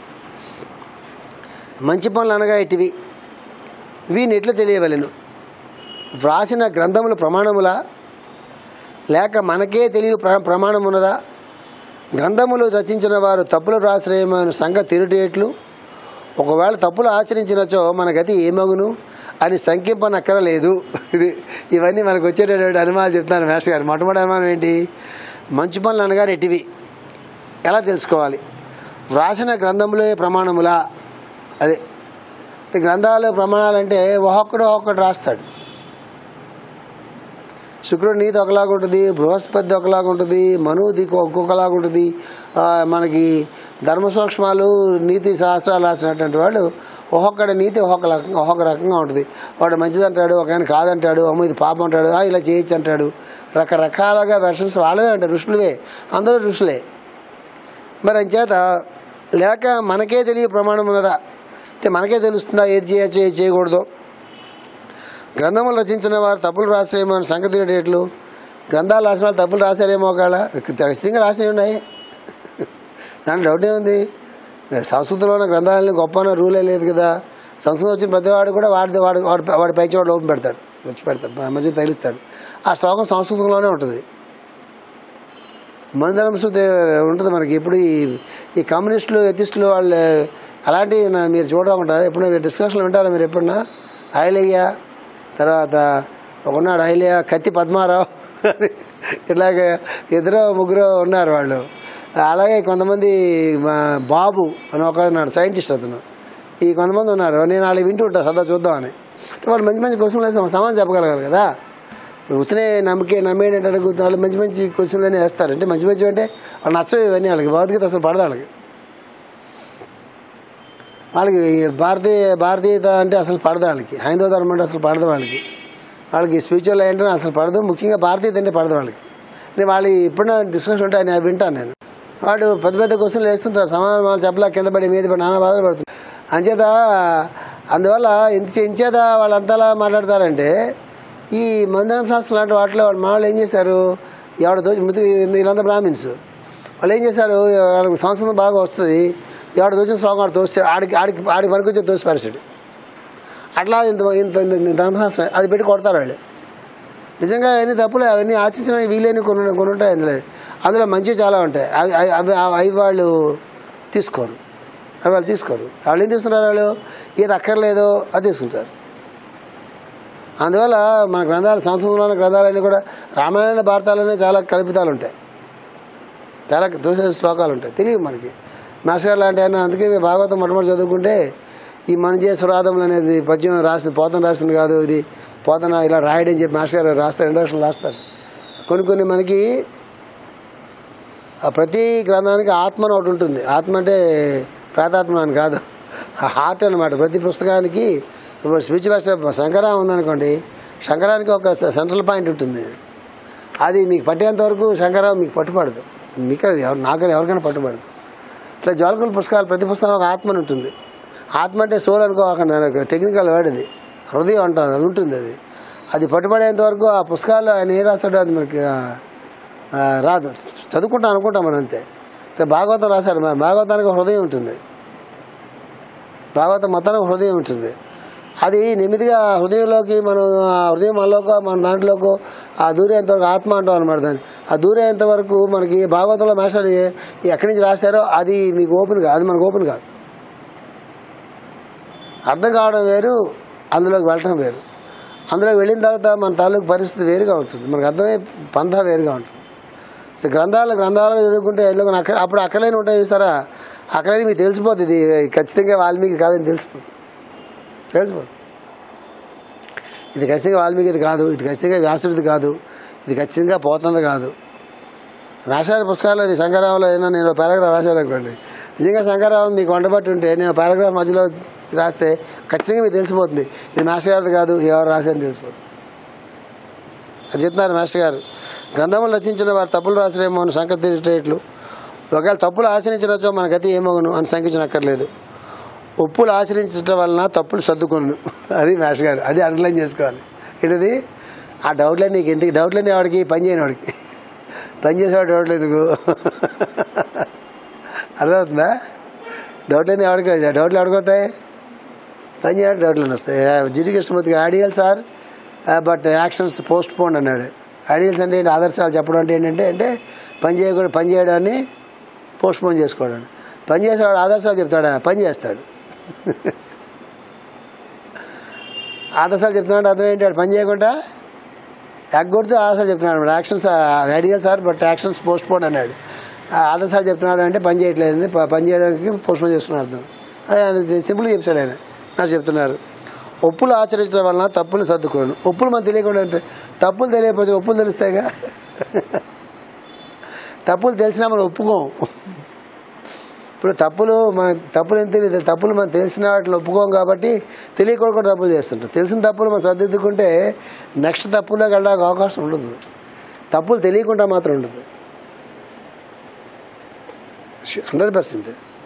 మంచి పనులు అనగా ఇటివి వీని ఎట్లు తెలియవలెను వ్రాసిన గ్రంథములు ప్రమాణములా లేక మనకే తెలియ ప్ర ప్రమాణమున్నదా గ్రంథములు రచించిన వారు తప్పులు రాశ్రయమైన సంగతి తిరుటేట్లు ఒకవేళ తప్పులు ఆచరించినచో మన గతి ఏమగును అని సంకింపనక్కరలేదు ఇది ఇవన్నీ మనకు వచ్చేటటువంటి అనుమానాలు చెప్తున్నారు మేస్టర్ గారు మొట్టమొదటి అనుమానం ఏంటి మంచి పనులు అనగా ఎట్టివి ఎలా తెలుసుకోవాలి వ్రాసిన గ్రంథములే ప్రమాణములా అదే ఈ గ్రంథాలు ప్రమాణాలు అంటే ఒక్కొక్కడు ఒక్కొక్కటి రాస్తాడు శుక్రుడు నీతి ఒకలాగా ఉంటుంది బృహస్పతి ఒకలాగా ఉంటుంది మనుది ఒక్కొక్కలాగా ఉంటుంది ఆ, మనకి ధర్మ సూక్ష్మాలు నీతి శాస్త్రాలు రాసినటువంటి వాడు ఒక్కొక్కడి నీతి ఒక్కొక్క రకంగా ఒక్కొక్క రకంగా ఉంటుంది వాడు మంచిది అంటాడు ఒక ఆయన కాదంటాడు అమ్మ ఇది పాపం అంటాడు "ఆ, ఇలా చేయొచ్చు అంటాడు రకరకాలుగా వెర్షన్స్ వాళ్ళవే అంటారు ఋషులువే అందరూ ఋషులే మరి అంచేత లేక మనకే తెలియ ప్రమాణం ఉన్నదా అయితే మనకే తెలుస్తుందా ఏది చేయొచ్చు ఏది చేయకూడదు గ్రంథములు రచించిన వారు తప్పులు రాసారేమో అని సంగతి ఎట్లు గ్రంథాలు రాసిన వాళ్ళు తప్పులు రాశారేమో ఒకవేళ ఖచ్చితంగా రాసినవి ఉన్నాయి దాని డౌట్ ఏముంది సంస్కృతంలో ఉన్న గ్రంథాలని గొప్ప అన్న రూలే లేదు కదా సంస్కృతం వచ్చిన ప్రతివాడు కూడా వాడి వాడు వాడి వాడి పై చోట లోపం పెడతాడు వచ్చి పెడతాడు మధ్య తగిలిస్తాడు ఆ శ్లోకం సంస్కృతంలోనే ఉంటుంది మనుధర్మ శుద్ధి ఉంటుంది మనకి ఇప్పుడు ఈ ఈ కమ్యూనిస్టులు ఎథిస్టులు వాళ్ళు అలాంటి నా- మీరు చూడకుండా ఎప్పుడైనా డిస్కషన్లు వింటారా మీరు ఎప్పుడన్నా ఐలయ్య తర్వాత ఒకనాడు ఐలయ్య కత్తి పద్మారావు ఇట్లాగ ఇద్దరు ముగ్గురు ఉన్నారు వాళ్ళు అలాగే కొంతమంది మా బాబు అని ఒక ఉన్నాడు సైంటిస్ట్ అతను ఈ కొంతమంది ఉన్నారు నేను వాళ్ళు వింటూ ఉంటాను సదా చూద్దామని వాళ్ళు మంచి మంచి క్వశ్చన్లు వేసి సమాధానం చెప్పగలగాలి కదా ఉత్తనే నమ్మకే నమ్మేటంటే వాళ్ళు మంచి మంచి క్వశ్చన్లు అన్నీ వేస్తారు అంటే మంచి మంచి అంటే వాళ్ళు నచ్చవు ఇవన్నీ వాళ్ళకి భగవద్గీత అసలు పడదు వాళ్ళకి వాళ్ళకి భారతీయ భారతీయత అంటే అసలు పడదు వాళ్ళకి హైందవ ధర్మం అంటే అసలు పడదు వాళ్ళకి వాళ్ళకి స్పిరిచువల్ అంటే అసలు పడదు ముఖ్యంగా భారతీయత అంటే పడదు వాళ్ళకి నేను వాళ్ళు ఎప్పుడైనా డిస్కషన్ ఉంటే నేను వింటాను నేను వాడు పెద్ద పెద్ద క్వశ్చన్లు వేస్తుంటారు సమాధానం వాళ్ళు చెప్పలేక కింద పడి మీద పడి నానా బాధలు పడుతుంది అంచేత అందువల్ల ఇంత ఇంచేత వాళ్ళంతలా మాట్లాడతారంటే ఈ మందన శాస్త్రం లాంటి వాటిలో వాళ్ళు మా వాళ్ళు ఏం చేశారు ఎవడ దోచి మృతి వీళ్ళంతా బ్రాహ్మిన్స్ వాళ్ళు ఏం చేశారు వాళ్ళకి సంస్కృతం బాగా వస్తుంది ఎవడ దోచిన శ్లోకం ఆడు తోసి ఆడికి ఆడికి ఆడికి వరకు వచ్చి తోసి పరిస్థితి అట్లా ఇంత ఇంత ఇంత ధర్మశాస్త్రం అది పెట్టి కొడతారు వాళ్ళు నిజంగా అవన్నీ తప్పులే అవన్నీ ఆశించిన వీలేని కొన్ని కొన్ని ఉంటాయి అందులో అందులో మంచి చాలా ఉంటాయి అవి అవి- అవి అవి వాళ్ళు తీసుకోరు అవి వాళ్ళు తీసుకోరు వాళ్ళు ఏం తీసుకుంటారు వాళ్ళు ఏది అక్కర్లేదో అది తీసుకుంటారు అందువల్ల మన గ్రంథాలు సంస్కృతంలో ఉన్న గ్రంథాలన్నీ కూడా రామాయణ భారతాలనే చాలా కల్పితాలు ఉంటాయి చాలా దోష శ్లోకాలు ఉంటాయి తెలియదు మనకి మాస్టర్ గారు లాంటి ఆయన అందుకే మేము భాగవతం మొట్టమొదటి చదువుకుంటే ఈ మనజే సురాధములు అనేది పద్యం రాసింది పోతన రాసింది కాదు ఇది పోతన ఇలా రాయడని చెప్పి మాస్టర్ గారు రాస్తారు ఇంట్రడక్షన్ రాస్తారు కొన్ని కొన్ని మనకి ఆ ప్రతి గ్రంథానికి ఆత్మ అని ఒకటి ఉంటుంది ఆత్మ అంటే ప్రాతాత్మ అని కాదు హార్ట్ అనమాట ప్రతి పుస్తకానికి ఇప్పుడు స్పీచ్ భాష శంకరా ఉందనుకోండి శంకరానికి ఒక సెంట్రల్ పాయింట్ ఉంటుంది అది మీకు పట్టేంత వరకు శంకరావు మీకు పట్టుపడదు మీకు ఎవరు నాకని ఎవరికైనా పట్టుపడదు ఇట్లా జ్వాలకుల పుస్తకాలు ప్రతి పుస్తకం ఒక ఆత్మ అని ఉంటుంది ఆత్మ అంటే సోల్ అనుకోకుండా టెక్నికల్ వర్డ్ అది హృదయం అంటారు అది ఉంటుంది అది అది పట్టుబడేంత వరకు ఆ పుస్తకాలు ఆయన ఏం రాస్తాడో అది మనకి ఆ, ఆ, రాదు చదువుకుంటాం అనుకుంటాం మనం అంతే ఇట్లా భాగవతం రాశారు మరి భాగవతానికి ఒక హృదయం ఉంటుంది భాగవతం మొత్తానికి ఒక హృదయం ఉంటుంది అది నెమ్మదిగా హృదయంలోకి మనం ఆ హృదయం మనలోకి మన దాంట్లోకి ఆ దూరేంతవరకు ఆత్మ అంటాం అనమాట దాన్ని ఆ దూరేంత వరకు మనకి భాగవతంలో మాస్టర్ ఎక్కడి నుంచి రాశారో అది మీకు ఓపెన్ కాదు అది మనకు ఓపెన్ కాదు అర్థం కావడం వేరు అందులోకి వెళ్ళటం వేరు అందులోకి వెళ్ళిన తర్వాత మన తాలూకు పరిస్థితి వేరుగా ఉంటుంది మనకు అర్థమయ్యే పంథ వేరుగా ఉంటుంది సో గ్రంథాలు గ్రంథాలు చదువుకుంటే ఏదో ఒక అక్క అప్పుడు అక్కలేని ఉంటాయి చూసారా అక్కలేని మీకు తెలిసిపోతుంది ఇది ఖచ్చితంగా వాల్మీకి కాదని తెలిసిపోతుంది తెలిసిపోతుంది ఇది ఖచ్చితంగా వాల్మీకిది కాదు ఇది ఖచ్చితంగా వ్యాసుడిది కాదు ఇది ఖచ్చితంగా పోతుంది కాదు రాశారు పుస్తకాలు ఈ శంకరరావులో ఏదైనా నేను పారాగ్రాఫ్ రాశాను అనుకోండి నిజంగా శంకరరావు మీకు వంటబట్టి ఉంటే నేను పారాగ్రాఫ్ మధ్యలో రాస్తే ఖచ్చితంగా మీకు తెలిసిపోతుంది ఇది మాస్టర్ గారిది కాదు ఎవరు రాశారని తెలిసిపోతుంది అది చెప్తున్నారు మాస్టర్ గారు గ్రంథములు రచించిన వారు తప్పులు రాసిరేమో అని శంకర్ తీసేట్లు ఒకవేళ తప్పులు ఆచరించినచో మన గతి ఏమోగను అని శంకించనక్కర్లేదు ఒప్పులు ఆచరించడం వలన తప్పులు సర్దుకొను అది మాస్టర్ గారు అది అండర్లైన్ చేసుకోవాలి ఏంటది ఆ డౌట్లన్నీ నీకు ఎందుకు డౌట్లన్నీ వాడికి పని చేయని వాడికి పని చేసేవాడు డౌట్లు ఎందుకు అర్థమవుతుందా డౌట్లన్నీ ఎవరికి డౌట్లు ఎవరికొస్తాయి పని చేయడం డౌట్లు వస్తాయి జిటి కృష్ణమూర్తికి ideal sir but actions postpone అన్నాడు ఐడియల్స్ అంటే ఏంటి ఆదర్శాలు చెప్పడం అంటే ఏంటంటే అంటే పని చేయకూడదు పని చేయడాన్ని పోస్ట్ పోన్ చేసుకోవడం పని చేసేవాడు ఆదర్శాలు చెప్తాడా పని చేస్తాడు ఆదర్శాలు చెప్తున్నాడు అర్థం ఏంటి వాడు పని చేయకుండా ఎగ్గొడుతూ ఆదర్శాలు చెప్తున్నాడు అన్నమాట actions ideal sir but actions postpone అన్నాడు ఆ ఆదర్శాలు చెప్తున్నాడు అంటే పని చేయట్లేదు ప- పని చేయడానికి పోస్ట్ పోన్ చేస్తున్నాడు అర్థం అదే సింపుల్గా చెప్తాడు ఆయన నాకు చెప్తున్నారు ఒప్పులు ఆచరించడం వలన తప్పులు సర్దుకోను ఒప్పులు మనకు తెలియకుండా అంటే తప్పులు తెలియకపోతే ఒప్పులు తెలుస్తాయిగా తప్పులు తెలిసినా మనం ఒప్పుకోం ఇప్పుడు తప్పులు మన తప్పులు ఎంత తెలియదు తప్పులు మనం తెలిసిన వాటిని ఒప్పుకోం కాబట్టి తెలియకుండా కూడా తప్పులు చేస్తుంటాం తెలిసిన తప్పులు మనం సర్దిద్దుకుంటే నెక్స్ట్ తప్పులోకి వెళ్ళడానికి అవకాశం ఉండదు తప్పులు తెలియకుండా మాత్రం ఉండదు హండ్రెడ్ పర్సెంట్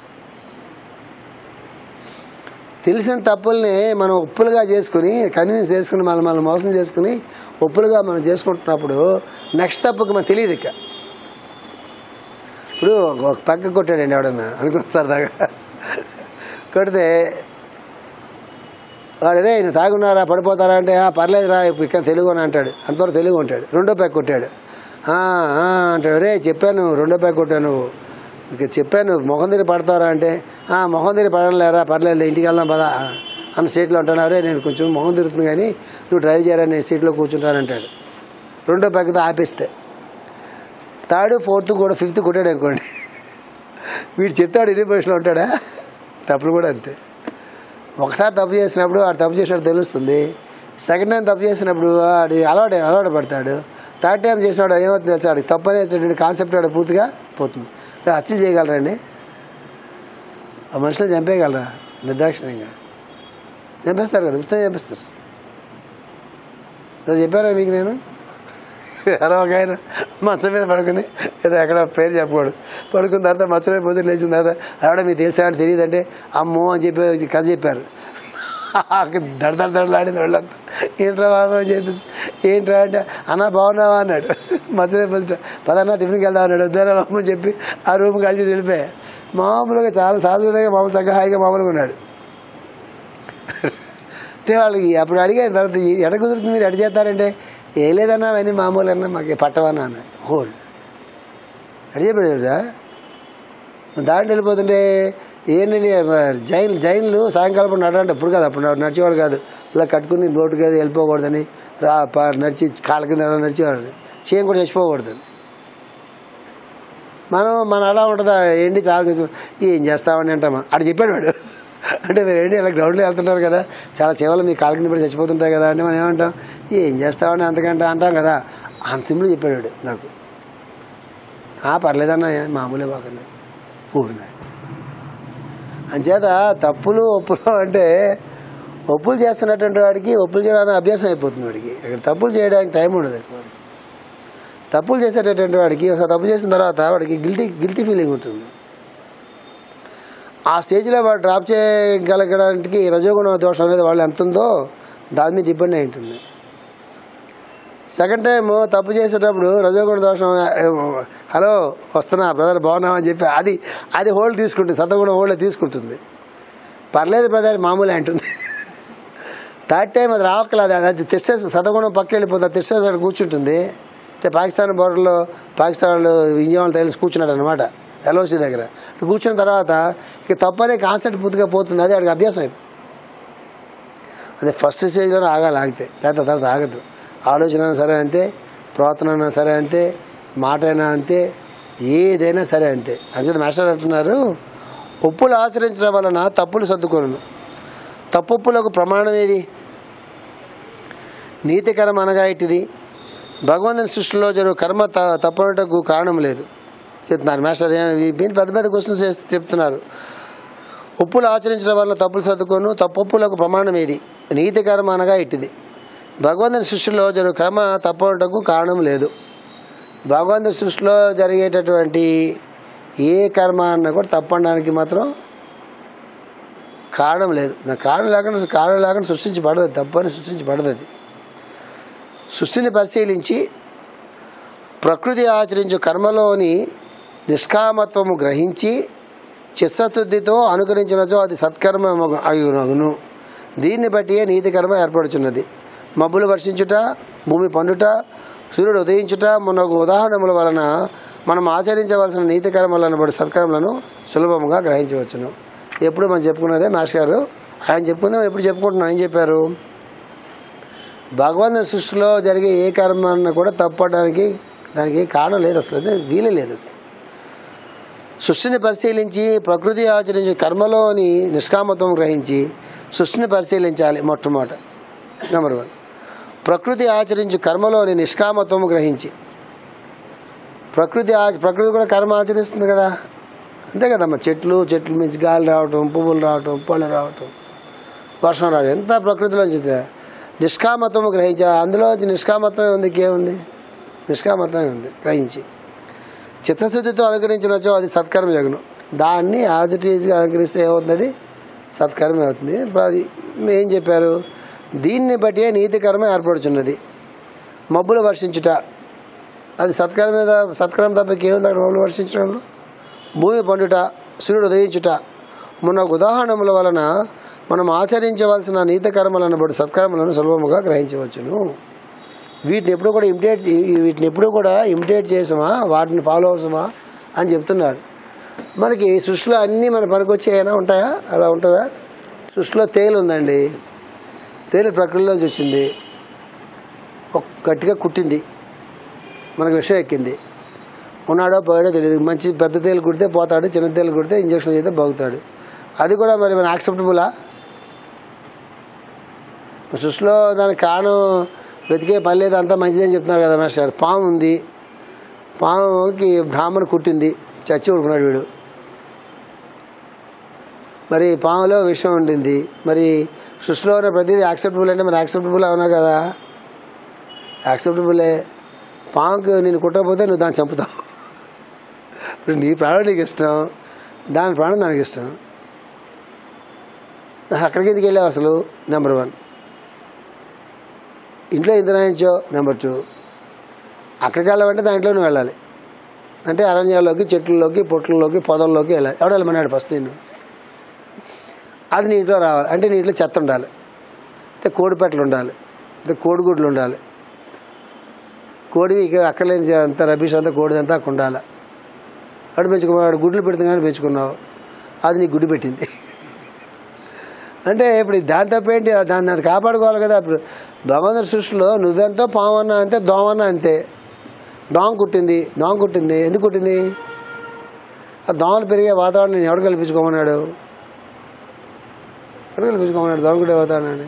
తెలిసిన తప్పుల్ని మనం ఒప్పులుగా చేసుకుని కన్విన్స్ చేసుకుని మనం మనం మోసం చేసుకుని ఒప్పులుగా మనం చేసుకుంటున్నప్పుడు నెక్స్ట్ తప్పుకి మనకు తెలియదు ఇక ఇప్పుడు ఒక పక్క కొట్టాడండి ఎవడన్నా అనుకున్నా సరదాగా కొడితే వాడు రే నువ్వు తాగున్నారా పడిపోతారా అంటే "ఆ, పర్లేదురా ఇప్పుడు ఇక్కడ తెలుగు అని అంటాడు అంతవరకు తెలుగు ఉంటాడు రెండో ప్యాక్ కొట్టాడు "ఆ, ఆ" అంటాడు రే చెప్పాను రెండో ప్యాక్ కొట్టాను ఇక చెప్పాను మొహం తిరిగి పడతారా అంటే "ఆ, మొహం తిరిగి పడలేరా పర్లేదు ఇంటికి వెళ్దాం పదా అన్న సీట్లో ఉంటాను రే నేను కొంచెం మొహం తిరుగుతుంది కానీ నువ్వు డ్రైవ్ చేయరా నేను సీట్లో కూర్చుంటానంటాడు రెండో ప్యాక్తో ఆపేస్తే థర్డ్ ఫోర్త్ కూడా ఫిఫ్త్ కొట్టాడు అనుకోండి వీడు చెప్తాడు ఇన్ని పొజిషన్లో ఉంటాడా తప్పులు కూడా అంతే ఒకసారి తప్పు చేసినప్పుడు వాడు తప్పు చేసినట్టు తెలుస్తుంది సెకండ్ టైం తప్పు చేసినప్పుడు వాడి అలవాటు అలవాటు పడతాడు థర్డ్ టైం చేసినాడు ఏమవుతుంది తెలుసా వాడికి తప్పు అనేటువంటి కాన్సెప్ట్ వాడు పూర్తిగా పోతుంది హత్య చేయగలరండి ఆ మనుషులను చంపేయగలరా నిర్దాక్షిణ్యంగా చంపేస్తారు కదా ఉత్తరం చంపేస్తారు ఈరోజు చెప్పారా మీకు నేను ఎవరో ఒక ఆయన మంచం మీద పడుకుని ఏదో ఎక్కడ పేరు చెప్పకూడదు పడుకున్న తర్వాత మంచం మీద పొద్దున్న లేచిన తర్వాత ఆవిడ మీకు తెలిసా అంటే తెలియదు అంటే అమ్మో అని చెప్పి కథ చెప్పారు దడదడ దడలాడింది వాళ్ళంతా ఏంట్రా బాబు అని చెప్పి ఏంట్రా అంటే అన్న బాగున్నావా అన్నాడు మంచం మీద పొద్దుట పదన్నా టిఫిన్కి వెళ్దాం అన్నాడు వద్దారా బాబు అని చెప్పి ఆ రూమ్ కలిసి వెళ్ళిపోయా మామూలుగా చాలా సాధారణంగా మామూలు చక్కగా హాయిగా మామూలుగా ఉన్నాడు అంటే వాళ్ళకి అప్పుడు అడిగాను తర్వాత ఎడ కుదురుతుంది మీరు ఎడ చేస్తారంటే ఏ లేదన్నా అవన్నీ మామూలు అన్నా మాకు పట్టవన్నా అన్నాడు హోల్ అడిగే చెప్పాడు తెలుసా దాంట్లో వెళ్ళిపోతుంటే ఏంటండి జైన్ జైన్లు సాయంకాలం పూట నడంటే ఇప్పుడు కాదు అప్పుడు నడిచేవాడు కాదు ఇలా కట్టుకుని రోడ్డు కదా వెళ్ళిపోకూడదని రా ప- నడిచి కాళ్ళ కింద అలా నడిచేవాడు చేయం కూడా చచ్చిపోకూడదని మనం మన అలా ఉంటుందా ఏంటి చాలా చేసి ఏం చేస్తామని అంటామా అటు చెప్పాడు వాడు అంటే మీరు ఏంటి ఇలా గ్రౌండ్లో వెళ్తుంటారు కదా చాలా చెవులు మీ కాళ్ళ కింద పడి చచ్చిపోతుంటాయి కదా అంటే మనం ఏమంటాం ఏం చేస్తామని అంతకంటే అంటాం కదా అంత సింపుల్ చెప్పాడు వాడు నాకు "ఆ, పర్లేదన్నా ఏ, మామూలే బాగున్నా ఊరినా అంచేత తప్పులు ఒప్పులు అంటే ఒప్పులు చేస్తున్నటువంటి వాడికి ఒప్పులు చేయడానికి అభ్యాసం అయిపోతుంది వాడికి ఇక్కడ తప్పులు చేయడానికి టైం ఉండదు ఎక్కువ తప్పులు చేసేటటువంటి వాడికి ఒకసారి తప్పు చేసిన తర్వాత వాడికి గిల్టీ గిల్టీ ఫీలింగ్ ఉంటుంది ఆ స్టేజ్లో వాడు డ్రాప్ చేయగలగడానికి రజోగుణ దోషం అనేది వాళ్ళు ఎంత ఉందో దాని మీద డిపెండ్ అయి ఉంటుంది సెకండ్ టైం తప్పు చేసేటప్పుడు రజోగుణ దోషం ఏ, హలో వస్తున్నా బ్రదర్ బాగున్నావా అని చెప్పి అది అది హోల్డ్ తీసుకుంటుంది సతగుణం హోల్డ్ తీసుకుంటుంది పర్లేదు బ్రదర్ మామూలే అంటుంది థర్డ్ టైం అది రావక్కలేదు అది- అది తిష్టేసి సతగుణం పక్క వెళ్ళిపోతుంది తిష్టేసి అక్కడ కూర్చుంటుంది అంటే పాకిస్తాన్ బోర్డర్లో పాకిస్తాన్ వాళ్ళు ఇండియా వాళ్ళు తెలిసి కూర్చున్నాడు అనమాట ఎల్ఓసి దగ్గర అక్కడ కూర్చున్న తర్వాత ఇక తప్పనే కాన్సెప్ట్ పూర్తిగా పోతుంది అది వాడికి అభ్యాసం అయిపోయింది అదే ఫస్ట్ స్టేజ్లోనే ఆగాలి ఆగితే లేకపోతే తర్వాత ఆగదు ఆలోచన అయినా సరే అంతే ప్రవర్తన అయినా సరే అంతే మాట అయినా అంతే ఏదైనా సరే అంతే అంతే మాస్టర్ అంటున్నారు ఒప్పులు ఆచరించడం వలన తప్పులు సర్దుకోను తప్పొప్పులకు ప్రమాణం ఏది నీతికరం అనగా ఇటుది భగవంతుని సృష్టిలో జరుగు కర్మ త తప్పనటకు కారణం లేదు చెప్తున్నారు మాస్టర్ ఏ- ఈ పెద్ద పెద్ద క్వశ్చన్స్ చేసి చెప్తున్నారు ఒప్పులు ఆచరించడం వల్ల తప్పులు సర్దుకోను తప్పొప్పులకు ప్రమాణం ఏది నీతి కర్మ అనగా ఇట్టిది భగవంతుని సృష్టిలో జరుగు క్రమ తప్పటకు కారణం లేదు భగవంతుని సృష్టిలో జరిగేటటువంటి ఏ కర్మ అన్నా కూడా తప్పడానికి మాత్రం కారణం లేదు నా కారణం లేకుండా కారణం లేకుండా సృష్టించబడదు తప్పని సృష్టించబడదు అది సృష్టిని పరిశీలించి ప్రకృతి ఆచరించు కర్మలోని నిష్కామత్వము గ్రహించి చిత్తశుద్ధితో అనుకరించినచో అది సత్కర్మ అగును దీన్ని బట్టియే నీతి కర్మ ఏర్పడుచున్నది మబ్బులు వర్షించుట భూమి పండుట సూర్యుడు ఉదయించుట మొన్నొక ఉదాహరణముల వలన మనం ఆచరించవలసిన నీతి కర్మలను బట్టి సత్కర్మలను సులభముగా గ్రహించవచ్చును ఎప్పుడు మనం చెప్పుకున్నదే మాస్టర్ గారు ఆయన చెప్పుకుందాం ఎప్పుడు చెప్పుకుంటున్నాం ఏం చెప్పారు భగవంతుని సృష్టిలో జరిగే ఏ కర్మను కూడా తప్పడానికి దానికి కారణం లేదు అసలు అదే వీలే లేదు అసలు సృష్టిని పరిశీలించి ప్రకృతి ఆచరించే కర్మలోని నిష్కామత్వం గ్రహించి సృష్టిని పరిశీలించాలి మొట్టమొదట నెంబర్ వన్ ప్రకృతి ఆచరించు కర్మలోని నిష్కామత్వం గ్రహించి ప్రకృతి ఆచ ప్రకృతి కూడా కర్మ ఆచరిస్తుంది కదా అంతే కదమ్మా చెట్లు చెట్లు మించి గాలి రావటం పువ్వులు రావటం పళ్ళు రావటం వర్షం రావడం ఎంత ప్రకృతిలో చూస్తే నిష్కామత్వం గ్రహించా అందులో నిష్కామత్వం ఉంది ఇంకేముంది నిష్కామత్వమే ఉంది గ్రహించి చిత్తశుద్ధితో అనుకరించినచో అది సత్కర్మ జగను దాన్ని యాజిటీజ్గా అనుకరిస్తే ఏమవుతుంది సత్కర్మ అవుతుంది ఇప్పుడు అది ఏం చెప్పారు దీన్ని బట్టి నీతి కర్మ ఏర్పడుచున్నది మబ్బులు వర్షించుట అది సత్కర్మ మీద సత్కర్మ తప్ప ఏముంది అక్కడ మబ్బులు వర్షించడంలో భూమి పండుట సూర్యుడు ఉదయించుట మొన్న ఒక ఉదాహరణముల వలన మనం ఆచరించవలసిన నీత కర్మలను బట్టి సత్కర్మలను సులభముగా గ్రహించవచ్చును వీటిని ఎప్పుడు కూడా ఇమిటేట్ వీటిని ఎప్పుడు కూడా ఇమిటేట్ చేసామా వాటిని ఫాలో అవసమా అని చెప్తున్నారు మనకి సృష్టిలో అన్నీ మన పనికొచ్చి ఏమైనా ఉంటాయా అలా ఉంటుందా సృష్టిలో తేలు ఉందండి తేలు ప్రకృతిలోంచి వచ్చింది ఒక గట్టిగా కుట్టింది మనకు విషయం ఎక్కింది ఉన్నాడో పోయాడో తెలియదు మంచి పెద్ద తేలు కుడితే పోతాడు చిన్న తేలు కుడితే ఇంజక్షన్ చేస్తే బాగుతాడు అది కూడా మరి మన యాక్సెప్టబులా సృష్టిలో దానికి కారణం వెతికే పని లేదు అంతా మంచిదని చెప్తున్నారు కదా మాస్టర్ పాము ఉంది పాముకి బ్రాహ్మణు కుట్టింది చచ్చి ఉడుకున్నాడు వీడు మరి పాములో విషం ఉండింది మరి సృష్టిలో ఉన్న ప్రతిదీ యాక్సెప్టబుల్ అంటే మరి యాక్సెప్టబుల్ అవునా కదా యాక్సెప్టబులే పాముకి నేను కుట్టకపోతే నువ్వు దాన్ని చంపుతావు ఇప్పుడు నీ ప్రాణం నీకు ఇష్టం దాని ప్రాణం దానికి ఇష్టం అక్కడికి ఎందుకు వెళ్ళావు అసలు నెంబర్ వన్ ఇంట్లో ఎంత రాయించో నెంబర్ టూ అక్కడికి వెళ్ళాలంటే దాంట్లో నువ్వు వెళ్ళాలి అంటే అరణ్యాల్లోకి చెట్లలోకి పొట్లలోకి పొదల్లోకి వెళ్ళాలి ఎవడు వెళ్ళమన్నాడు ఫస్ట్ నేను అది నీ ఇంట్లో రావాలి అంటే నీ ఇంట్లో చెత్త ఉండాలి అంటే కోడిపెట్టలు ఉండాలి అంటే కోడిగుడ్లు ఉండాలి కోడి ఇక అక్కర్లేని అంత రబీష్ అంతా కోడిదంతా అక్కడ ఉండాలి వాడు పెంచుకున్నాడు గుడ్లు పెడుతుంది కానీ పెంచుకున్నావు అది నీ గుడ్డు పెట్టింది అంటే ఇప్పుడు దాని తప్పేంటి దాన్ని అది కాపాడుకోవాలి కదా ఇప్పుడు భగవంతుడి సృష్టిలో నువ్వెంతో పావన్నా అంతే దోమన్నా అంతే దోమ కుట్టింది దోమ కుట్టింది ఎందుకు కుట్టింది ఆ దోమలు పెరిగే వాతావరణం ఎవడు కల్పించుకోమన్నాడు ఎవడు కల్పించుకోమన్నాడు దోమ కుట్టే వాతావరణాన్ని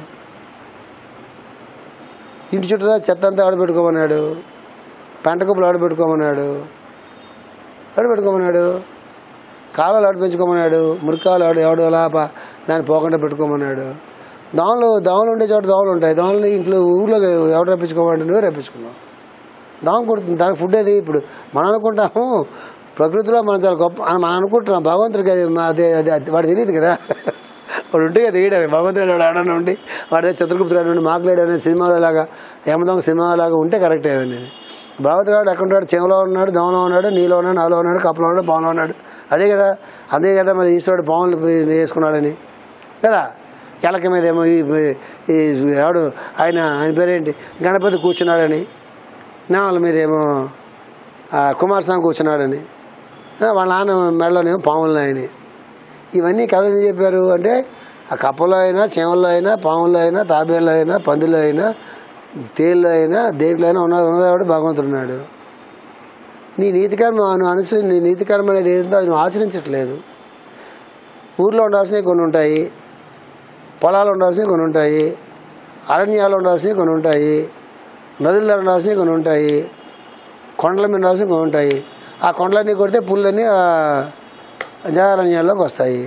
ఇంటి చుట్టూ చెత్త అంతా ఆడ పెట్టుకోమన్నాడు పంట కుప్పలు ఆడ పెట్టుకోమన్నాడు ఆడ పెట్టుకోమన్నాడు కాలాలు ఆడ పెంచుకోమన్నాడు మురికాలు ఆడు ఎవడు లాప దాన్ని పోకుండా పెట్టుకోమన్నాడు దోమలు దోమలు ఉండే చోట దోమలు ఉంటాయి దోమలు ఇంట్లో ఊర్లో ఎవడు రప్పించుకోమంటే నువ్వే రప్పించుకున్నావు దోమ కుడుతుంది దానికి ఫుడ్ అది ఇప్పుడు మనం అనుకుంటాము ప్రకృతిలో మనం చాలా గొప్ప అని మనం అనుకుంటున్నాం భగవంతుడికి అది మా- అదే అది అది వాడు తెలియదు కదా వాడు ఉంటే కదా తీయడానికి భగవంతుడు వాడు ఆడనే ఉండి వాడే చతుర్గుప్తుడు ఉండి మాకులేడు అనే సినిమాలో లాగా యమదొంగ సినిమా లాగా ఉంటే కరెక్ట్ అయ్యింది భగవంతుడు ఎక్కడ ఉన్నాడు చెమలో ఉన్నాడు దోమలో ఉన్నాడు నీలో ఉన్నాడు నాలో ఉన్నాడు కప్పలో ఉన్నాడు పాములో ఉన్నాడు అదే కదా అదే కదా మరి ఈశ్వరుడు పాములు వేసుకున్నాడని కదా ఎలక మీద ఏమో ఈ ఈ ఎవడు ఆయన ఆయన పేరేంటి గణపతి కూర్చున్నాడని నామల మీద ఏమో ఆ, కుమారస్వామి కూర్చున్నాడని ఆ, వాళ్ళ నాన్న మెడలోనేమో పాములు ఆయన ఇవన్నీ కథలు ఏం చెప్పారు అంటే ఆ కప్పలో అయినా చెమల్లో అయినా పాముల్లో అయినా తాబేల్లో అయినా పందులో అయినా తేల్లో అయినా దేంట్లో అయినా ఉన్నది ఉన్నదాడు భగవంతుడు ఉన్నాడు నీ నీతికర్మ నువ్వు అనుసరి నీ నీతికర్మ అనేది ఏదో అది నువ్వు ఆచరించట్లేదు ఊర్లో ఉండాల్సినవి కొన్ని ఉంటాయి పొలాలు ఉండాల్సినవి కొన్ని ఉంటాయి అరణ్యాలు ఉండాల్సినవి కొన్ని ఉంటాయి నదుల్లో ఉండాల్సినవి కొన్ని ఉంటాయి కొండల మీద ఉండాల్సినవి కొన్ని ఉంటాయి ఆ కొండలన్నీ కొడితే పుల్లన్నీ ఆ జలారణ్యాల్లోకి వస్తాయి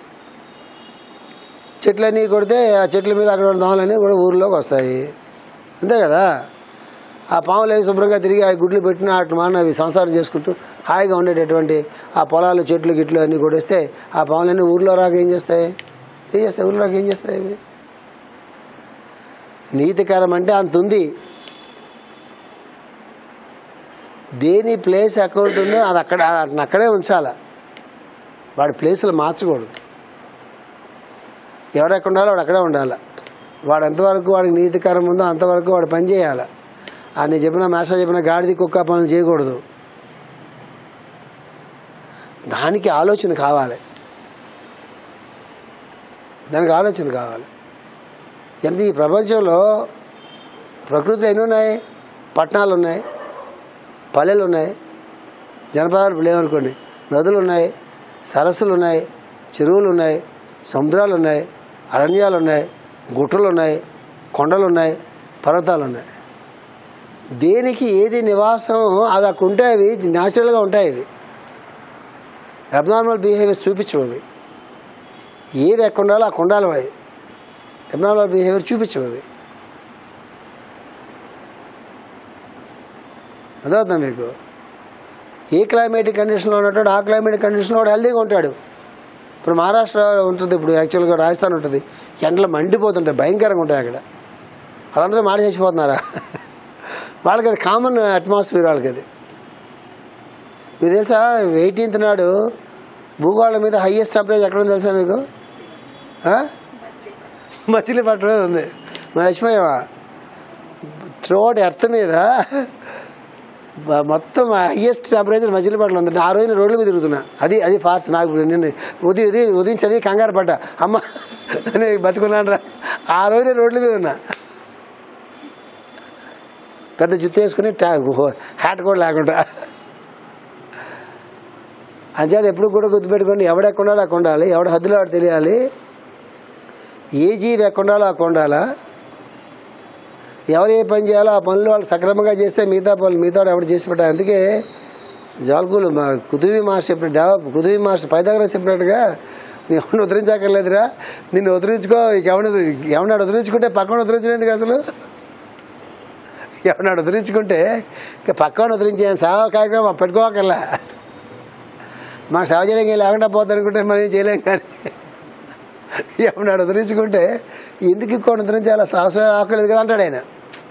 చెట్లన్నీ కొడితే ఆ చెట్ల మీద అక్కడ ఉన్న దోమలన్నీ కూడా ఊర్లోకి వస్తాయి అంతే కదా ఆ పాములు అవి శుభ్రంగా తిరిగి ఆ గుడ్లు పెట్టిన అటు మాన అవి సంసారం చేసుకుంటూ హాయిగా ఉండేటటువంటి ఆ పొలాలు చెట్లు గిట్లు అన్నీ కొడేస్తే ఆ పాములన్నీ ఊర్లో రాక ఏం చేస్తాయి ఏం చేస్తాయి ఊర్లో రాక ఏం చేస్తాయి అవి నీతికరం అంటే అంత ఉంది దేని ప్లేస్ అకౌంట్ ఉందో అది అక్కడ వాటిని అక్కడే ఉంచాల వాడి ప్లేసులు మార్చకూడదు ఎవరెక్కడ ఉండాలో వాడు అక్కడే ఉండాలి వాడు ఎంతవరకు వాడికి నీతికరం ఉందో అంతవరకు వాడు పని చేయాలి ఆ నేను చెప్పిన మాస్టర్ చెప్పిన గాడిది కుక్క పనులు చేయకూడదు దానికి ఆలోచన కావాలి దానికి ఆలోచన కావాలి ఎంత ఈ ప్రపంచంలో ప్రకృతిలో ఎన్ని ఉన్నాయి పట్టణాలు ఉన్నాయి పల్లెలు ఉన్నాయి జనపదాలు లేవనుకోండి నదులు ఉన్నాయి సరస్సులు ఉన్నాయి చెరువులు ఉన్నాయి సముద్రాలు ఉన్నాయి అరణ్యాలు ఉన్నాయి గుట్టలు ఉన్నాయి కొండలు ఉన్నాయి పర్వతాలు ఉన్నాయి దేనికి ఏది నివాసం అది అక్కడ ఉంటాయి అవి న్యాచురల్గా ఉంటాయి ఇవి అబ్నార్మల్ బిహేవియర్స్ చూపించవు అవి ఏది ఎక్కడ ఉండాలో అక్కడ ఉండాలి అవి అబ్నార్మల్ బిహేవియర్ చూపించవు అవి అదవుతుంది మీకు ఏ క్లైమేటిక్ కండిషన్లో ఉన్నట్టు ఆ క్లైమేటిక్ కండిషన్లో వాడు హెల్తీగా ఉంటాడు ఇప్పుడు మహారాష్ట్ర ఉంటుంది ఇప్పుడు యాక్చువల్గా రాజస్థాన్ ఉంటుంది ఎండలు మండిపోతుంటాయి భయంకరంగా ఉంటాయి అక్కడ వాళ్ళందరూ మాడి చచ్చిపోతున్నారా వాళ్ళకి అది కామన్ అట్మాస్ఫియర్ వాళ్ళకి అది మీకు తెలుసా ఎయిటీన్త్ నాడు భూగోళం మీద హయ్యెస్ట్ టెంపరేచర్ ఎక్కడ ఉంది తెలుసా మీకు ఆ? మచిలీపట్నం మీద ఉంది మర్చిపోయావా త్రోట్ ఎర్త్ మీద బ- మొత్తం హయ్యెస్ట్ టెంపరేచర్ మచిలీపట్నం ఉంది ఆ రోజు నేను రోడ్ల మీద తిరుగుతున్నా అది అది ఫార్స్ నాకు నేను ఉదయం ఉదయం ఉదయం చదివి కంగారు పడ్డా అమ్మ నేను బతుకున్నాను రా ఆ రోజు నేను రోడ్ల మీద ఉన్నా పెద్ద జుత్తు వేసుకుని ట్యా హ్యాట్ కూడా లేకుండా అంచేది ఎప్పుడు కూడా గుర్తుపెట్టుకోండి ఎవడెక్కడున్నాడో అక్కడ ఉండాలి ఎవడ హద్దులో వాడు తెలియాలి ఏ జీవి ఎక్కడుండాలో అక్కడ ఉండాలా ఎవరు ఏ పని చేయాలో ఆ పనులు వాళ్ళు సక్రమంగా చేస్తే మిగతా పనులు మిగతా వాడు ఎవడు చేసి పెట్టాలి అందుకే జాల్కులు మా కుతుబీ మాస్టర్ చెప్పిన దేవ కుతుబీ మాస్టర్ పై దగ్గర చెప్పినట్టుగా నీ ఎవరిని ఉద్ధరించక్కర్లేదురా నిన్ను ఉద్ధరించుకో ఇక ఎవరిని ఎవరినాడు ఉద్ధరించుకుంటే పక్కన ఉద్ధరించలేదు అసలు ఎవరినాడు ఉద్ధరించుకుంటే ఇక పక్కన ఉద్ధరించే సేవ కార్యక్రమం పెట్టుకోకర్లా మాకు సేవ చేయడానికి లేకుండా పోతానుకుంటే మనం ఏం చేయలేం కానీ ఎవరినాడు ఉద్ధరించుకుంటే ఎందుకు ఇంకోటి ఉద్ధరించాలి అసలు అవసరం ఆకలేదు కదా అంటాడు ఆయన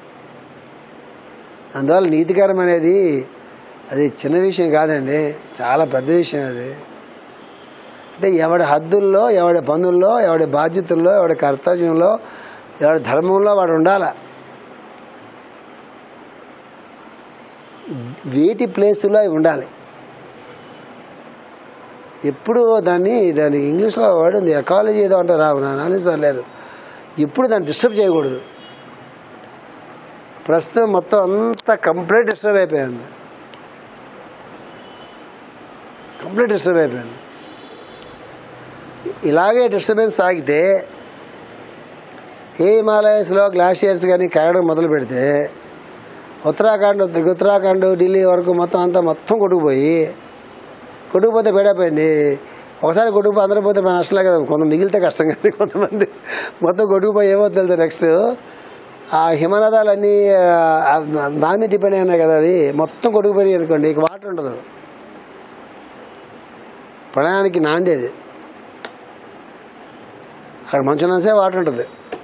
అందువల్ల నీతికరం అనేది అది చిన్న విషయం కాదండి చాలా పెద్ద విషయం అది అంటే ఎవడి హద్దుల్లో ఎవడి పనుల్లో ఎవడి బాధ్యతల్లో ఎవడి కర్తవ్యంలో ఎవడి ధర్మంలో వాడు ఉండాల వేటి ప్లేసులో అవి ఉండాలి ఎప్పుడు దాన్ని దాన్ని ఇంగ్లీష్లో వర్డ్ ఉంది ఎకాలజీ ఏదో అంటారు రావు నా నాలెడ్జ్ లేరు ఎప్పుడు దాన్ని డిస్టర్బ్ చేయకూడదు ప్రస్తుతం మొత్తం అంతా కంప్లీట్ డిస్టర్బ్ అయిపోయింది కంప్లీట్ డిస్టర్బ్ అయిపోయింది ఇలాగే డిస్టర్బెన్స్ సాగితే ఏ హిమాలయస్లో గ్లాషియర్స్ కానీ కరగడం మొదలు పెడితే ఉత్తరాఖండ్ ఉత్తరాఖండ్ ఢిల్లీ వరకు మొత్తం అంతా మొత్తం కొట్టుకుపోయి కొట్టుకుపోతే బేడైపోయింది ఒకసారి కొట్టుకుపోయి అందరూ పోతే మన నష్టలే కదా కొంత మిగిలితే కష్టం కానీ కొంతమంది మొత్తం కొట్టుకుపోయి ఏమవుతుంది నెక్స్ట్ ఆ హిమనదాలన్నీ ఆ, దాని మీద డిపెండ్ అయి ఉన్నాయి కదా అవి మొత్తం కొట్టుకుపోయి అనుకోండి ఇక వాటర్ ఉండదు ప్రళయానికి నాంది అది అక్కడ మంచున్నసే వాటర్ ఉంటుంది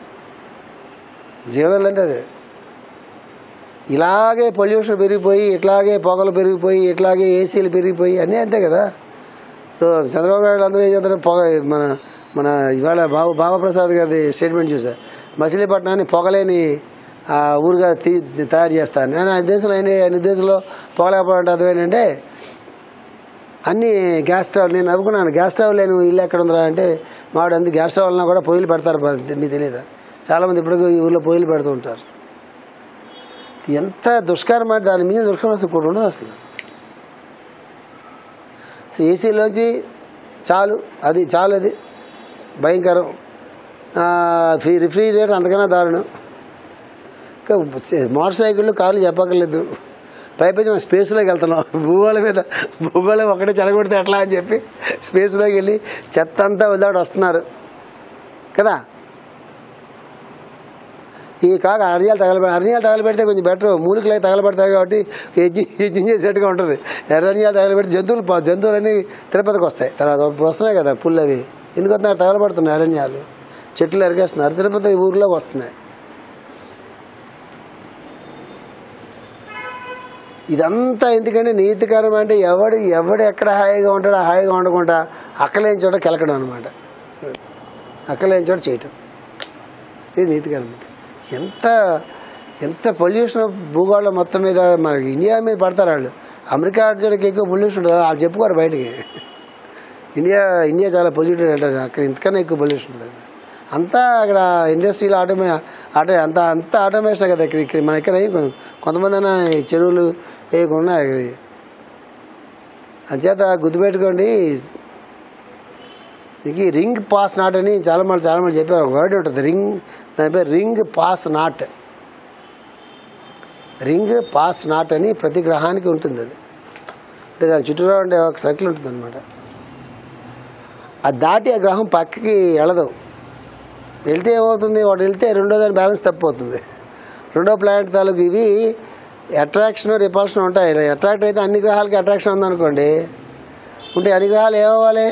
జీవనం అంటే అది ఇలాగే పొల్యూషన్ పెరిగిపోయి ఇట్లాగే పొగలు పెరిగిపోయి ఇట్లాగే ఏసీలు పెరిగిపోయి అన్నీ అంతే కదా ఇప్పుడు చంద్రబాబు నాయుడు అందరూ ఏం చేస్తారు పొగ మన మన ఇవాళ బాబు బాబాప్రసాద్ గారి స్టేట్మెంట్ చూసా మచిలీపట్నాన్ని పొగలేని ఆ, ఊరుగా తీ తయారు చేస్తాను నేను ఆయన దేశంలో ఆయన ఆయన దేశంలో పొగలేకపోవడం అర్థం ఏంటంటే అన్ని గ్యాస్ స్టవ్ నేను నవ్వుకున్నాను గ్యాస్ స్టవ్ లేని ఇల్లు ఎక్కడ ఉందిరా అంటే మావాడు అందు గ్యాస్ స్టవ్ వలన కూడా పొయ్యిలు పెడతారు బా- మీకు తెలియదా చాలామంది ఇప్పుడు ఈ ఊళ్ళో పొయ్యిలు పెడుతూ ఉంటారు ఎంత దుష్కరం అంటే దాని మీద దుష్కరం అసలు ఇప్పుడు ఉండదు అసలు ఏసీలోంచి చాలు అది చాలు అది భయంకరం ఆ, ఫీ- రిఫ్రిజిరేటర్ అంతకన్నా దారుణం ఇంకా మోటార్ సైకిళ్ళు కార్లు చెప్పక్కర్లేదు పైపైకి మనం స్పేస్లోకి వెళ్తున్నాం భూగోళం మీద భూగోళం ఒకటే చెలగొడితే ఎట్లా అని చెప్పి స్పేస్లోకి వెళ్ళి చెత్త అంతా వదిలాడు వస్తున్నారు కదా ఈ కాక అరణ్యాలు తగలబె అరణ్యాలు తగలబెడితే కొంచెం బెటర్ మూలికలు అయితే తగలబెడతాయి కాబట్టి యజ్ఞం యజ్ఞం చేసేట్టుగా ఉంటుంది ఎర్రన్యాలు తగలబెడితే జంతువులు పా- జంతువులన్నీ తిరుపతికి వస్తాయి తర్వాత వస్తున్నాయి కదా పుల్లు అవి ఎందుకు వస్తున్నాయి తగలబడుతున్నాయి అరణ్యాలు చెట్లు ఎరగేస్తున్నారు తిరుపతి ఊర్లోకి వస్తున్నాయి ఇదంతా ఎందుకంటే నీతికరం అంటే ఎవడు ఎవడు ఎక్కడ హాయిగా ఉంటాడో ఆ హాయిగా ఉండకుండా అక్కలేని చోట కెలకడం అనమాట అక్కలేని చోట చేయటం ఇది నీతికరం అంటే ఎంత ఎంత పొల్యూషన్ భూగోళం మొత్తం మీద మనకి ఇండియా మీద పడతారు వాళ్ళు అమెరికా అర్జుడికి ఎక్కువ పొల్యూషన్ ఉంటుంది వాళ్ళు చెప్పుకోరు బయటికి ఇండియా ఇండియా చాలా పొల్యూటెడ్ అంటారు అక్కడ ఇంతకన్నా ఎక్కువ పొల్యూషన్ ఉంటుంది అంతా అక్కడ ఇండస్ట్రీలో ఆటోమే ఆటో అంత అంత ఆటోమేషన్ కదా ఇక్కడ ఇక్కడ మన ఇక్కడ ఏం కొ- కొంతమంది అయినా ఈ చెరువులు ఏ ఉన్నాయి అది అంచేత గుర్తుపెట్టుకోండి ఇది రింగ్ పాస్ నాట్ అని చాలా మంది చాలా మంది చెప్పారు ఒక వర్డ్ ఉంటుంది రింగ్ దాని పేరు ring pass not ring pass not అని ప్రతి గ్రహానికి ఉంటుంది అది అంటే దాని చుట్టూరా ఉండే ఒక సర్కిల్ ఉంటుంది అనమాట అది దాటి ఆ గ్రహం పక్కకి వెళ్ళదు వెళ్తే ఏమవుతుంది వాడు వెళ్తే రెండో దాని బ్యాలెన్స్ తప్పిపోతుంది రెండో ప్లానెట్ తాలూకు ఇవి అట్రాక్షన్ రిపల్షన్ ఉంటాయి ఇలా అట్రాక్ట్ అయితే అన్ని గ్రహాలకి అట్రాక్షన్ ఉందనుకోండి ఉంటే అన్ని గ్రహాలు ఏమవ్వాలి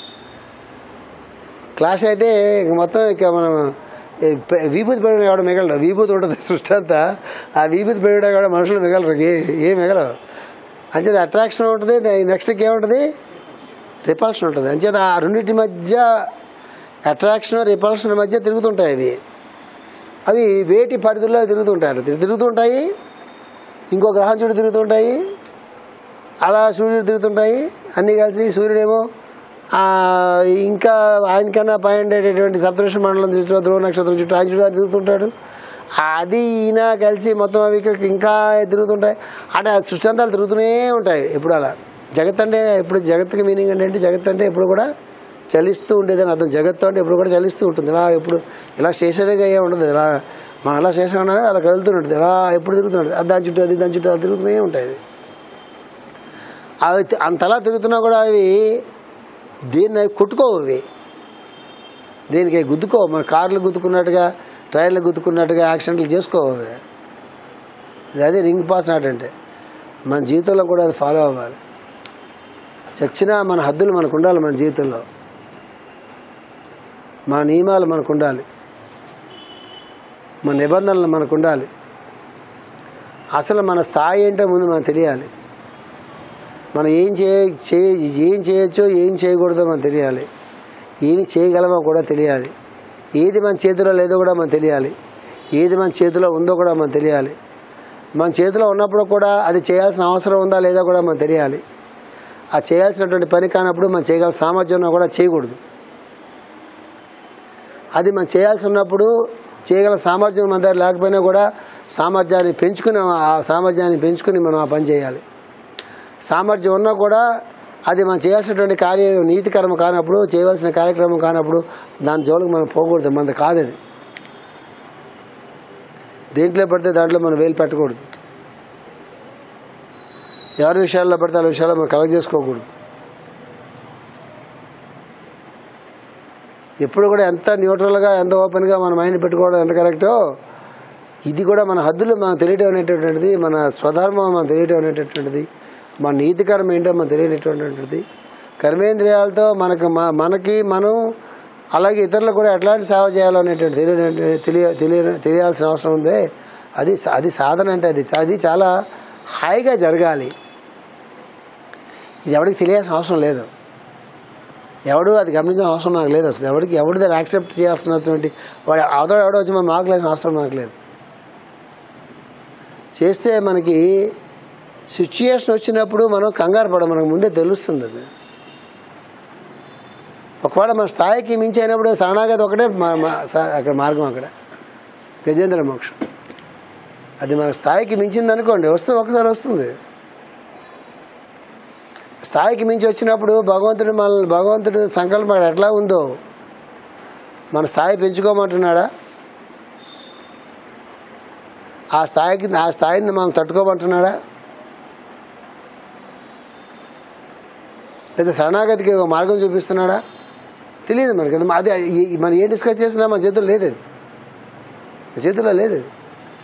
క్లాష్ అయితే ఇంక మొత్తం ఇక మనం ఈ పె- విభూతి పెరగడం ఎవడ మిగలడు విభూతి ఉంటుంది సృష్టి అంతా ఆ విభూతి పెరగడం కూడా మనుషులు మిగలరు ఏ ఏం మిగలరు అంచేది అట్రాక్షన్ ఉంటుంది నెక్స్ట్కి ఏముంటుంది రిపల్షన్ ఉంటుంది అంచేత ఆ రెండింటి మధ్య అట్రాక్షన్ రిపల్షన్ మధ్య తిరుగుతుంటాయి అవి అవి వేటి పరిధిలో తిరుగుతుంటాయి అట్లా తిరుగు- తిరుగుతుంటాయి ఇంకో గ్రహం చుట్టూ తిరుగుతుంటాయి అలా సూర్యుడు తిరుగుతుంటాయి అన్నీ కలిసి సూర్యుడేమో ఆ, ఇంకా ఆయనకన్నా పై ఉండేటటువంటి సప్తఋషి మండలం చుట్టూ ధ్రువ నక్షత్రం చుట్టూ ఆయన చుట్టూ ఆయన తిరుగుతుంటాడు అది ఈయన కలిసి మొత్తం అవి ఇక- ఇంకా తిరుగుతుంటాయి అంటే ఆ సృష్టి అంతా తిరుగుతూనే ఉంటాయి ఎప్పుడు అలా జగత్ అంటే ఇప్పుడు జగత్కి మీనింగ్ ఏంటంటే జగత్ అంటే ఎప్పుడు కూడా చలిస్తూ ఉండేదని అర్థం జగత్తు అంటే ఎప్పుడు కూడా చలిస్తూ ఉంటుంది ఇలా ఎప్పుడు ఇలా స్టేషనరీగా ఏ ఉండదు ఇలా మనం అలా స్టేషన్ ఉన్నా అలా కదులుతుంటుంది ఇలా ఎప్పుడు తిరుగుతుంటుంది అది దాని చుట్టూ అది దాని చుట్టూ అది తిరుగుతూనే ఉంటాయి అవి అవి తి- అంతలా తిరుగుతున్నా కూడా అవి దేన్ని అవి కొట్టుకోవు అవి దేనికి అవి గుద్దుకోవు మన కార్లు గుద్దుకున్నట్టుగా ట్రైన్లు గుద్దుకున్నట్టుగా యాక్సిడెంట్లు చేసుకోవు అవి అది రింగ్ పాస్ నాట్ అంటే మన జీవితంలో కూడా అది ఫాలో అవ్వాలి చచ్చినా మన హద్దులు మనకు ఉండాలి మన జీవితంలో మన నియమాలు మనకు ఉండాలి మన నిబంధనలు మనకు ఉండాలి అసలు మన స్థాయి ఏంటో ముందు మనకు తెలియాలి మనం ఏం చేయ చేయ ఏం చేయొచ్చో ఏం చేయకూడదో మనకు తెలియాలి ఏమి చేయగలమో కూడా తెలియాలి ఏది మన చేతిలో లేదో కూడా మనకు తెలియాలి ఏది మన చేతిలో ఉందో కూడా మనకు తెలియాలి మన చేతిలో ఉన్నప్పుడు కూడా అది చేయాల్సిన అవసరం ఉందా లేదా కూడా మనకు తెలియాలి ఆ చేయాల్సినటువంటి పని కానప్పుడు మనం చేయగల సామర్థ్యం ఉన్నా కూడా చేయకూడదు అది మనం చేయాల్సి ఉన్నప్పుడు చేయగల సామర్థ్యం మన దగ్గర లేకపోయినా కూడా సామర్థ్యాన్ని పెంచుకుని ఆ సామర్థ్యాన్ని పెంచుకుని మనం ఆ పని చేయాలి సామర్థ్యం ఉన్నా కూడా అది మనం చేయాల్సినటువంటి కార్యం నీతికర్మ కానప్పుడు చేయవలసిన కార్యక్రమం కానప్పుడు దాని జోలికి మనం పోకూడదు మనది కాదు అది దేంట్లో పడితే దాంట్లో మనం వేలు పెట్టకూడదు ఎవరి విషయాల్లో పడితే ఆ విషయాల్లో మనం కలెక్ట్ చేసుకోకూడదు ఎప్పుడు కూడా ఎంత న్యూట్రల్గా ఎంత ఓపెన్గా మన మైండ్ పెట్టుకోవడం ఎంత కరెక్టో ఇది కూడా మన హద్దులు మనం తెలియటం అనేటటువంటిది మన స్వధర్మం మనం తెలియటం అనేటటువంటిది మన నీతి కర్మ ఏంటో మనం తెలియనటువంటిది కర్మేంద్రియాలతో మనకు మ- మనకి మనం అలాగే ఇతరులకు కూడా ఎట్లాంటి సేవ చేయాలో అనేటువంటి తెలియ తెలియ తెలియ తెలియాల్సిన అవసరం ఉంది అది సా- అది సాధన అంటే అది అది చాలా హాయిగా జరగాలి ఇది ఎవరికి తెలియాల్సిన అవసరం లేదు ఎవడు అది గమనించిన అవసరం నాకు లేదు అసలు ఎవరికి ఎవడు దాన్ని యాక్సెప్ట్ చేస్తున్నటువంటి వాడు అవతల ఎవడో వచ్చి మనం మాకు అవసరం నాకు లేదు చేస్తే మనకి సిచ్యుయేషన్ వచ్చినప్పుడు మనం కంగారు పడ మనకు ముందే తెలుస్తుంది అది ఒకవేళ మన స్థాయికి మించి అయినప్పుడు శరణాగతి ఒకటే మా- మా- స- అక్కడ మార్గం అక్కడ గజేంద్ర మోక్షం అది మన స్థాయికి మించింది అనుకోండి వస్తే ఒకసారి వస్తుంది స్థాయికి మించి వచ్చినప్పుడు భగవంతుడు మన భగవంతుడు సంకల్పం ఎట్లా ఉందో మన స్థాయి పెంచుకోమంటున్నాడా ఆ స్థాయికి ఆ స్థాయిని మనం తట్టుకోమంటున్నాడా లేదా శరణాగతికి ఒక మార్గం చూపిస్తున్నాడా తెలియదు మనకి అది అది ఈ- మనం ఏం డిస్కస్ చేసినా మన చేతుల్లో లేదు అది మన చేతుల్లో లేదు అది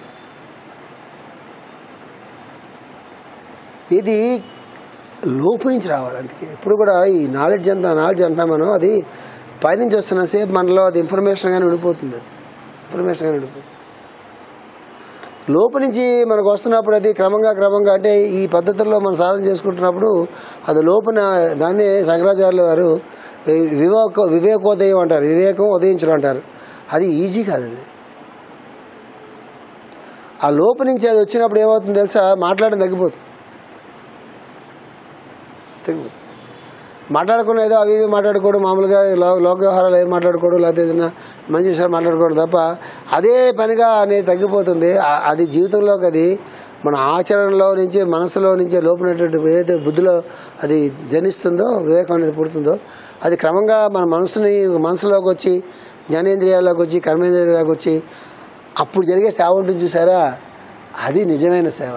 ఇది లోపు నుంచి రావాలి అందుకే ఇప్పుడు కూడా ఈ నాలెడ్జ్ అంతా నాలెడ్జ్ అంటున్నా మనం అది పైనుంచి వస్తున్న సేపు మనలో అది ఇన్ఫర్మేషన్ గానే ఉండిపోతుంది అది ఇన్ఫర్మేషన్ గానే ఉండిపోతుంది లోపు నుంచి మనకు వస్తున్నప్పుడు అది క్రమంగా క్రమంగా అంటే ఈ పద్ధతుల్లో మనం సాధన చేసుకుంటున్నప్పుడు అది లోపున దాన్ని శంకరాచార్యుల వారు ఈ వివేక వివేకోదయం అంటారు వివేకం ఉదయించడం అంటారు అది ఈజీ కాదు అది ఆ లోపు నుంచి అది వచ్చినప్పుడు ఏమవుతుంది తెలుసా మాట్లాడడం తగ్గిపోతుంది తగ్గిపోతుంది మాట్లాడుకున్న ఏదో అవి ఇవి మాట్లాడుకోవడం మామూలుగా లో లోక వ్యవహారాలు ఏం మాట్లాడుకోవడం లేకపోతే ఏదైనా మంచి విషయాలు మాట్లాడుకోవడం తప్ప అదే పనిగా అనేది తగ్గిపోతుంది ఆ- అది జీవితంలోకి అది మన ఆచరణలో నుంచి మనసులో నుంచి లోపలటువంటి ఏదైతే బుద్ధిలో అది జనిస్తుందో వివేకం అనేది పుడుతుందో అది క్రమంగా మన మనసుని మనసులోకి వచ్చి జ్ఞానేంద్రియాల్లోకి వచ్చి కర్మేంద్రియాలకు వచ్చి అప్పుడు జరిగే సేవ ఉంటుంది చూసారా అది నిజమైన సేవ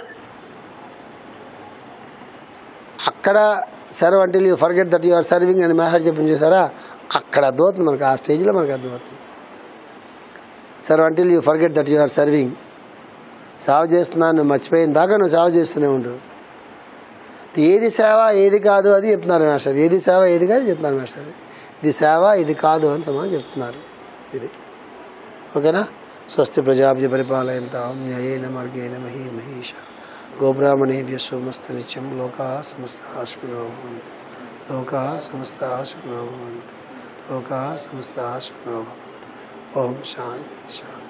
అక్కడ serve until you forget that you are serving అని మెసేజ్ చెప్పింది చూసారా అక్కడ అర్థమవుతుంది మనకు ఆ స్టేజ్లో మనకు అర్థమవుతుంది serve until you forget that you are serving సేవ చేస్తున్నాను నువ్వు మర్చిపోయిన దాకా నువ్వు సేవ చేస్తూనే ఉండు ఏది సేవ ఏది కాదు అది చెప్తున్నారు మాస్టర్ ఏది సేవ ఏది కాదు చెప్తున్నారు మాస్టర్ ఇది సేవ ఇది కాదు అని సమాధానం చెప్తున్నారు ఇది ఓకేనా స్వస్తి ప్రజాభ్య పరిపాలయంతాం న్యాయేన మార్గేణ మహీ మహేష గోబ్రాహ్మణేభ్య సోమస్త నిత్యం లోకా సమస్త సుఖినో భవంతు లోకా సమస్త సుఖినో భవంతు లోకా సమస్త సుఖినో భవంతు ఓం శాంతి శాంతి